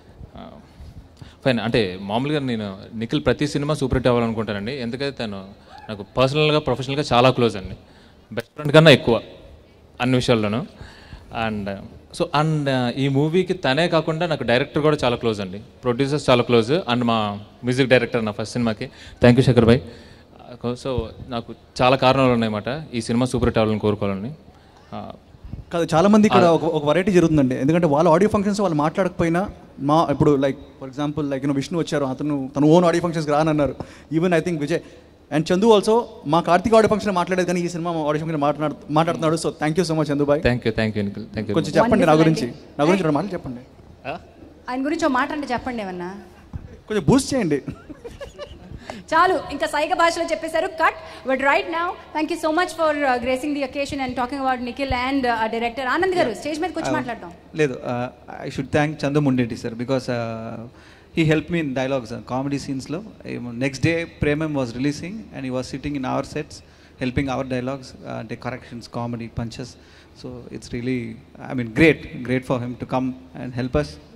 ఫైన్ అంటే మామూలుగా నేను నిఖిల్ ప్రతి సినిమా సూపర్ హిట్ అవ్వాలనుకుంటానండి ఎందుకంటే తను నాకు పర్సనల్గా ప్రొఫెషనల్గా చాలా క్లోజ్ అండి బెస్ట్ ఫ్రెండ్ కన్నా ఎక్కువ అన్ని విషయాల్లోనూ అండ్ సో అండ్ ఈ మూవీకి తనే కాకుండా నాకు డైరెక్టర్ కూడా చాలా క్లోజ్ అండి ప్రొడ్యూసర్స్ చాలా క్లోజ్ అండ్ మా మ్యూజిక్ డైరెక్టర్ నా ఫస్ట్ సినిమాకి థ్యాంక్ యూ శేఖర్ భాయ్ సో నాకు చాలా కారణాలు ఉన్నాయన్నమాట ఈ సినిమా సూపర్ హిట్ అవ్వాలని కోరుకోవాలని ఆ, కాదు చాలా మంది ఇక్కడ ఒక ఒక వెరైటీ జరుగుతుందండి ఎందుకంటే వాళ్ళ ఆడియో ఫంక్షన్స్ వాళ్ళు మాట్లాడకపోయినా మా ఇప్పుడు like for example like you know Vishnu వచ్చారు అతను తన ఓన్ ఆడియో ఫంక్షన్స్కి రానన్నారు even I think Vijay and Chandu also మా కార్తీక్ ఆడియో ఫంక్షన్ మాట్లాడేది కానీ ఈ సినిమా ఆడియో ఫంక్షన్ మాట్లాడు మాట్లాడుతున్నాడు so thank you so much Chandu బాయ్ thank you thank you Nikhil thank you కొంచెం చెప్పండి నా Wonderful గురించి అండి. నా గురించి రెండు మాటలు చెప్పండి ఆయన గురించి ఒక మాట అంటే చెప్పండి ఏమన్నా కొంచెం బూస్ట్ చేయండి చాలు ఇంకా సైగ భాషలో చెప్పేశారు cut but right now thank you so much for gracing the occasion and talking about Nikhil and director Anand గారు స్టేజ్ మీదకి వచ్చి మాట్లాడదాం లేదు I should thank Chandu Mondeti sir because he help me in dialogues comedy సీన్స్లో next day Premam was releasing and he was sitting in our sets helping our dialogues అంటే corrections comedy punches so it's really I mean great great for him to come and help us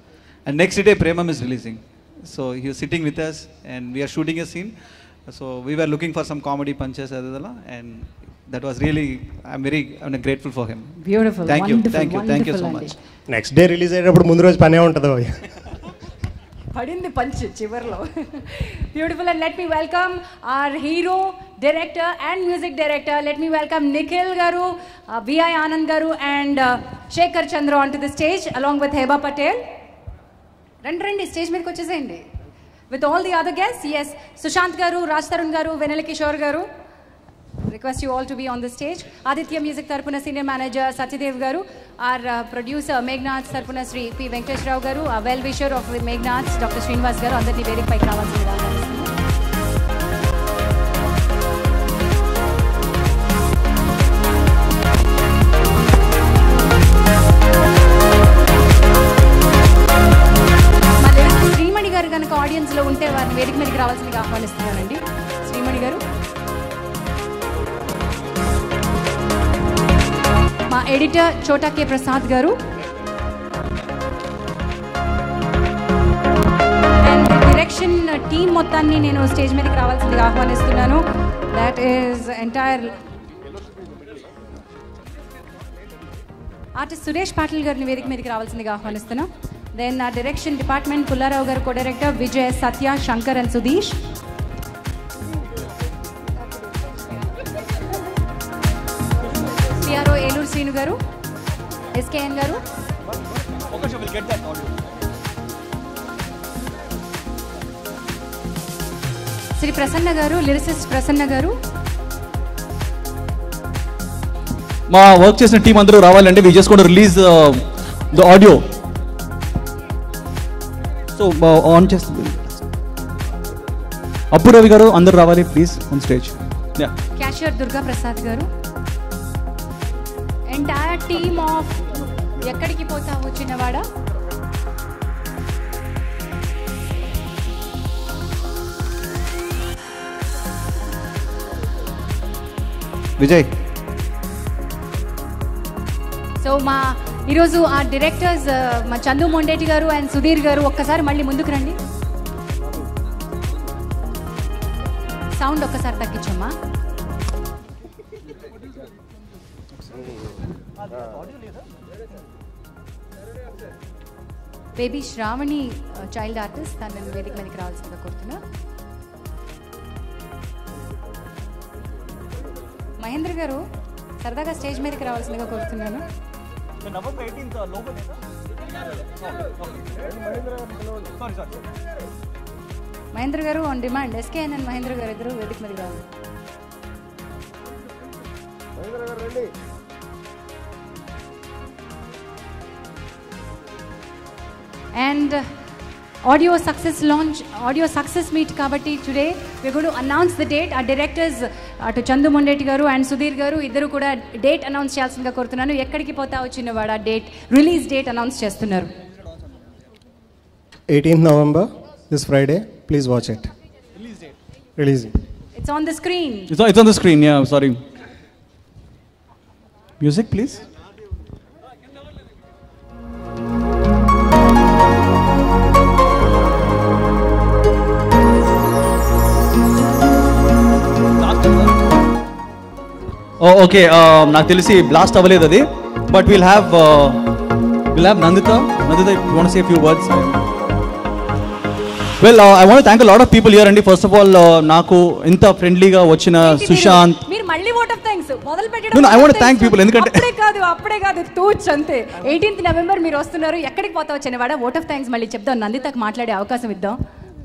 And next day, Premam is releasing. So he was sitting with us, and we are shooting a scene. So we were looking for some comedy punches, adadala, and that was really, I'm very I'm grateful for him. Beautiful, Thank you, wonderful, thank you, thank you so wonderful much. Next day release అయ్యేటప్పుడు ముందు రోజు పనే ఉంటుంది పడింది punch చివర్లో beautiful and let me welcome our hero director and music director let me welcome Nikhil గారు విఐ ఆనంద్ గారు and Shekhar Chandra on to the stage along with Heba Patel రండి రండి స్టేజ్ మీదకి వచ్చేసేయండి with all the other guests Sushant గారు రాజ్ తరుణ్ గారు వెనెల కిషోర్ గారు request you all to be on the stage Aditya music తరపున senior manager Satyadev garu our producer Meghanath తరపున Shri P Venkateswara Rao garu well wisher of Meghanath doctor Srinivas garu అందరినీ వేదిక పైకి రావాల్సిందిగా ఆహ్వానిస్తున్నాను. మా దగ్గర శ్రీమణి గారు కనుక ఆడియన్స్లో ఉంటే వారిని వేదిక మీదకి రావాల్సిందిగా ఆహ్వానిస్తున్నానండి శ్రీమణి గారు మా editor Chota K Prasad garu and direction team మొత్తాన్ని నేను స్టేజ్ మీదకి రావాల్సిందిగా ఆహ్వానిస్తున్నాను that is entire artist Suresh Patil గారిని వేదిక మీదకి రావాల్సిందిగా ఆహ్వానిస్తున్నాం దెన్ ఆ direction department Pulla Rao garu co director Vijay Satya Shankar and Sudheesh CRO Eluru Srinu garu SKN గారు శ్రీ ప్రసన్న గారు లిరిసిస్ట్ ప్రసన్న గారు మా వర్క్ చేసిన టీం అందరూ రావాలంటే వి జస్ట్ కూడా release the audio so on చేస్తుంది అప్పు రవి గారు అందరూ రావాలి please on stage yeah cashier Durga Prasad గారు ఎంటైర్ టీమ్ ఆఫ్ ఎక్కడికి పోతావు చిన్నవాడ విజయ్ సో మా ఈరోజు ఆ డైరెక్టర్స్ మా చందు మొండేటి గారు అండ్ సుధీర్ గారు ఒక్కసారి మళ్ళీ ముందుకు రండి సౌండ్ ఒక్కసారి తగ్గించమ్మా బేబీ శ్రావణి చైల్డ్ ఆర్టిస్ట్ తను నేను వేదిక మీదకి రావాల్సిందిగా కోరుతున్నా మహేంద్ర గారు సరదాగా స్టేజ్ మీదకి రావాల్సిందిగా కోరుతున్నాను Mahendra garu on demand SKN and Mahendra garu ఇద్దరు వేదిక మీదకి రావాలి and audio success launch audio success meet కాబట్టి today we got announce the date ఆ డైరెక్టర్స్ అటు చందు మొండేటి గారు అండ్ సుధీర్ గారు ఇద్దరు కూడా డేట్ అనౌన్స్ చేయాల్సిందిగా కోరుతున్నాను ఎక్కడికి పోతా వచ్చినవాడు ఆ డేట్ రిలీజ్ డేట్ అనౌన్స్ చేస్తున్నారు eighteenth November this Friday please watch it release it's on the screen It's on, it's on the screen, yeah, sorry. Music, please. Oh okay నాకు తెలిసి బ్లాస్ట్ అవ్వలేదు అది but will have will have Nanditha Nanditha you want say few words well I want thank lot of people here అండి first of all నాకు ఇంత ఫ్రెండ్లీగా వచ్చిన సుశాంత్ మీరు మళ్ళీ ఓట్ ఆఫ్ థ్యాంక్స్ మొదలు No, no, I want to thank people, ఎందుకంటే- అప్పుడే కాదు అప్పుడే కాదు తూచ్ అంతే ఎయిటీన్త్ నవంబర్ మీరు వస్తున్నారు ఎక్కడికి పోతావు చిన్నవాడ ఓట్ ఆఫ్ థ్యాంక్స్ మళ్ళీ చెప్దాం నందితకు మాట్లాడే అవకాశం ఇద్దాం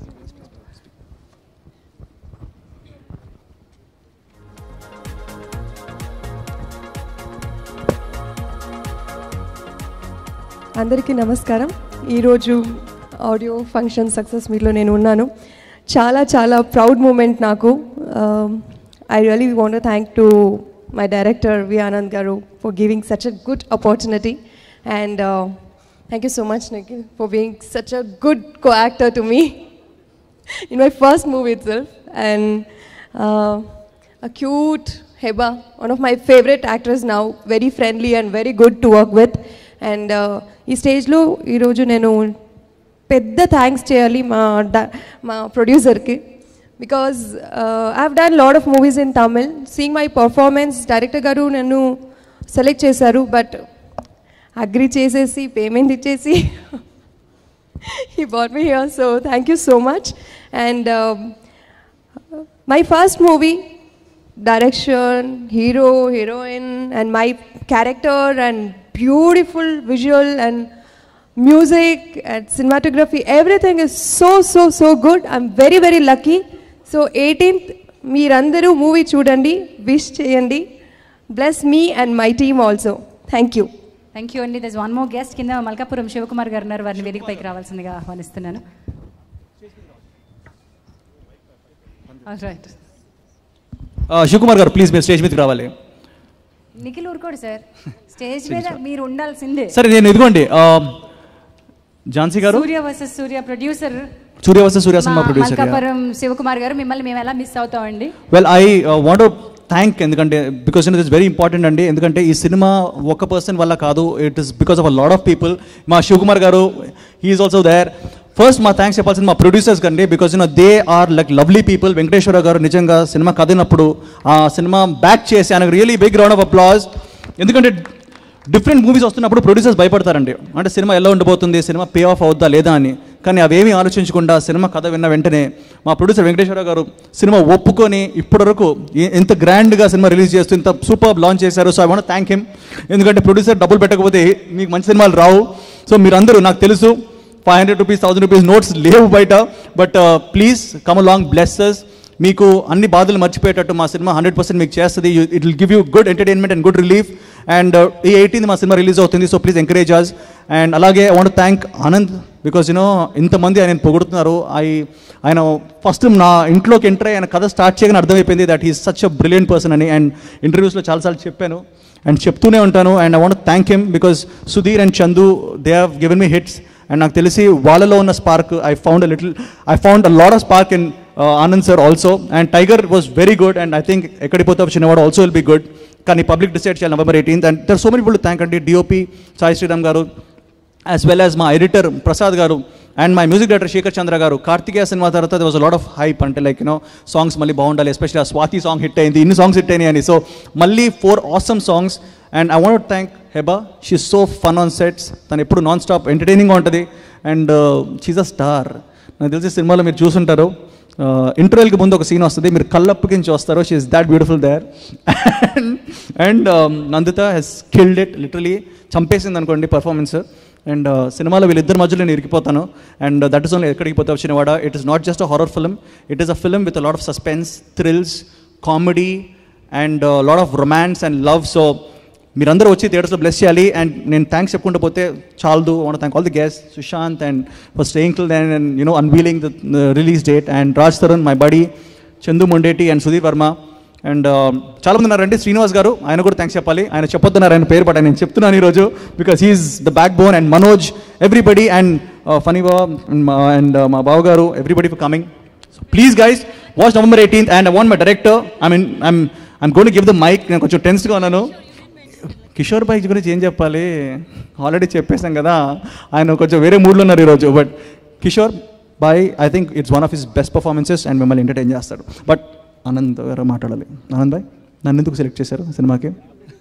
అందరికీ నమస్కారం ఈరోజు ఆడియో ఫంక్షన్ సక్సెస్ మీట్లో నేను ఉన్నాను చాలా చాలా ప్రౌడ్ మూమెంట్ నాకు I really want thank to my director V Anand garu for giving such a good opportunity and thank you so much Nikhil for being such a good co actor to me in my first movie itself. And uh, a cute Heba, one of my favorite actors now, very friendly and very good to work with. And uh, ఈ స్టేజ్లో ఈరోజు నేను పెద్ద thanks చేయాలి మా డ- మా ప్రొడ్యూసర్కి because I have done lot of movies in Tamil seeing my performance director garu నన్ను సెలెక్ట్ చేశారు బట్ అగ్రి చేసేసి పేమెంట్ ఇచ్చేసి he brought me here so thank you so much and um, my first movie direction hero heroine and my character and beautiful visual and music and cinematography everything is so so so good i'm very very lucky so 18th మీరందరూ movie చూడండి wish చేయండి bless me and my team also thank you thank you అండి this one more guest కింద మల్కాపురం శివకుమార్ గారు ఉన్నారు వారిని వేదికపైకి రావాల్సిందిగా ఆహ్వానిస్తున్నాను రైట్ శివకుమార్ గారు ప్లీజ్ మీరు స్టేజ్ మీదకి రావాలి నిఖిల్ ఊరుకోడు సార్ స్టేజ్ మీద మీరు ఉండాల్సిందే సరే నేను ఇదిగోండి ఆ, Jhansi garu Surya versus Surya producer Surya versus Surya సినిమా ప్రొడ్యూసర్ మల్కాపురం శివకుమార్ గారు మిమ్మల్ని మేము ఎలా మిస్ అవుతామండి వెల్ ఐ వాంట్ థ్యాంక్ ఎందుకంటే because it is very important అండి ఎందుకంటే ఈ సినిమా ఒక పర్సన్ వల్ల కాదు it is because of a lot of people మా Sivakumar garu he's also there first మా థ్యాంక్స్ చెప్పాల్సింది మా ప్రొడ్యూసర్స్ కండి because you know they are like lovely people Venkateswara garu నిజంగా సినిమా కదినప్పుడు ఆ సినిమా బ్యాక్ చేసి ఆయనకు really big round of applause ఎందుకంటే డిఫరెంట్ మూవీస్ వస్తున్నప్పుడు ప్రొడ్యూసర్స్ భయపడతారండి అంటే సినిమా ఎలా ఉండబోతుంది సినిమా పే ఆఫ్ అవుద్దా లేదా అని కానీ అవేమీ ఆలోచించకుండా సినిమా కథ విన్న వెంటనే మా ప్రొడ్యూసర్ వెంకటేశ్వర గారు సినిమా ఒప్పుకొని ఇప్పటివరకు ఎ- ఎంత గ్రాండ్గా సినిమా రిలీజ్ చేస్తూ ఇంత సూపర్ లాంచ్ చేశారు so I want thank him ఎందుకంటే ప్రొడ్యూసర్ డబ్బులు పెట్టకపోతే మీకు మంచి సినిమాలు రావు సో మీరందరూ నాకు తెలుసు five hundred rupees thousand rupees notes లేవు బయట but please come long blesses మీకు అన్ని బాధలు మర్చిపోయేటట్టు మా సినిమా హండ్రెడ్ పర్సెంట్ మీకు చేస్తుంది it will give you good entertainment and good relief and ఈ ఎయిటీన్త్ మా సినిమా రిలీజ్ అవుతుంది so please encourage us and అలాగే I want thank Anand because you know ఇంతమంది ఆయన పొగుడుతున్నారు ఐ ఆయన ఫస్ట్ నా ఇంట్లోకి ఎంటర్ అయ్యి ఆయన కథ స్టార్ట్ చేయగానే అర్థమైపోయింది that is such a brilliant person అని అండ్ ఇంటర్వ్యూస్లో చాలాసార్లు చెప్పాను అండ్ చెప్తూనే ఉంటాను and I want thank him because Sudheer and Chandu they have given me hits and నాకు తెలిసి వాళ్ళలో ఉన్న spark I found a little I found a lot of spark in Anand sir also and tiger was very good and I think Ekkadiki Pothe Chinnavadu also will be good కానీ public decide చేయాలి November eighteenth and there so many people thank అండి DOP Sai Sriram garu as well as మా editor Prasad garu and my music director Sekhar Chandra garu Karthikeya సినిమా తర్వాత was lot of hype అంటే like you know songs మళ్ళీ బాగుండాలి especially ఆ స్వాతి సాంగ్ హిట్ అయింది ఇన్ని సాంగ్స్ హిట్ అయినాయి అని సో మళ్ళీ four awesome songs and I want thank Heba she so fun on sets తను ఎప్పుడు నాన్ స్టాప్ ఎంటర్టైనింగ్గా ఉంటుంది అండ్ షీజ్ అ స్టార్ నాకు తెలిసి సినిమాలో మీరు చూసుంటారు ఇంటర్వెల్కి ముందు ఒక సీన్ వస్తుంది మీరు కళ్ళప్పకించి వస్తారు she is that beautiful there and Nanditha he's killed it literally చంపేసింది అనుకోండి పర్ఫార్మెన్స్ అండ్ సినిమాలో వీళ్ళిద్దరి మధ్యలో నేను ఇరికిపోతాను and that is only Ekkadiki Pothe Vachinavada it is not just a horror film it is a film with lot of suspense thrills comedy and lot of romance and love so మీరందరూ వచ్చి థియేటర్స్లో బ్లెస్ చేయాలి and నేను థ్యాంక్స్ చెప్పుకుంటూ పోతే చాలదు want thank all the guest Sushanth and for staying till then and you know unveiling the release date and Raj Tarun my buddy Chandu Mondeti and Sudheer Varma and చాలా మంది ఉన్నారండి శ్రీనివాస్ గారు ఆయన కూడా థ్యాంక్స్ చెప్పాలి ఆయన చెప్పొద్దున్నారు ఆయన పేరు బట్ నేను చెప్తున్నాను ఈరోజు because he's the backbone and Manoj everybody and ఫనీవా అండ్ మా బావ గారు everybody for coming so please guys watch November eighteenth and I want my director I mean I'm I'm gonna give the mic నేను కొంచెం టెన్స్గా ఉన్నాను Kishore bike గురించి ఏం చెప్పాలి ఆల్రెడీ చెప్పేశాం కదా ఆయన కొంచెం వేరే మూడ్లో ఉన్నారు ఈరోజు but Kishore boy I think it's one of his best performances and మిమ్మల్ని ఎంటర్టైన్ చేస్తాడు బట్ ఆనంద్ గారు మాట్లాడాలి ఆనంద్ బాయ్ నన్ను ఎందుకు సెలెక్ట్ చేశారు సినిమాకి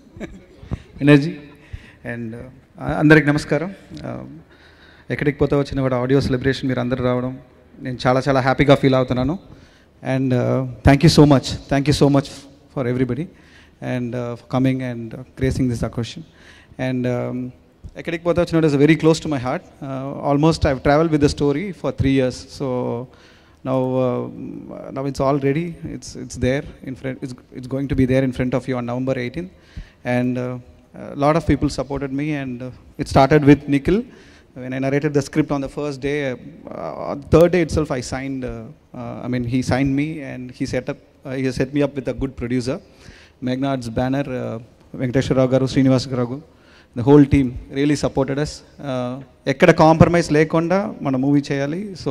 ఎనర్జీ అండ్ అందరికి నమస్కారం Uh, ఎక్కడికి పోతే వచ్చిన కూడా ఆడియో సెలబ్రేషన్ మీరు అందరు రావడం నేను చాలా చాలా హ్యాపీగా ఫీల్ అవుతున్నాను and thank you so much thank you so much for everybody and for coming and gracing this occasion and Ekkadiki Pothe Vachina is very close to my heart almost I travel with the story for three years so now uh, now it's all ready it's it's there in front it's, it's going to be there in front of you on november 18th and uh, a lot of people supported me and uh, it started with nikhil when i narrated the script on the first day uh, on third day itself i signed uh, uh, i mean he signed me and he set up uh, he set me up with a good producer Magnard's banner uh, venkateshwara rao garu srinivas garu the whole team really supported us ఎక్కడ compromise లేకుండా మన movie చేయాలి so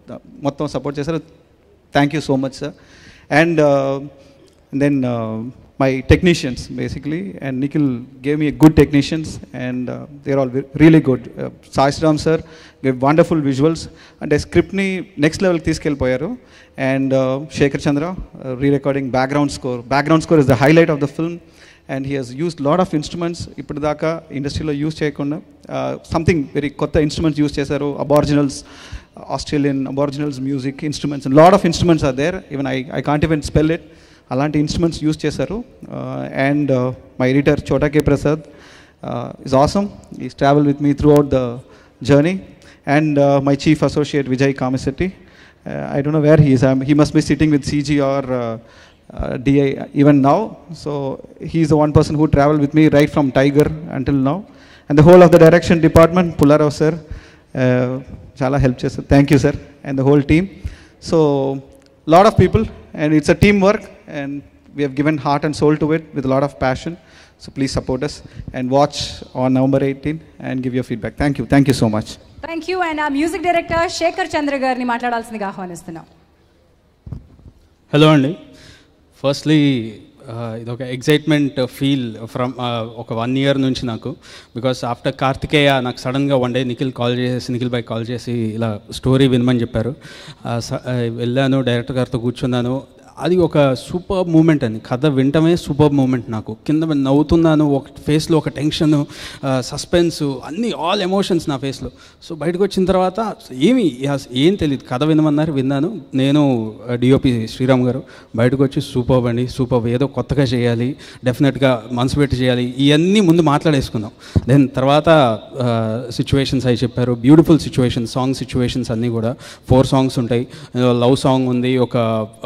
మొత్తం support చేశారు thank you so much sir and then my technicians basically, and Nikhil gave me a good technicians, and uh, they're all ve- really good. Uh, Sai Ram sir gave wonderful visuals, and a script ni next level తీసుకెళ్ళిపోయారు and uh, Shekhar Chandra uh, re-recording background score. Background score is the highlight of the film, and he has used lot of instruments ఇప్పుడు దాకా ఇండస్ట్రీలో use చేయకుండా something very కొత్త instruments use చేశారు aboriginals Australian aboriginals music instruments lot of instruments are there even I I can't even spell it అలాంటి instruments use చేశారు and my editor Chota K Prasad is awesome is travel with me throughout the journey and my chief associate Vijay Kamishetti I don't know where he is he must be sitting with CG or DI even now. So he's the one person who traveled with me right from Tiger until now. And the whole of the direction department, Pularao sir, uh, chala help చేస్తారు thank you sir and the whole team so lot of people and it's a team work and we have given heart and soul to it with lot of passion so please support us and watch on November eighteen and give your feedback thank you thank you so much thank you and ఆ music director Sekhar Chandra గారిని మాట్లాడాల్సిందిగా ఆహ్వానిస్తున్నాం hello అండి firstly ఇది ఒక excitement feel from ఒక one year నుంచి నాకు బికాస్ ఆఫ్టర్ కార్తికేయ నాకు సడన్గా వన్ డే నిఖిల్ కాల్ చేసి నిఖిల్ బాయ్ కాల్ చేసి ఇలా స్టోరీ వినమని చెప్పారు ఆ, స- ఆ, వెళ్ళాను డైరెక్టర్ గారితో కూర్చున్నాను అది ఒక సూపర్ మూమెంట్ అండి కథ వింటమే సూపర్ మూమెంట్ నాకు కింద నవ్వుతున్నాను ఒక ఫేస్లో ఒక టెన్షన్ సస్పెన్స్ అన్ని ఆల్ ఎమోషన్స్ నా ఫేస్లో సో బయటకు వచ్చిన తర్వాత ఏమి అస- ఏం తెలియదు కథ వినమన్నారు విన్నాను నేను డిఓపి శ్రీరామ్ గారు బయటకు వచ్చి సూపర్ అండి సూపర్ ఏదో కొత్తగా చేయాలి డెఫినెట్గా మనసు పెట్టి చేయాలి ఇవన్నీ ముందు మాట్లాడేసుకుందాం దెన్ తర్వాత సిచ్యువేషన్స్ అవి చెప్పారు బ్యూటిఫుల్ సిచ్యువేషన్స్ సాంగ్ సిచ్యువేషన్స్ అన్నీ కూడా ఫోర్ సాంగ్స్ ఉంటాయి లవ్ సాంగ్ ఉంది ఒక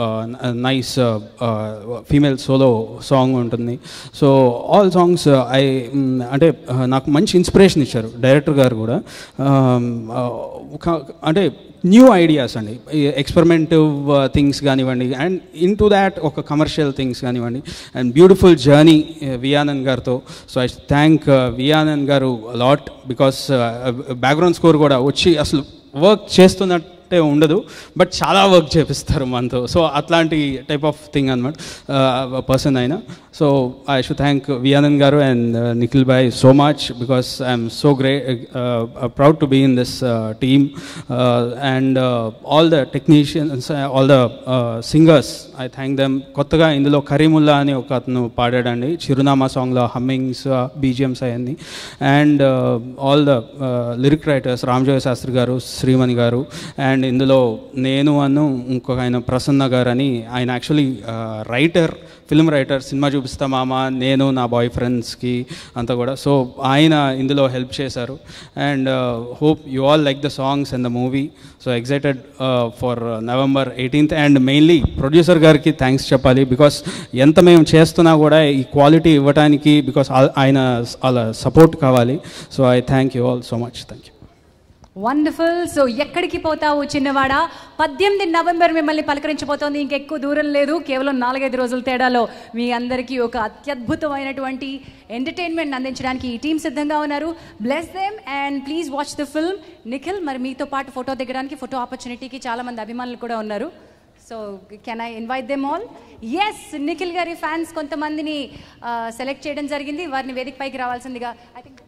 నైస్ ఫీమేల్ సోలో సాంగ్ ఉంటుంది సో ఆల్ సాంగ్స్ ఐ అంటే uh, నాకు మంచి ఇన్స్పిరేషన్ ఇచ్చారు డైరెక్టర్ గారు కూడా Um, uh, ఒక- అంటే న్యూ ఐడియాస్ అండి ఎక్స్పెరిమెంటివ్ థింగ్స్ కానివ్వండి అండ్ ఇన్ టు దాట్ ఒక కమర్షియల్ థింగ్స్ కానివ్వండి అండ్ బ్యూటిఫుల్ జర్నీ వియానంద్ గారితో సో ఐ థ్యాంక్ వియానంద్ గారు లాట్ బికాస్ బ్యాక్గ్రౌండ్ స్కోర్ కూడా వచ్చి అసలు వర్క్ చేస్తున్నట్టే ఉండదు బట్ చాలా వర్క్ చేపిస్తారు మనతో సో అట్లాంటి టైప్ ఆఫ్ థింగ్ అనమాట పర్సన్ అయినా so I should thank V Anand garu and Nikhil boy so much because I'm so great proud to be in this team and all the technicians all the singers I thank them కొత్తగా ఇందులో కరీముల్లా అని ఒక అతను పాడాడండి చిరునామా సాంగ్లో హమ్మింగ్స్ బీజిఎమ్స్ అవన్నీ and all the lyric writers Ramajoga Sastry garu Srimani గారు అండ్ ఇందులో నేను అను ఇంకొక ఆయన ప్రసన్న గారు అని ఆయన యాక్చువల్లీ రైటర్ ఫిల్మ్ రైటర్ సినిమా చూపిస్తా మామ నేను నా బాయ్ ఫ్రెండ్స్కి అంతా కూడా సో ఆయన ఇందులో హెల్ప్ చేశారు and hope you all like the songs and the movie so excited for November eighteenth and mainly producer గారికి థ్యాంక్స్ చెప్పాలి బికాస్ ఎంత మేము చేస్తున్నా కూడా ఈ క్వాలిటీ ఇవ్వడానికి బికాస్ ఆయన అలా సపోర్ట్ కావాలి so I thank you all so much thank you wonderful so Ekkadiki పోతావు చిన్నవాడా పద్దెనిమిది నవంబర్ మిమ్మల్ని పలకరించబోతోంది ఇంకెక్కువ దూరం లేదు కేవలం నాలుగైదు రోజుల తేడాలో మీ అందరికీ ఒక అత్యద్భుతమైనటువంటి ఎంటర్టైన్మెంట్ అందించడానికి ఈ టీం సిద్ధంగా ఉన్నారు bless them and please watch the film Nikhil మరి మీతో పాటు ఫోటో దిగడానికి ఫోటో ఆపర్చునిటీకి చాలా మంది అభిమానులు కూడా ఉన్నారు so can I invite them all yes Nikhil గారి ఫ్యాన్స్ కొంతమందిని సెలెక్ట్ చేయడం జరిగింది వారిని వేదిక పైకి రావాల్సిందిగా ఐ థింక్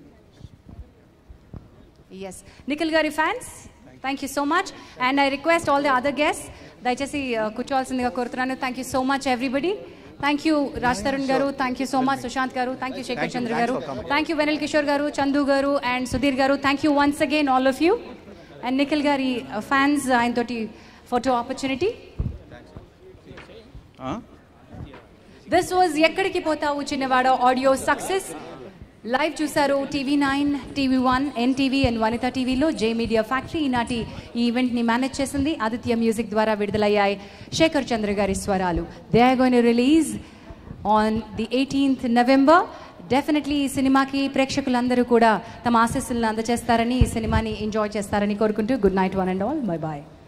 ఎస్ నిఖిల్ గారి fans thank you so much and I request all the other guest దయచేసి uh, కూర్చోవాల్సిందిగా కోరుతున్నాను thank you so much everybody thank you Raj Tarun garu thank you so much Sushanth garu thank you Shekhar Chandra గారు థ్యాంక్ యూ వెనల్ కిషోర్ గారు చందు గారు and Sudheer garu thank you once again all of you and Nikhil గారి fans ఆయనతోటి photo opportunity this was Ekkadiki పోతావు Chinnavada audio success live చూశారు TV nine TV one NTV and Vanitha టీవీలో J media factory ఈనాటి ఈ ఈవెంట్ని మేనేజ్ చేసింది ఆదిత్య మ్యూజిక్ ద్వారా విడుదలయ్యాయి శేఖర్ చంద్ర గారి స్వరాలు they are going release on the eighteenth November definitely ఈ సినిమాకి ప్రేక్షకులందరూ కూడా తమ ఆశస్సులను అందజేస్తారని ఈ సినిమాని ఎంజాయ్ చేస్తారని కోరుకుంటూ good night one and all bye bye